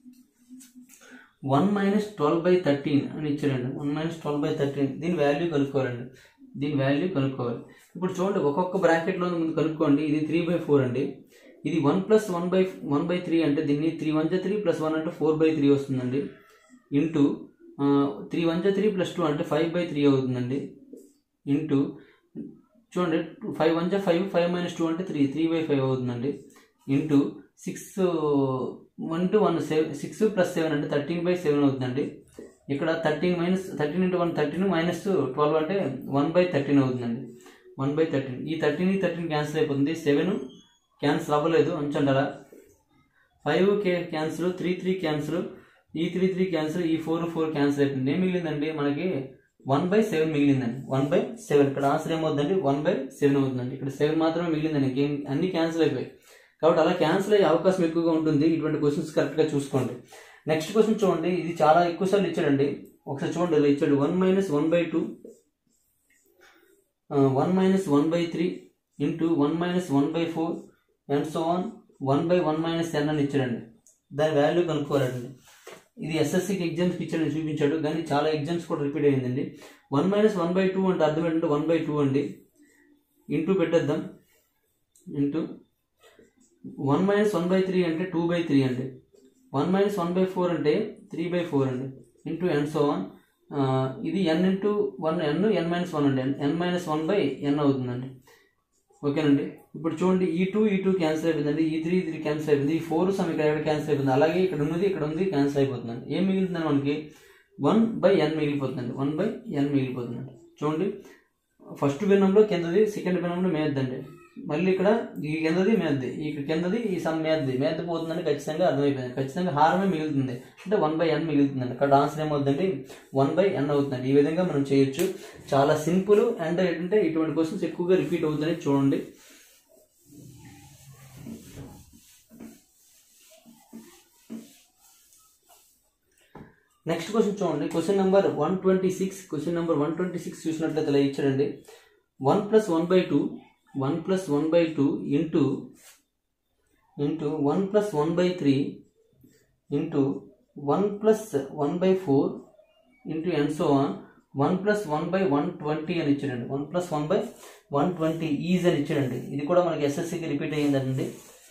one minus twelve by thirteen అని ఇచ్చాడండి one minus twelve by thirteen దీని value కనుక్కోవాలండి దీని value కనుక్కోవాలి ఇప్పుడు చూడండి ఒక్కొక్క బ్రాకెట్లో ముందు కనుక్కోండి ఇది త్రీ బై ఫోర్ అండి ఇది one plus one by one by three అంటే దీన్ని త్రీ వన్ జా త్రీ ప్లస్ వన్ అంటే ఫోర్ బై త్రీ వస్తుందండి ఇంటూ త్రీ వన్ జా త్రీ ప్లస్ టూ అంటే ఫైవ్ బై త్రీ అవుతుందండి ఇంటూ చూడండి ఫైవ్ వన్ జా ఫైవ్ ఫైవ్ మైనస్ టూ అంటే త్రీ త్రీ బై ఫైవ్ అవుతుందండి into six one to one seven six plus seven అంటే thirteen by seven అవుతుందండి ఇక్కడ thirteen minus thirteen into one thirteen minus twelve అంటే one by thirteen అవుతుందండి one by thirteen ఈ thirteen ఈ thirteen cancel అయిపోతుంది seven cancel అవ్వలేదు అంచండారా ఫైవ్ కే క్యాన్సిల్ త్రీ త్రీ క్యాన్సిల్ ఈ త్రీ త్రీ క్యాన్సిల్ ఈ ఫోర్ ఫోర్ క్యాన్సిల్ అయిపోయింది ఏం మిగిలిందండి మనకి వన్ బై సెవెన్ మిగిలిందండి వన్ బై సెవెన్ ఇక్కడ ఆన్సర్ ఏమవుతుందండి వన్ బై సెవెన్ అవుతుందండి ఇక్కడ సెవెన్ మాత్రమే మిగిలిందండి ఇంకేం అన్ని క్యాన్సిల్ అయిపోయాయి కాబట్టి అలా క్యాన్సిల్ అయ్యే అవకాశం ఎక్కువగా ఉంటుంది ఇటువంటి క్వశ్చన్స్ కరెక్ట్గా చూసుకోండి నెక్స్ట్ క్వశ్చన్ చూడండి ఇది చాలా ఎక్కువ సార్లు ఇచ్చాడండి ఒకసారి చూడండి ఇలా ఇచ్చాడు one minus one by two one minus one by three into one minus one by four and so on one by one minus N అని ఇచ్చాడండి దాని వాల్యూ కనుక్కోవాలండి ఇది ఎస్ఎస్సికి ఎగ్జామ్స్కి ఇచ్చాడని చూపించాడు కానీ చాలా ఎగ్జామ్స్ కూడా రిపీట్ అయిందండి one minus one by two అంటే అర్థం ఏంటంటే వన్ బై టూ అండి ఇంటూ పెట్టేద్దాం into one minus one by three అంటే టూ బై త్రీ అండి one minus one by four అంటే త్రీ బై ఫోర్ అండి ఇంటూ ఎన్ సో వన్ ఇది N into one N N minus one అండి N minus one by N అవుతుందండి ఓకేనండి ఇప్పుడు చూడండి ఈ టూ ఈ టూ క్యాన్సిల్ అయిపోయిందండి ఈ త్రీ త్రీ క్యాన్సిల్ అయిపోయింది ఈ ఫోర్ సమ్ ఇక్కడ ఎక్కడ క్యాన్సిల్ అయిపోయింది అలాగే ఇక్కడ ఉన్నది ఇక్కడ ఉంది క్యాన్సిల్ అయిపోతుందండి ఏం మిగులుతుందండి మనకి వన్ బై ఎన్ మిగిలిపోతుందండి వన్ బై ఎన్ మిగిలిపోతుందండి చూడండి ఫస్ట్ భిన్నంలో కిందది సెకండ్ భిన్నంలో మేద్దండి మళ్ళీ ఇక్కడ ఈ కిందది మేద్ది ఇక్కడ కిందది ఈ సమ్ మేద్ది మేద్ద పోతుందని ఖచ్చితంగా అర్థమైపోయింది ఖచ్చితంగా హారమే మిగులుతుంది అంటే వన్ బై ఎన్ మిగులుతుందండి ఇక్కడ ఆన్సర్ ఏమవుతుందండి వన్ బై ఎన్ అవుతుందండి ఈ విధంగా మనం చేయొచ్చు చాలా సింపుల్ అండ్ ఏంటంటే ఇటువంటి క్వశ్చన్స్ ఎక్కువగా రిపీట్ అవుతున్నాయి చూడండి నెక్స్ట్ క్వశ్చన్ చూడండి question number one twenty six question number one twenty six చూసినట్లయితే ఇలా ఇచ్చాడండి one plus one by two one plus one by two into into one plus one by three into one plus one by four into and so on one plus one by one twenty అని ఇచ్చాడండి one plus one by one twenty is అని ఇచ్చాడండి ఇది కూడా మనకి ఎస్ఎస్సికి repeat అయ్యిందండి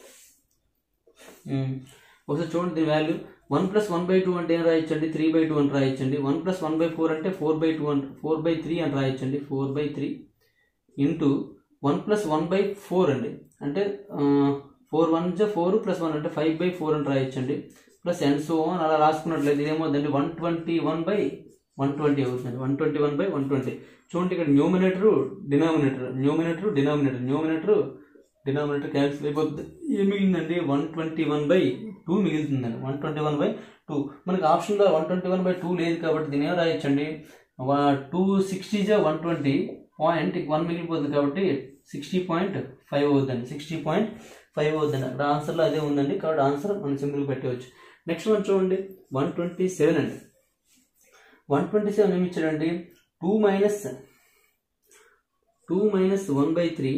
ఉమ్. ఒకసారి చూడండి దీని value one plus one by two అంటే ఏం రాయొచ్చండి త్రీ బై టూ అని రాయొచ్చండి one plus one by four అంటే ఫోర్ బై టూ అంటే ఫోర్ బై త్రీ అని రాయొచ్చండి four by three into one plus one by four అండి అంటే ఫోర్ వన్ జా ఫోర్ ప్లస్ వన్ అంటే ఫైవ్ బై ఫోర్ అని రాయొచ్చండి ప్లస్ ఎన్ సో అని అలా రాసుకున్నట్లయితే ఇదేమవుతుందండి one twenty one by one twenty అవుతుందండి one twenty one by one twenty చూడండి ఇక్కడ numerator denominator numerator denominator numerator denominator cancel అయిపోతుంది ఏం మిగిలిందండి one twenty one by two మిగులుతుందండి one twenty one by two మనకి ఆప్షన్లో one twenty one by two లేదు కాబట్టి దీని ఏం రాయొచ్చండి టూ సిక్స్టీ జా వన్ ట్వంటీ పాయింట్ వన్ మిగిలిపోతుంది కాబట్టి సిక్స్టీ పాయింట్ ఫైవ్ అవుతుందండి సిక్స్టీ పాయింట్ ఫైవ్ అవుతుందండి అక్కడ ఆన్సర్లో అదే ఉందండి కాబట్టి ఆన్సర్ మనం సింపుల్ పెట్టవచ్చు నెక్స్ట్ వన్ చూడండి వన్ ట్వంటీ సెవెన్ అండి వన్ ట్వంటీ సెవెన్ ఏమి ఇచ్చాడండి two minus two minus one by three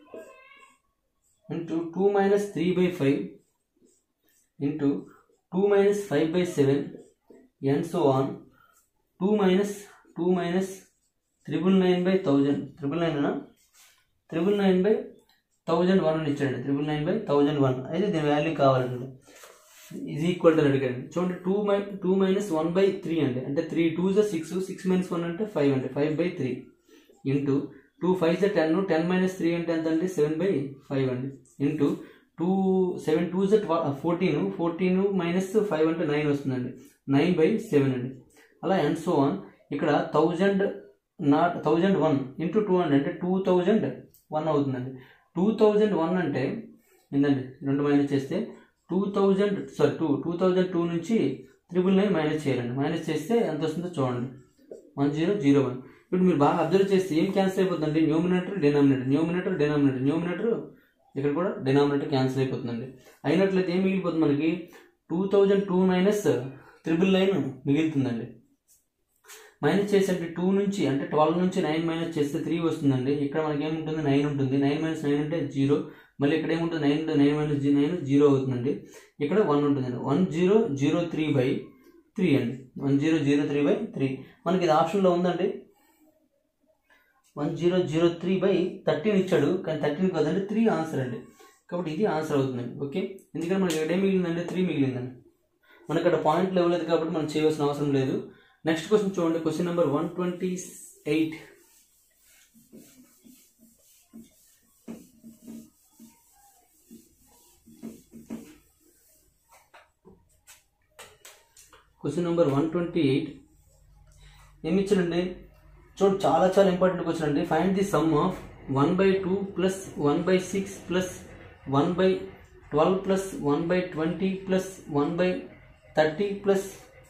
into two minus three by five into two minus five by seven and so on two minus two minus triple nine by thousand triple nine triple nine by thousand one అని ఇచ్చాడు triple nine by thousand one అయితే దీని value కావాలండి ఇది equal to అడిగాడు చూడండి two my two minus one by three అండి అంటే త్రీ టూ జా సిక్స్ సిక్స్ మైనస్ వన్ అంటే ఫైవ్ అండి five by three into two five జా టెన్ టెన్ మైనస్ త్రీ అంటే ఎంత అండి సెవెన్ బై ఫైవ్ అండి ఇంటూ టూ సెవెన్ టూ జా ఫోర్టీన్ ఫోర్టీన్ మైనస్ ఫైవ్ అంటే నైన్ వస్తుందండి నైన్ బై సెవెన్ అండి అలా అండ్ సో ఆన్ ఇక్కడ thousand not thousand one into two hundred అంటే టూ థౌజండ్ వన్ అవుతుందండి టూ థౌజండ్ వన్ అంటే ఏంటండి రెండు మైనస్ చేస్తే two thousand sorry two two thousand two నుంచి త్రిబుల్ నైన్ మైనస్ చేయాలండి మైనస్ చేస్తే ఎంత వస్తుందో చూడండి వన్ జీరో జీరో వన్ ఇప్పుడు మీరు బాగా అబ్జర్వ్ చేస్తే ఏం క్యాన్సిల్ అయిపోతుందండి numerator denominator numerator denominator numerator ఇక్కడ కూడా డినామినేటర్ క్యాన్సిల్ అయిపోతుందండి అయినట్లయితే ఏం మిగిలిపోతుంది మనకి two thousand two minus triple nine మిగులుతుందండి మైనస్ చేసేటప్పుడు టూ నుంచి అంటే ట్వెల్వ్ నుంచి నైన్ మైనస్ చేస్తే త్రీ వస్తుందండి ఇక్కడ మనకి ఏముంటుంది నైన్ ఉంటుంది నైన్ మైనస్ నైన్ అంటే జీరో మళ్ళీ ఇక్కడ ఏముంటుంది నైన్ నైన్ మైనస్ జీ నైన్ జీరో అవుతుందండి ఇక్కడ వన్ ఉంటుందండి one zero zero three by three అండి one zero zero three by three మనకి ఇది ఆప్షన్లో ఉందండి one zero zero three by thirteen ఇచ్చాడు కానీ థర్టీన్ కాదండి త్రీ ఆన్సర్ అండి కాబట్టి ఇది ఆన్సర్ అవుతుందండి ఓకే ఎందుకంటే మనకి ఇక్కడ ఏం మిగిలిందండి త్రీ మిగిలిందండి మనకి అక్కడ పాయింట్లు ఇవ్వలేదు కాబట్టి మనం చేయవలసిన అవసరం లేదు నెక్స్ట్ క్వశ్చన్ చూడండి question number one twenty eight question number one twenty eight ఏమి ఇచ్చారండి చూడు చాలా చాలా ఇంపార్టెంట్ క్వశ్చన్ అండి find the sum of one by two plus one by six plus one by twelve plus one by twenty plus one by thirty plus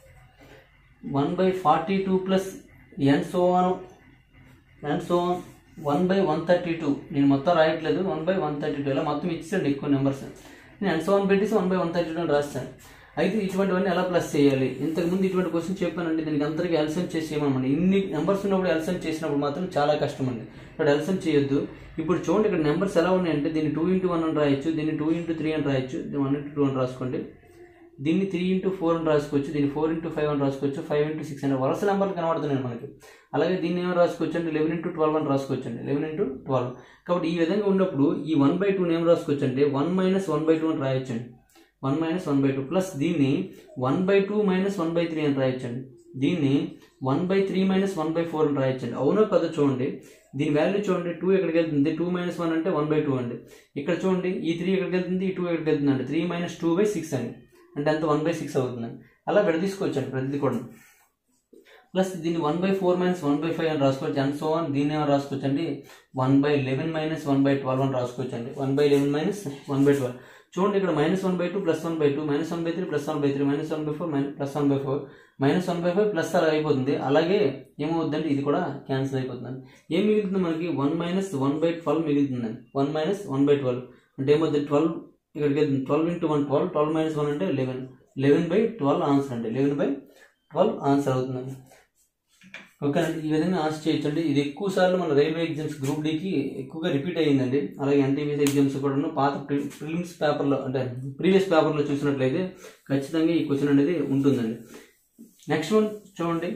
one by forty two plus and so on and so on one by one thirty two నేను మొత్తం రాయట్లేదు one by one thirty two ఇలా మొత్తం ఇచ్చాడు ఎక్కువ numbers నేను and so on పెట్టేసి one by one thirty two అని రాస్తాను అయితే ఇటువంటివన్నీ ఎలా ప్లస్ చేయాలి ఇంతకుముందు ఇటువంటి క్వశ్చన్ చెప్పానండి దీనికి అందరికీ ఎల్సన్ చేసి చేయమన్నమాట ఇన్ని నెంబర్స్ ఉన్నప్పుడు ఎల్సన్ చేసినప్పుడు మాత్రం చాలా కష్టం అండి ఇక్కడ ఎల్సన్ చేయొద్దు ఇప్పుడు చూడండి ఇక్కడ నెంబర్స్ ఎలా ఉన్నాయంటే దీన్ని టూ ఇంటూ వన్ అని రాయొచ్చు దీన్ని టూ ఇంటూ త్రీ అని రాయొచ్చు దీన్ని వన్ ఇంటూ టూ అని రాసుకోండి దీన్ని త్రీ ఇంటూ ఫోర్ అని రాసుకోవచ్చు దీన్ని ఫోర్ ఇంటూ ఫైవ్ అని రాసుకోవచ్చు ఫైవ్ ఇంటూ సిక్స్ అని వరుస నెంబర్లు కనబడుతున్నాయి మనకి అలాగే దీన్ని ఏమైనా రాసుకోవచ్చు అంటే లెవెన్ ఇంటూ ట్వెల్వ్ అని రాసుకోవచ్చు అండి లెవెన్ ఇంటూ ట్వెల్వ్ కాబట్టి ఈ విధంగా ఉన్నప్పుడు ఈ వన్ బై టూని ఏం రాసుకోవచ్చు అంటే one minus one by two అని రాయొచ్చండి one minus one by two plus దీన్ని one by two minus one by three అని రాయొచ్చండి దీన్ని one by three minus one by four అని రాయొచ్చండి అవునో కదా చూడండి దీని వాల్యూ చూడండి టూ ఎక్కడికి వెళ్తుంది టూ మైనస్ వన్ అంటే వన్ బై టూ అండి ఇక్కడ చూడండి ఈ త్రీ ఎక్కడికి వెళ్తుంది ఈ టూ ఎక్కడికి వెళ్తుంది అంటే three minus two by six అండి అంటే అంత వన్ బై సిక్స్ అవుతుందండి అలా విడదీసుకోవచ్చండి ప్రతిదీ కూడా ప్లస్ దీన్ని one by four minus one by five అని రాసుకోవచ్చు అండ్ సో అని దీన్ని ఏమైనా రాసుకోవచ్చు అండి one by eleven minus one by twelve అని రాసుకోవచ్చు అండి one by eleven minus one by twelve చూడండి ఇక్కడ minus one by two plus one by two minus one by three plus one by three minus one by four minus plus one by four minus one by five plus అలా అయిపోతుంది అలాగే ఏమవుతుందంటే ఇది కూడా cancel అయిపోతుందండి ఏం మిగులుతుంది మనకి one minus one by twelve మిగులుతుందండి one minus one by twelve అంటే ఏమవుతుంది ట్వెల్వ్ ఇక్కడికి వెళ్తుంది twelve into one twelve twelve minus one అంటే eleven eleven by twelve answer అండి లెవెన్ బై ట్వెల్వ్ ఆన్సర్ అవుతుందండి ఓకేనండి ఈ విధంగా ఆన్సర్ చేయొచ్చండి ఇది ఎక్కువ సార్లు మన రైల్వే ఎగ్జామ్స్ గ్రూప్ డీకి ఎక్కువగా రిపీట్ అయ్యిందండి అలాగే ఎన్టీవీఎస్ ఎగ్జామ్స్ కూడా పాత ప్రిలిమ్స్ పేపర్లో అంటే ప్రీవియస్ పేపర్లో చూసినట్లయితే ఖచ్చితంగా ఈ క్వశ్చన్ అనేది ఉంటుందండి నెక్స్ట్ వన్ చూడండి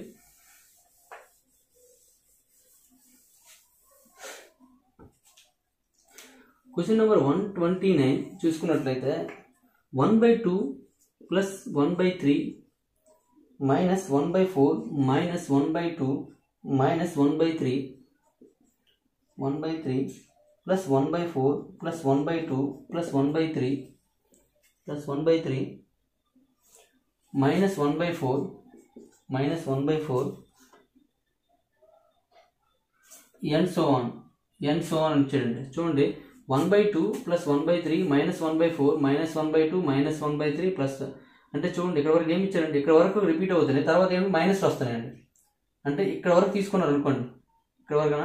question number one twenty nine చూసుకున్నట్లయితే one by two plus one by three minus one by four minus one by two minus one by three one by three plus one by four plus one by two plus one by three plus one by three minus one by four minus one by four and so on and so on ఇచ్చాడండి చూడండి one by two plus one by three minus one by four minus one by two minus one by three plus అంటే చూడండి ఇక్కడ వరకు ఏమి ఇచ్చారండి ఇక్కడ వరకు రిపీట్ అవుతుంది తర్వాత ఏమి మైనస్ వస్తున్నాయండి అంటే ఇక్కడ వరకు తీసుకున్నారు అనుకోండి ఇక్కడ వరకునా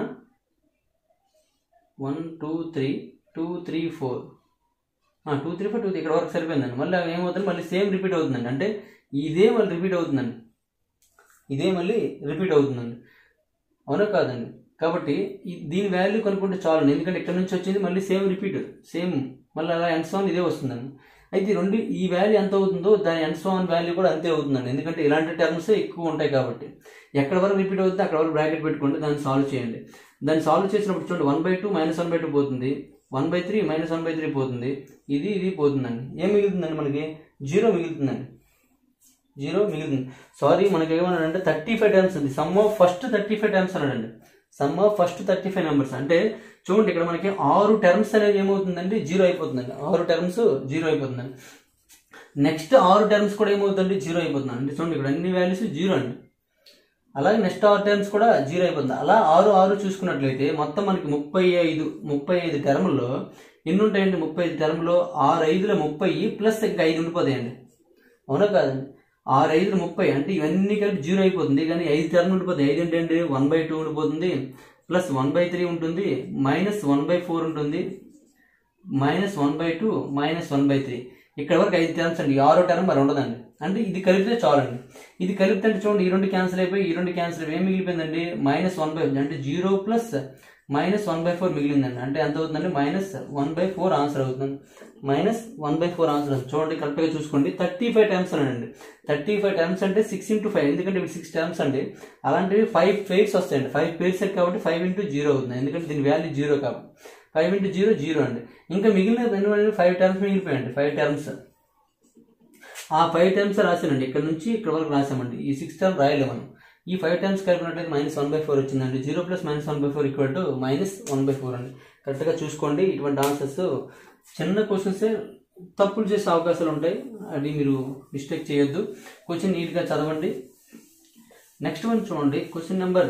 one two three two three four two three four two ఇక్కడ వరకు సరిపోయిందండి మళ్ళీ అవి ఏమవుతుంది మళ్ళీ సేమ్ రిపీట్ అవుతుందండి అంటే ఇదే మళ్ళీ రిపీట్ అవుతుందండి ఇదే మళ్ళీ రిపీట్ అవుతుందండి అవునా కాదండి కాబట్టి ఈ దీని వాల్యూ కనుక్కుంటే చాలండి ఎందుకంటే ఇక్కడ నుంచి వచ్చింది మళ్ళీ సేమ్ రిపీట్ సేమ్ మళ్ళీ అలా ఎండ్స్ వన్ ఇదే వస్తుందండి అయితే ఈ రెండు ఈ వాల్యూ ఎంత అవుతుందో దాని ఎండ్స్ వన్ వాల్యూ కూడా అంతే అవుతుందండి ఎందుకంటే ఇలాంటి టర్మ్స్ ఎక్కువ ఉంటాయి కాబట్టి ఎక్కడ వరకు రిపీట్ అవుతుంది అక్కడ వరకు బ్రాకెట్ పెట్టుకుంటే దాన్ని సాల్వ్ చేయండి దాన్ని సాల్వ్ చేసినప్పుడు చూడండి one by two minus one by two పోతుంది one by three minus one by three పోతుంది ఇది ఇది పోతుందండి ఏం మిగులుతుందండి మనకి జీరో మిగులుతుందండి జీరో మిగులుతుంది సారీ మనకి ఏమన్నాడంటే థర్టీ ఫైవ్ టైమ్స్ ఉంది sum of first thirty five times అన్నాడండి sum of first thirty five numbers అంటే చూడండి ఇక్కడ మనకి ఆరు టర్మ్స్ అనేది ఏమవుతుందండి జీరో అయిపోతుందండి ఆరు టర్మ్స్ జీరో అయిపోతుందండి నెక్స్ట్ ఆరు టర్మ్స్ కూడా ఏమవుతుందండి జీరో అయిపోతుంది అంటే చూడండి ఇక్కడ అన్ని వాల్యూస్ జీరో అండి అలాగే నెక్స్ట్ ఆరు టర్మ్స్ కూడా జీరో అయిపోతుంది అలా ఆరు ఆరు చూసుకున్నట్లయితే మొత్తం మనకి ముప్పై ఐదు ముప్పై ఐదు టర్ముల్లో ఎన్ని ఉంటాయండి ముప్పై ఐదు టర్మ్లో ఆరు ఐదులో ముప్పై ప్లస్ ఇంకా ఐదు ఉండిపోతాయండి అవునా కాదండి ఆరు ఐదులు ముప్పై అంటే ఇవన్నీ కలిపి జీరో అయిపోతుంది కానీ ఐదు టర్మ్ ఉండిపోతుంది ఐదు ఏంటంటే వన్ బై టూ ఉండిపోతుంది ప్లస్ వన్ బై త్రీ ఉంటుంది మైనస్ వన్ బై ఫోర్ ఉంటుంది minus one by two minus one by three ఇక్కడ వరకు ఐదు టర్మ్స్ అండి ఈ ఆరో టర్మ్ మరి ఉండదండి అంటే ఇది కలిపితే చాలండి ఇది కలిపితే అంటే చూడండి ఈ రెండు క్యాన్సిల్ అయిపోయి ఈ రెండు క్యాన్సిల్ అయిపోయి ఏం మిగిలిపోయిందండి మైనస్ వన్ బై అంటే zero plus minus one by four మిగిలిందండి అంటే ఎంత అవుతుందండి minus one by four answer అవుతుంది minus one by four answer అవుతుంది చూడండి కరెక్ట్గా చూసుకోండి థర్టీ ఫైవ్ టైమ్స్ అనండి థర్టీ ఫైవ్ టైమ్స్ అంటే సిక్స్ ఇంటూ ఫైవ్ ఎందుకంటే ఇవి సిక్స్ టైమ్స్ అండి అలాంటివి ఫైవ్ పేర్స్ వస్తాయండి ఫైవ్ పేర్స్ కాబట్టి ఫైవ్ ఇంటూ జీరో అవుతుంది ఎందుకంటే దీని వాల్యూ జీరో కాబట్టి ఫైవ్ ఇంటూ జీరో జీరో అండి ఇంకా మిగిలిన ఫైవ్ టర్మ్స్ మిగిలిపోయండి ఫైవ్ టర్మ్స్ ఆ ఫైవ్ టైమ్స్ రాసానండి ఇక్కడ నుంచి ఇక్కడ వరకు రాసామండి ఈ సిక్స్ టర్మ్ రాయలే మనం ఈ ఫైవ్ టైమ్స్ కలిపినట్లయితే మైనస్ వన్ బై ఫోర్ వచ్చిందండి zero plus minus one by four equal to minus one by four అండి కరెక్ట్గా చూసుకోండి ఇటువంటి ఆన్సర్స్ చిన్న క్వశ్చన్సే తప్పులు చేసే అవకాశాలు ఉంటాయి అది మీరు మిస్టేక్ చేయొద్దు క్వశ్చన్ నీట్గా చదవండి నెక్స్ట్ వన్ చూడండి క్వశ్చన్ నెంబర్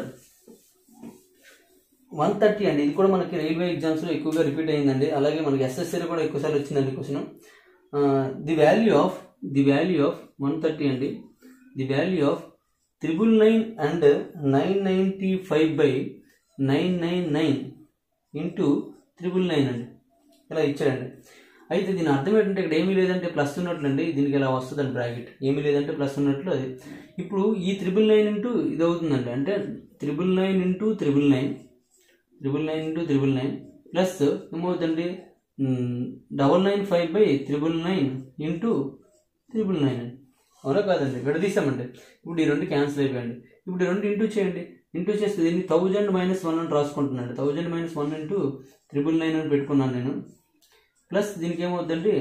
వన్ థర్టీ అండి ఇది కూడా మనకి రైల్వే ఎగ్జామ్స్లో ఎక్కువగా రిపీట్ అయిందండి అలాగే మనకి ఎస్ఎస్సీలో కూడా ఎక్కువసార్లు వచ్చిందండి question the value of the value of one thirty అండి the value of triple nine and nine ninety five by nine nine nine into triple nine అండి ఇలా ఇచ్చాడండి అయితే దీని అర్థం ఏంటంటే ఇక్కడ ఏమీ లేదంటే ప్లస్ ఉన్నట్లు అండి దీనికి ఇలా వస్తుందండి బ్రాకెట్ ఏమీ లేదంటే ప్లస్ ఉన్నట్లు అది ఇప్పుడు ఈ త్రిబుల్ నైన్ ఇంటూ ఇది అవుతుందండి అంటే triple nine into triple nine triple nine into triple nine plus ఏమవుతుందండి double nine five by triple nine into triple nine అండి అవునా కాదండి విడదీసామండి ఇప్పుడు ఈ రెండు క్యాన్సిల్ అయిపోయండి ఇప్పుడు ఈ రెండు ఇంటూ చేయండి ఇంటూ చేస్తే దీన్ని థౌజండ్ మైనస్ వన్ అని రాసుకుంటున్నాను thousand minus one into triple nine అని పెట్టుకున్నాను నేను ప్లస్ దీనికి ఏమవుతుందండి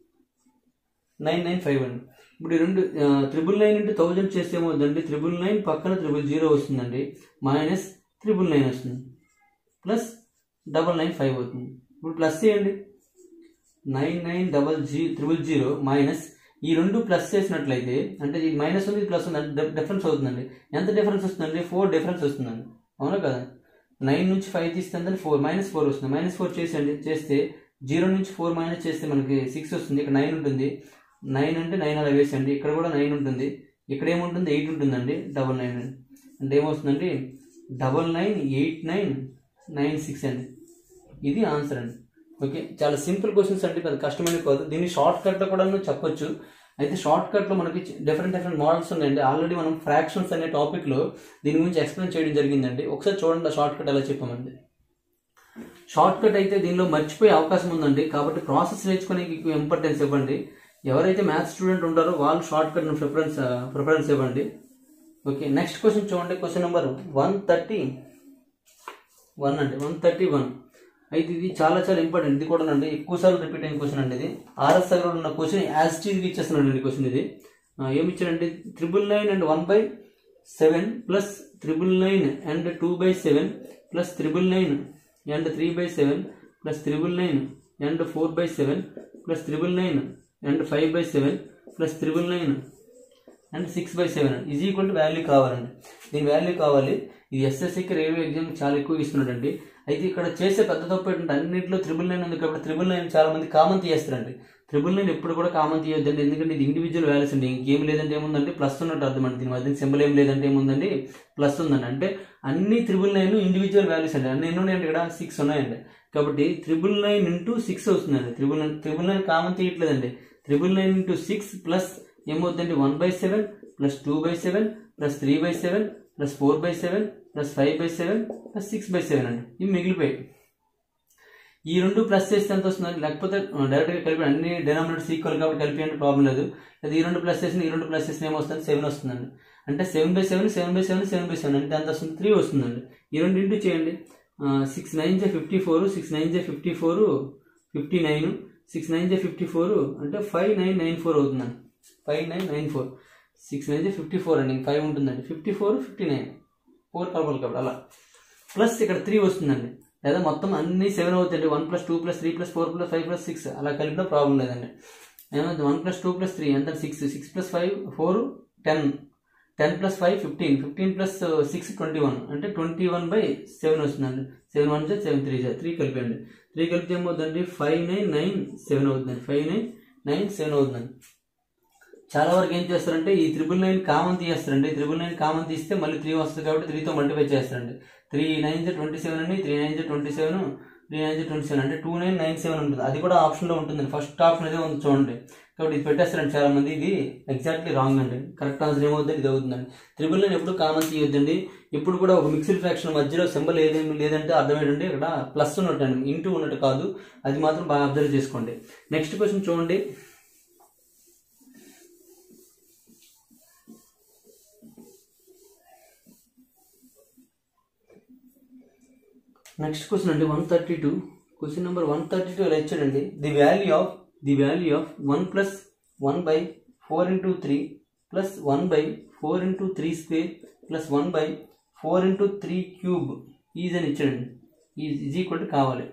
నైన్ నైన్ ఫైవ్ అండి ఇప్పుడు ఈ రెండు త్రిబుల్ నైన్ ఇంటూ థౌజండ్ చేస్తే ఏమవుతుందండి త్రిబుల్ నైన్ పక్కన త్రిబుల్ జీరో వస్తుందండి మైనస్ త్రిబుల్ నైన్ వస్తుంది ప్లస్ డబల్ నైన్ ఫైవ్ అవుతుంది ఇప్పుడు ప్లస్ చేయండి నైన్ నైన్ డబల్ జీ త్రిబుల్ జీరో మైనస్ ఈ రెండు ప్లస్ చేసినట్లయితే అంటే ఈ మైనస్ ఉంది ప్లస్ ఉంది అంటే డిఫరెన్స్ అవుతుందండి ఎంత డిఫరెన్స్ వస్తుందండి ఫోర్ డిఫరెన్స్ వస్తుందండి అవునా కదా నైన్ నుంచి ఫైవ్ తీస్తే ఫోర్ మైనస్ ఫోర్ వస్తుంది మైనస్ ఫోర్ చేసేయండి చేస్తే జీరో నుంచి ఫోర్ మైనస్ చేస్తే మనకి సిక్స్ వస్తుంది ఇక్కడ నైన్ ఉంటుంది నైన్ అంటే నైన్ అలా వేసండి ఇక్కడ కూడా నైన్ ఉంటుంది ఇక్కడ ఏముంటుంది ఎయిట్ ఉంటుందండి డబల్ నైన్ అంటే ఏమొస్తుందండి double nine eight nine nine six అండి ఇది ఆన్సర్ అండి ఓకే చాలా సింపుల్ క్వశ్చన్స్ అంటే పెద్ద కష్టమైన కాదు దీన్ని షార్ట్ కట్లో కూడా చెప్పొచ్చు అయితే షార్ట్ కట్లో మనకి డిఫరెంట్ డిఫరెంట్ మోడల్స్ ఉన్నాయండి ఆల్రెడీ మనం ఫ్రాక్షన్స్ అనే టాపిక్లో దీని గురించి ఎక్స్ప్లెయిన్ చేయడం జరిగిందండి ఒకసారి చూడండి ఆ షార్ట్ కట్ ఎలా చెప్పామండి షార్ట్ కట్ అయితే దీనిలో మర్చిపోయే అవకాశం ఉందండి కాబట్టి ప్రాసెస్ నేర్చుకోనికి ఇంపార్టెన్స్ ఇవ్వండి ఎవరైతే మ్యాథ్స్ స్టూడెంట్ ఉంటారో వాళ్ళు షార్ట్ కట్ ప్రిఫరెన్స్ ప్రిఫరెన్స్ ఇవ్వండి ఓకే నెక్స్ట్ క్వశ్చన్ చూడండి question number one thirty one అండి వన్ థర్టీ వన్ అయితే ఇది చాలా చాలా ఇంపార్టెంట్ ఇది కూడా అండి ఎక్కువ సార్లు రిపీట్ అయిన క్వశ్చన్ అండి ఇది ఆర్ఎస్ దగ్గర ఉన్న క్వశ్చన్ యాజ్ టీజ్గా ఇచ్చేస్తున్నాడు అండి క్వశ్చన్ ఇది ఆ, ఏమి ఇచ్చాడంటే triple nine and one by seven plus triple nine and two by seven plus triple nine and three by seven plus triple nine and four by seven plus triple nine and five by seven plus triple nine and six by seven is equal to value కావాలండి దీని value కావాలి ఇది ఎస్ఎస్సికి railway exam చాలా ఎక్కువ ఇస్తున్నాడండి అయితే ఇక్కడ చేసే పెద్ద తప్పు ఏంటంటే అన్నింటిలో త్రిబుల్ నైన్ ఉంది కాబట్టి త్రిబుల్ నైన్ చాలా మంది కామన్ తీయేస్తారండి త్రిబుల్ నైన్ ఎప్పుడు కూడా కామన్ తీయొద్దండి ఎందుకంటే ఇది ఇండివిజువల్ వాల్యూస్ అండి ఇంకేం లేదంటే ఏముందంటే ప్లస్ ఉన్నట్టు అర్థం అండి దీని మధ్య సింబల్ ఏం లేదంటే ఏముందండి ప్లస్ ఉందండి అంటే అన్ని త్రిబుల్ నైన్ ఇండివిజువల్ వాల్యూస్ అండి అన్ని ఎన్ని ఉన్నాయండి ఇక్కడ సిక్స్ ఉన్నాయండి కాబట్టి త్రిబుల్ నైన్ ఇంటూ సిక్స్ వస్తుందండి triple nine triple nine common తీయట్లేదండి triple nine into six plus ఏమవుతుందండి one by seven plus two by seven plus three by seven plus four by seven plus five by seven plus six by seven అండి ఇవి మిగిలిపోయాయి ఈ రెండు plus చేస్తే ఎంత వస్తుందండి లేకపోతే డైరెక్ట్గా కలిపి అన్ని డినామినేటర్స్ ఈక్వల్ కాబట్టి కలిపి అంటే ప్రాబ్లం లేదు అది ఈ రెండు ప్లస్ చేసిన ఈ రెండు ప్లస్ చేసిన ఏమొస్తుంది సెవెన్ వస్తుందండి అంటే seven by seven seven by seven seven by seven అంటే ఎంత వస్తుంది త్రీ వస్తుందండి ఈ రెండు ఇంటూ చేయండి సిక్స్ నైన్ జే ఫిఫ్టీ ఫోర్ సిక్స్ నైన్ జే fifty four fifty nine six nine జే ఫిఫ్టీ ఫోర్ అంటే ఫైవ్ నైన్ నైన్ ఫోర్ అవుతుందండి five nine nine four six nine జే ఫిఫ్టీ ఫోర్ అండి ఫైవ్ ఉంటుందండి fifty four fifty nine four కలపాలి కాబట్టి అలా ప్లస్ ఇక్కడ త్రీ వస్తుందండి లేదా మొత్తం అన్ని సెవెన్ అవుతాయండి one plus two plus three plus four plus five plus six అలా కలిపినా ప్రాబ్లం లేదండి ఏమైంది one plus two plus three ఎంత six six plus five four ten ten plus five fifteen fifteen plus six twenty one అంటే twenty one by seven వస్తుందండి seven one జా seven three జా three కలిపండి త్రీ కలిపితే ఏమవుతుందండి ఫైవ్ నైన్ నైన్ సెవెన్ అవుతుందండి five nine nine seven అవుతుందండి చాలా వరకు ఏం చేస్తారంటే ఈ త్రిబుల్ నైన్ కామన్ తీయేస్తారండి త్రిబుల్ నైన్ కామన్ తీస్తే మళ్ళీ త్రీ వస్తుంది కాబట్టి త్రీతో మల్టిప్లై చేస్తారండి త్రీ నైన్ జా ట్వంటీ సెవెన్ అని త్రీ నైన్ జా ట్వంటీ సెవెన్ త్రీ నైన్ జా ట్వంటీ సెవెన్ అంటే టూ నైన్ నైన్ సెవెన్ ఉంటుంది అది కూడా ఆప్షన్లో ఉంటుందండి ఫస్ట్ ఆప్షన్ అదే ఉంది చూడండి కాబట్టి ఇది పెట్టేస్తారండి చాలా మంది ఇది ఎగ్జాక్ట్లీ రాంగ్ అండి కరెక్ట్ ఆన్సర్ ఏమవుతుంది ఇది అవుతుందండి త్రిబుల్ నైన్ ఎప్పుడు కామన్ తీయొద్దండి ఇప్పుడు కూడా ఒక మిక్స్డ్ ఫ్రాక్షన్ మధ్యలో సింబల్ ఏదేమి లేదంటే అర్థం ఏంటంటే ఇక్కడ ప్లస్ ఉన్నట్టు అండి ఇంటూ ఉన్నట్టు కాదు అది మాత్రం బాగా అబ్జర్వ్ చేసుకోండి నెక్స్ట్ క్వశ్చన్ చూడండి నెక్స్ట్ క్వశ్చన్ అండి one thirty two question number one thirty two ఇలా ఇచ్చాడండి the value of the value of one plus one by four into three plus one by four into three square plus one by four into three cube is అని ఇచ్చాడండి is is equal to కావాలి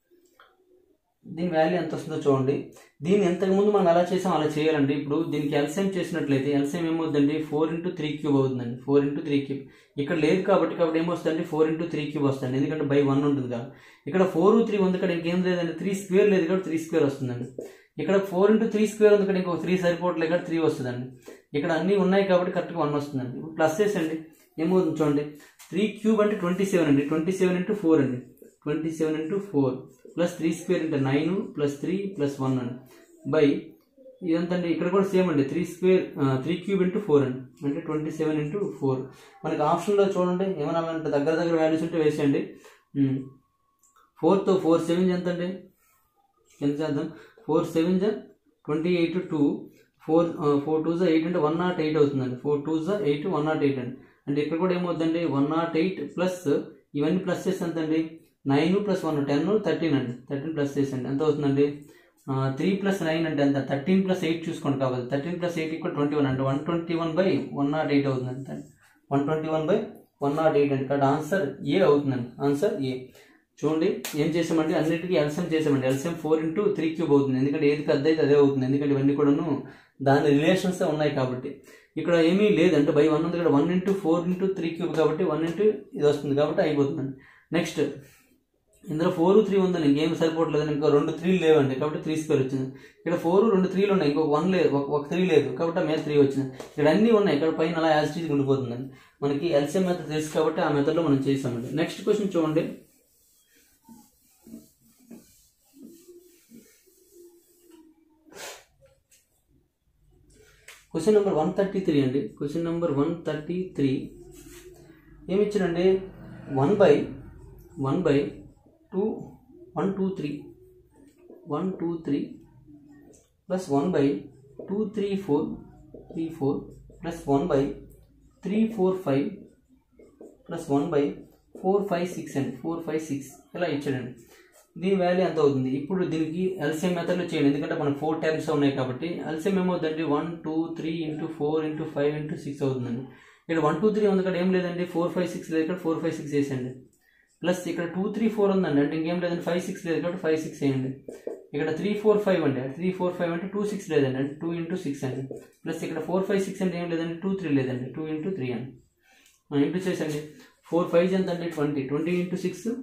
దీని value ఎంత వస్తుందో చూడండి దీన్ని ఎంతకుముందు మనం ఎలా చేసాం అలా చేయాలండి ఇప్పుడు దీనికి ఎల్సిఎం చేసినట్లయితే ఎల్సిఎం ఏమవుతుందండి ఫోర్ ఇంటూ త్రీ క్యూబ్ అవుతుందండి ఫోర్ ఇంటూ త్రీ క్యూబ్ ఇక్కడ లేదు కాబట్టి కాబట్టి ఏమొస్తుందండి ఫోర్ ఇంటూ త్రీ క్యూబ్ వస్తుంది ఎందుకంటే బై వన్ ఉంటుంది కదా ఇక్కడ ఫోర్ త్రీ ఉంది ఇక్కడ ఇంకేం లేదండి త్రీ స్క్వేర్ లేదు కాబట్టి త్రీ స్క్వేర్ వస్తుందండి ఇక్కడ ఫోర్ ఇంటూ త్రీ స్క్వేర్ ఉంది ఇక్కడ ఇంకో త్రీ సరిపోవట్లేదు ఇక్కడ త్రీ వస్తుందండి ఇక్కడ అన్నీ ఉన్నాయి కాబట్టి కరెక్ట్గా వన్ వస్తుందండి ఇప్పుడు ప్లస్ చేసండి ఏమవుతుంది చూడండి త్రీ క్యూబ్ అంటే ట్వంటీ సెవెన్ అండి ట్వంటీ సెవెన్ ఇంటూ ఫోర్ అండి twenty seven into four plus three square అంటే nine plus three plus one అండి బై ఇదంతండి ఇక్కడ కూడా సేమ్ అండి three square three cube into four అండి అంటే ట్వంటీ సెవెన్ ఇంటూ ఫోర్ మనకి ఆప్షన్లో చూడండి ఏమైనా అంటే దగ్గర దగ్గర వాల్యూస్ ఉంటే వేసేయండి ఫోర్తో ఫోర్ సెవెన్ ఎంత అండి ఎంత చేద్దాం ఫోర్ సెవెన్ జా twenty eight two four four two జా ఎయిట్ అంటే వన్ నాట్ ఎయిట్ అవుతుందండి ఫోర్ టూ జా ఎయిట్ వన్ నాట్ ఎయిట్ అండి అంటే ఇక్కడ కూడా ఏమవుతుందండి వన్ నాట్ ఎయిట్ ప్లస్ ఇవన్నీ ప్లస్ చేస్తే ఎంత అండి nine plus one ten thirteen అండి థర్టీన్ ప్లస్ చేసండి ఎంత అవుతుందండి త్రీ ప్లస్ నైన్ అంటే ఎంత థర్టీన్ ప్లస్ ఎయిట్ చూసుకోండి కాబట్టి thirteen plus eight equal twenty one అంటే one twenty one by one nought eight అవుతుందండి one twenty one by one nought eight అండి ఇక్కడ ఆన్సర్ ఏ అవుతుందండి ఆన్సర్ ఏ చూడండి ఏం చేసామంటే అన్నిటికీ ఎల్సిఎం చేసామండి LCM four into three cube అవుతుంది ఎందుకంటే ఏది పెద్ద అయితే అదే అవుతుంది ఎందుకంటే ఇవన్నీ కూడాను దాని రిలేషన్స్ ఉన్నాయి కాబట్టి ఇక్కడ ఏమీ లేదంటే బై వన్ ఉంది ఇక్కడ one into four into three cube కాబట్టి వన్ ఇంటూ ఇది వస్తుంది కాబట్టి అయిపోతుందండి నెక్స్ట్ ఇందులో ఫోర్ త్రీ ఉందండి ఇంకేం సరిపోవట్లేదు ఇంకో రెండు త్రీ లేవండి కాబట్టి త్రీ స్క్వేర్ వచ్చింది ఇక్కడ ఫోర్ రెండు త్రీలు ఉన్నాయి ఇంకొక వన్ లేదు ఒక ఒక త్రీ లేదు కాబట్టి ఆ మీద త్రీ వచ్చింది ఇక్కడ అన్నీ ఉన్నాయి ఇక్కడ పైన అలా యాజిటీజ్ ఉండిపోతుందండి మనకి ఎల్సిఎం మెథడ్ తెలుసు కాబట్టి ఆ మెథడ్లో మనం చేసామండి నెక్స్ట్ క్వశ్చన్ చూడండి question number one thirty three అండి question number one thirty three ఏమి ఇచ్చారండి one by one by two one two three one two three plus one by two three four three four plus one by three four five plus one by four five six అండి four five six ఇలా ఇచ్చాడండి దీని value ఎంత అవుతుంది ఇప్పుడు దీనికి LCM మెథడ్లో చేయండి ఎందుకంటే మనకు ఫోర్ టైమ్స్ ఉన్నాయి కాబట్టి ఎల్సిఎం ఏమవుతుందండి one two three into four into five into six అవుతుందండి ఇక్కడ వన్ టూ త్రీ ఉంది ఇక్కడ ఏం లేదండి ఫోర్ ఫైవ్ సిక్స్ లేదు ఇక్కడ ఫోర్ ఫైవ్ సిక్స్ వేసేయండి ప్లస్ ఇక్కడ టూ త్రీ ఫోర్ ఉందండి అంటే ఇంకేం లేదండి ఫైవ్ సిక్స్ లేదు కాబట్టి ఫైవ్ సిక్స్ వేయండి ఇక్కడ త్రీ ఫోర్ ఫైవ్ అండి త్రీ ఫోర్ ఫైవ్ అంటే టూ సిక్స్ లేదండి అంటే టూ ఇంటూ సిక్స్ అండి ప్లస్ ఇక్కడ ఫోర్ ఫైవ్ సిక్స్ అంటే ఏం లేదండి టూ త్రీ లేదండి టూ ఇంటూ త్రీ అండి మనం ఇంటూ చేసండి ఫోర్ ఫైవ్ ఎంత అండి twenty twenty into six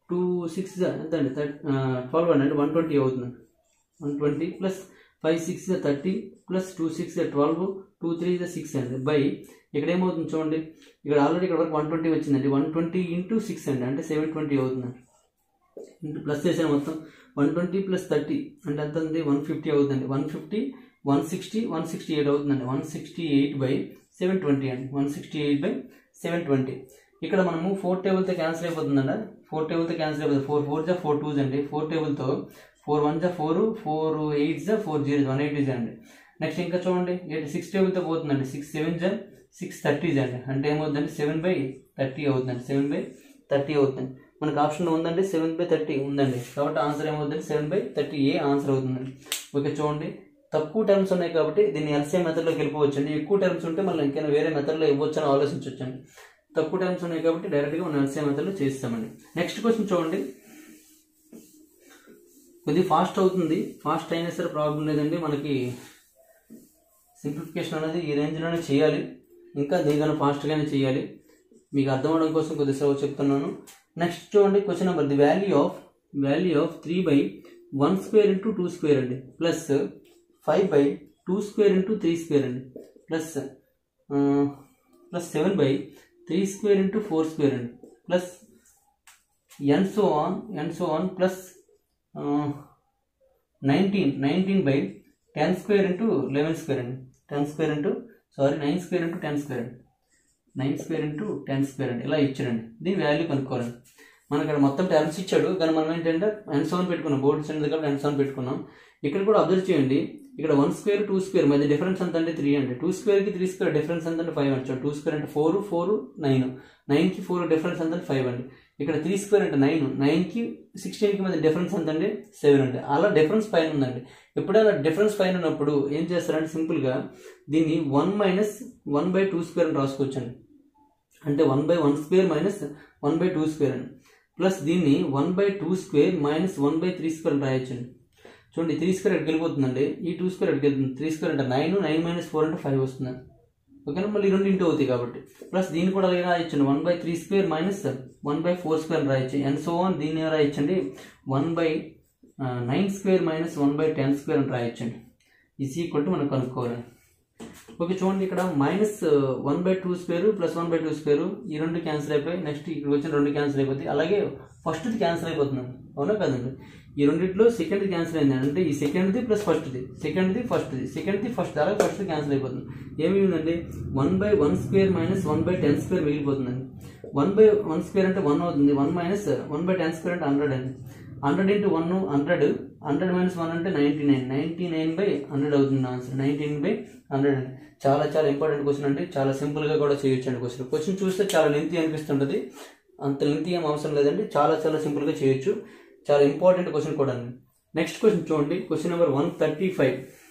two six ఎంత అండి ట్వెల్వ్ అండి అంటే వన్ ట్వంటీ అవుతుంది one twenty plus five six thirty plus two six twelve two three six అండి బై ఇక్కడ ఏమవుతుంది చూడండి ఇక్కడ ఆల్రెడీ ఇక్కడ వరకు వన్ ట్వంటీ వచ్చిందండి వన్ ట్వంటీ ఇంటూ సిక్స్ అండి అంటే సెవెన్ ట్వంటీ అవుతుందండి ఇంటూ ప్లస్ చేసాను మొత్తం వన్ ట్వంటీ ప్లస్ థర్టీ అంటే ఎంత ఉంది వన్ ఫిఫ్టీ అవుతుందండి one fifty one sixty one sixty eight అవుతుందండి one sixty eight by seven twenty అండి one sixty eight by seven twenty ఇక్కడ మనము ఫోర్ టేబుల్తో క్యాన్సిల్ అయిపోతుందండి ఫోర్ టేబుల్తో క్యాన్సిల్ అయిపోతుంది ఫోర్ ఫోర్ జా ఫోర్ టూస్ అండి ఫోర్ టేబుల్తో ఫోర్ వన్ జా ఫోర్ ఫోర్ ఎయిట్ జా ఫోర్ జీరో వన్ ఎయిటీస్ అండి నెక్స్ట్ ఇంకా చూడండి ఎయిట్ సిక్స్ టేబుల్తో పోతుందండి సిక్స్ సెవెన్ జా సిక్స్ థర్టీస్ అండి అంటే ఏమవుతుందండి సెవెన్ బై థర్టీ అవుతుందండి సెవెన్ బై థర్టీ అవుతుంది మనకు ఆప్షన్ ఉందండి సెవెన్ బై థర్టీ ఉందండి కాబట్టి ఆన్సర్ ఏమవుతుంది seven by thirty A answer అవుతుందండి ఓకే చూడండి తక్కువ టర్మ్స్ ఉన్నాయి కాబట్టి దీన్ని ఎల్సీఎం మెథడ్లోకి వెళ్ళిపోవచ్చు అండి ఎక్కువ టర్మ్స్ ఉంటే మళ్ళీ ఇంకైనా వేరే మెథడ్లో ఇవ్వచ్చు అని ఆలోచించవచ్చు అండి తక్కువ టర్మ్స్ ఉన్నాయి కాబట్టి డైరెక్ట్గా మనం ఎల్సీఎం మెథడ్లో చేస్తామండి నెక్స్ట్ క్వశ్చన్ చూడండి కొద్దిగా ఫాస్ట్ అవుతుంది ఫాస్ట్ అయినా సరే ప్రాబ్లం లేదండి మనకి సింప్లిఫికేషన్ అనేది ఈ రేంజ్లోనే చేయాలి ఇంకా దీనికన్నా ఫాస్ట్గానే చేయాలి మీకు అర్థం అవడం కోసం కొద్దిగా సేవ చెప్తున్నాను నెక్స్ట్ చూడండి question number the value of value of three by one square into two square అండి plus five by two square into three square అండి plus plus seven by three square into four square అండి plus and so on and so on plus nineteen nineteen by ten square into eleven square అండి ten square into sorry nine square into ten square అండి nine square into ten square అండి ఇలా ఇచ్చాడండి దీని value కనుక్కోవాలండి మనకి ఇక్కడ మొత్తం terms ఇచ్చాడు కానీ మనం ఏంటంటే ఎన్ సెవెన్ పెట్టుకున్నాం బోర్డ్స్ ఉంది కాబట్టి ఎన్ సెవెన్ పెట్టుకున్నాం ఇక్కడ కూడా అబ్జర్వ్ చేయండి ఇక్కడ వన్ స్క్వేర్ టూ స్క్వేర్ మధ్య డిఫరెన్స్ ఎంత అంటే త్రీ అండి టూ స్క్వేర్కి త్రీ స్క్వేర్ డిఫరెన్స్ ఎంత అంటే ఫైవ్ అండి టూ స్క్వేర్ అంటే ఫోర్ ఫోర్ నైన్ నైన్కి ఫోర్ డిఫరెన్స్ ఎంత అంటే ఫైవ్ అండి ఇక్కడ త్రీ స్క్వేర్ అంటే నైన్ నైన్కి సిక్స్టీన్కి మధ్య డిఫరెన్స్ ఎంత అండి సెవెన్ అండి అలా డిఫరెన్స్ పైన ఉందండి ఎప్పుడైనా డిఫరెన్స్ పైన ఉన్నప్పుడు ఏం చేస్తారంటే సింపుల్గా దీన్ని one minus one by two square అని రాసుకోవచ్చండి అంటే one by one square minus one by two square అండి ప్లస్ దీన్ని one by two square minus one by three square అని రాయొచ్చండి చూడండి త్రీ స్క్వేర్ ఎక్కడికి వెళ్ళిపోతుందండి ఈ టూ స్క్వేర్ ఎక్కడికి వెళ్తుంది త్రీ స్క్వేర్ అంటే నైన్ నైన్ మైనస్ ఫోర్ అంటే ఫైవ్ వస్తుంది ఓకేనా మళ్ళీ రెండు ఇంటూ అవుతాయి కాబట్టి ప్లస్ దీన్ని కూడా అలాగే రాయొచ్చండి one by three square minus one by four square అని రాయొచ్చు అండ్ సో ఆన్ దీన్ని రాయొచ్చండి one by nine square minus one by ten square అని రాయొచ్చండి ఈజ్ ఈక్వల్ టు మనం కనుక్కోవాలి ఓకే చూడండి ఇక్కడ minus one by two square plus one by two square ఈ రెండు క్యాన్సిల్ అయిపోయి నెక్స్ట్ ఇక్కడ వచ్చిన రెండు క్యాన్సిల్ అయిపోతాయి అలాగే ఫస్ట్ది క్యాన్సిల్ అయిపోతుంది అవునా కదండి ఈ రెండిట్లో సెకండ్ క్యాన్సిల్ అయింది అంటే ఈ సెకండ్ది ప్లస్ ఫస్ట్ది సెకండ్ది ఫస్ట్ది సెకండ్ది ఫస్ట్ అలాగే ఫస్ట్ క్యాన్సిల్ అయిపోతుంది ఏమి ఉందండి one by one square minus one by ten square మిగిలిపోతుందండి వన్ బై వన్ స్క్వేర్ అంటే వన్ అవుతుంది one minus one by ten square అంటే హండ్రెడ్ అండి hundred into one hundred hundred minus one అంటే ninety nine ninety nine by hundred అవుతుంది answer nineteen by hundred అండి చాలా చాలా ఇంపార్టెంట్ క్వశ్చన్ అండి చాలా సింపుల్గా కూడా చేయొచ్చు అండి క్వశ్చన్ క్వశ్చన్ చూస్తే చాలా లెంతీ అనిపిస్తుంటుంది అంత లెంతీ ఏం అవసరం లేదండి చాలా చాలా సింపుల్గా చేయొచ్చు చాలా ఇంపార్టెంట్ క్వశ్చన్ కూడా అండి నెక్స్ట్ క్వశ్చన్ చూడండి question number one thirty five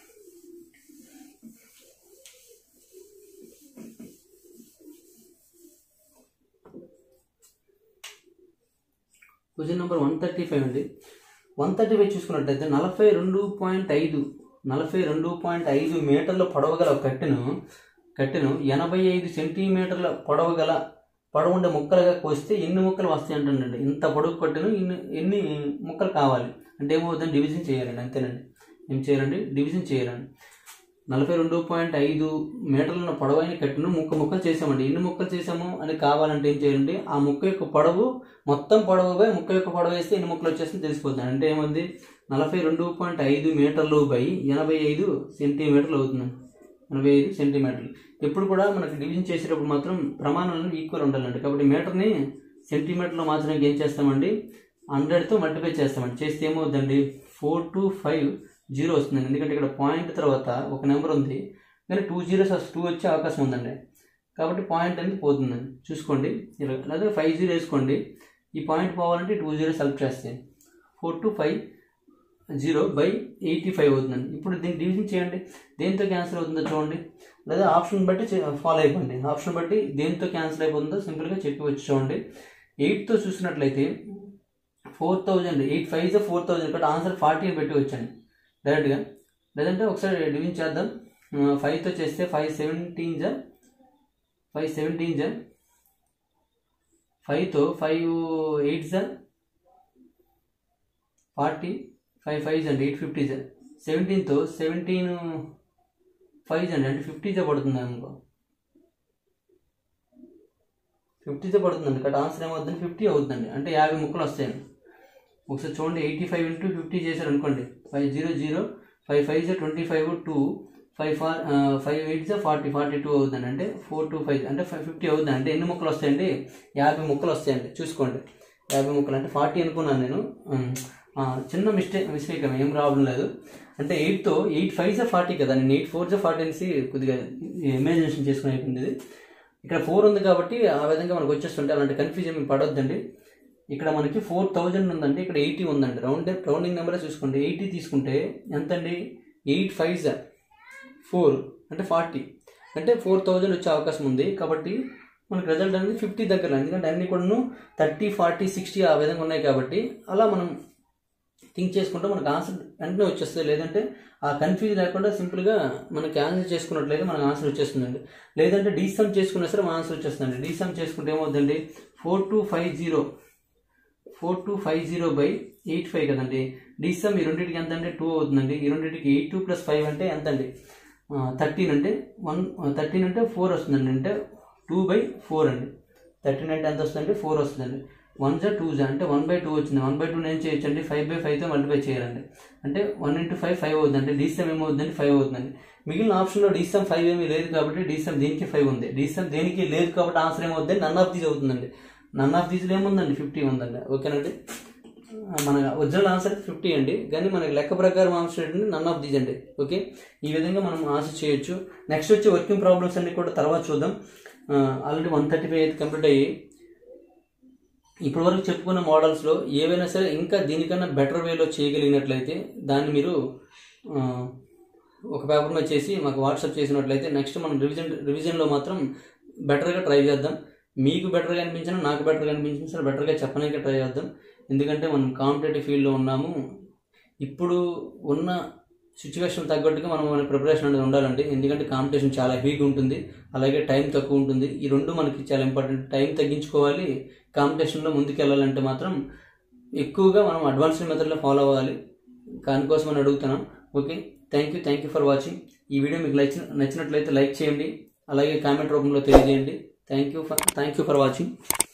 question number one thirty five అండి వన్ థర్టీ ఫైవ్ చూసుకున్నట్టయితే నలభై రెండు పాయింట్ ఐదు నలభై రెండు పాయింట్ ఐదు మీటర్ల పొడవగల కట్టెను కట్టెను ఎనభై ఐదు సెంటీమీటర్ల పొడవగల పొడవుండే ముక్కలుగా కోస్తే ఎన్ని ముక్కలు వస్తాయి అంటుండండి ఇంత పొడవు కట్టెను ఇన్ని ఎన్ని ముక్కలు కావాలి అంటే ఏమవుతుంది డివిజన్ చేయాలండి అంతేనండి ఏం చేయాలండి డివిజన్ చేయాలండి నలభై రెండు పాయింట్ ఐదు మీటర్ల పొడవైన కట్టెను ముక్క ముక్కలు చేసామండి ఎన్ని ముక్కలు చేసాము అని కావాలంటే ఏం చేయాలండి ఆ ముక్క యొక్క పొడవు మొత్తం పొడవు బై ముక్క యొక్క పొడవు వేస్తే ఎన్ని ముక్కలు వచ్చేసి తెలిసిపోతుంది అంటే ఏముంది నలభై రెండు పాయింట్ ఐదు మీటర్లు బై ఎనభై ఐదు సెంటీమీటర్లు అవుతుందండి ఎనభై ఐదు సెంటీమీటర్లు ఎప్పుడు కూడా మనకి డివిజన్ చేసేటప్పుడు మాత్రం ప్రమాణాలను ఈక్వల్ ఉండాలండి కాబట్టి మీటర్ని సెంటీమీటర్లో మార్చడానికి ఏం చేస్తామండి హండ్రెడ్తో మల్టిప్లై చేస్తామండి చేస్తే ఏమవుతుందండి ఫోర్ టు ఫైవ్ జీరో వస్తుందండి ఎందుకంటే ఇక్కడ పాయింట్ తర్వాత ఒక నెంబర్ ఉంది కానీ టూ జీరోస్ టూ వచ్చే అవకాశం ఉందండి కాబట్టి పాయింట్ అనేది పోతుందండి చూసుకోండి ఇలా లేదా ఫైవ్ జీరో వేసుకోండి ఈ పాయింట్ పోవాలంటే టూ జీరోస్ హెల్ప్ చేస్తాయి four two five zero by eighty five అవుతుందండి ఇప్పుడు దీన్ని డివిజన్ చేయండి దేంతో క్యాన్సిల్ అవుతుందో చూడండి లేదా ఆప్షన్ బట్టి ఫాలో అయిపోండి ఆప్షన్ బట్టి దేంతో క్యాన్సిల్ అయిపోతుందో సింపుల్గా చెప్పి వచ్చి చూడండి ఎయిట్తో చూసినట్లయితే ఫోర్ థౌజండ్ ఎయిట్ ఫైవ్ జా ఫోర్ థౌజండ్ కాబట్టి ఆన్సర్ ఫార్టీ పెట్టి వచ్చాను డైరెక్ట్గా లేదంటే ఒకసారి డివిజన్ చేద్దాం ఫైవ్తో చేస్తే ఫైవ్ సెవెంటీన్ జా ఫైవ్ సెవెంటీన్ జా ఫైవ్తో ఫైవ్ ఎయిట్ జా ఫార్టీ ఫైవ్ ఫైవ్ అండి ఎయిట్ ఫిఫ్టీ సెవెంటీన్తో సెవెంటీన్ ఫైవ్ అండి అంటే ఫిఫ్టీతో పడుతుంది అనుకో ఫిఫ్టీతో పడుతుందండి ఇక్కడ ఆన్సర్ ఏమవుతుంది ఫిఫ్టీ అవుతుందండి అంటే యాభై ముక్కలు వస్తాయండి ఒకసారి చూడండి ఎయిటీ ఫైవ్ ఇంటూ ఫిఫ్టీ చేశారు అనుకోండి five zero zero five five జా twenty five two five four five eight జా ఫార్టీ ఫార్టీ టూ అవుతుందండి అంటే ఫోర్ టూ ఫైవ్ అంటే ఫైవ్ ఫిఫ్టీ అవుతుంది అంటే ఎన్ని ముక్కలు వస్తాయండి యాభై ముక్కలు వస్తాయండి చూసుకోండి యాభై ముక్కలు అంటే ఫార్టీ అనుకున్నాను నేను ఉమ్, ఆ, చిన్న మిస్టేక్ మిస్టేక్ ఏం ప్రాబ్లం లేదు అంటే ఎయిట్తో ఎయిట్ ఫైవ్ జా ఫార్టీ కదా నేను ఎయిట్ ఫోర్ జా ఫార్టీ అనేసి కొద్దిగా ఇమాజినేషన్ చేసుకుని అయిపోయింది ఇది ఇక్కడ ఫోర్ ఉంది కాబట్టి ఆ విధంగా మనకు వచ్చేస్తుంటే అలాంటి కన్ఫ్యూజన్ మీకు పడొద్దండి ఇక్కడ మనకి ఫోర్ థౌజండ్ ఉందండి ఇక్కడ ఎయిటీ ఉందండి రౌండ్ రౌండింగ్ నెంబరే చూసుకోండి ఎయిటీ తీసుకుంటే ఎంత అండి ఎయిట్ ఫైవ్ జా ఫోర్ అంటే ఫార్టీ అంటే ఫోర్ థౌజండ్ వచ్చే అవకాశం ఉంది కాబట్టి మనకి రిజల్ట్ అనేది ఫిఫ్టీ దగ్గర ఎందుకంటే అన్ని కూడాను థర్టీ ఫార్టీ సిక్స్టీ ఆ విధంగా ఉన్నాయి కాబట్టి అలా మనం థింక్ చేసుకుంటే మనకు ఆన్సర్ వెంటనే వచ్చేస్తుంది లేదంటే ఆ కన్ఫ్యూజ్ లేకుండా సింపుల్గా మనకి ఆన్సర్ చేసుకున్నట్లయితే మనకు ఆన్సర్ వచ్చేస్తుందండి లేదంటే డీసమ్ చేసుకున్నా సరే మన ఆన్సర్ వచ్చేస్తుందండి డీసమ్ చేసుకుంటే ఏమవుతుందండి four two five zero four two five zero by eight five కదండి డీసమ్ ఈ రెండింటికి ఎంత అంటే టూ అవుతుందండి ఈ రెండింటికి ఎయిట్ టూ ప్లస్ ఫైవ్ అంటే ఎంత అండి థర్టీన్ అంటే వన్ థర్టీన్ అంటే ఫోర్ వస్తుందండి అంటే టూ బై ఫోర్ అండి థర్టీన్ అంటే ఎంత వస్తుందండి ఫోర్ వస్తుందండి వన్ జా టూ జా అంటే వన్ బై టూ వచ్చింది వన్ బై టూ నేను చేయొచ్చండి ఫైవ్ బై ఫైవ్తో మల్టిప్లై చేయాలండి అంటే వన్ ఇంటూ ఫైవ్ ఫైవ్ అవుతుందండి డీసమ్ ఏమవుతుందండి ఫైవ్ అవుతుందండి మిగిలిన ఆప్షన్లో డీసమ్ ఫైవ్ ఏమీ లేదు కాబట్టి డీసమ్ దీనికి ఫైవ్ ఉంది డీసమ్ దేనికి లేదు కాబట్టి ఆన్సర్ ఏమవుతుంది నన్ ఆఫ్ దీస్ అవుతుందండి నన్ ఆఫ్ దీస్లో ఏముందండి ఫిఫ్టీ ఉందండి ఓకేనండి మన ఒరిజినల్ ఆన్సర్ ఫిఫ్టీ అండి కానీ మనకి లెక్క ప్రకారం ఆన్సర్ ఏంటంటే నన్ ఆఫ్ దీస్ అండి ఓకే ఈ విధంగా మనం ఆన్సర్ చేయొచ్చు నెక్స్ట్ వచ్చి వర్కింగ్ ప్రాబ్లమ్స్ అన్ని కూడా తర్వాత చూద్దాం ఆల్రెడీ వన్ థర్టీ ఫైవ్ అయితే కంప్లీట్ అయ్యి ఇప్పటి వరకు చెప్పుకున్న మోడల్స్లో ఏవైనా సరే ఇంకా దీనికన్నా బెటర్ వేలో చేయగలిగినట్లయితే దాన్ని మీరు ఆ, ఒక పేపర్ మీద చేసి మాకు వాట్సాప్ చేసినట్లయితే నెక్స్ట్ మనం రివిజన్ రివిజన్లో మాత్రం బెటర్గా ట్రై చేద్దాం మీకు బెటర్గా అనిపించినా నాకు బెటర్గా అనిపించినా సరే బెటర్గా చెప్పడానికి ట్రై చేద్దాం ఎందుకంటే మనం కాంపిటేటివ్ ఫీల్డ్లో ఉన్నాము ఇప్పుడు ఉన్న సిచ్యువేషన్ తగ్గట్టుగా మనం మన ప్రిపరేషన్ అనేది ఉండాలండి ఎందుకంటే కాంపిటీషన్ చాలా హెవీగా ఉంటుంది అలాగే టైం తక్కువ ఉంటుంది ఈ రెండు మనకి చాలా ఇంపార్టెంట్ టైం తగ్గించుకోవాలి కాంపిటీషన్లో ముందుకు వెళ్ళాలంటే మాత్రం ఎక్కువగా మనం అడ్వాన్స్డ్ మెథడ్లో ఫాలో అవ్వాలి దానికోసం అని అడుగుతున్నాం okay thank you thank you for watching ఈ వీడియో మీకు నచ్చిన నచ్చినట్లయితే లైక్ చేయండి అలాగే కామెంట్ రూపంలో తెలియజేయండి thank you for thank you for watching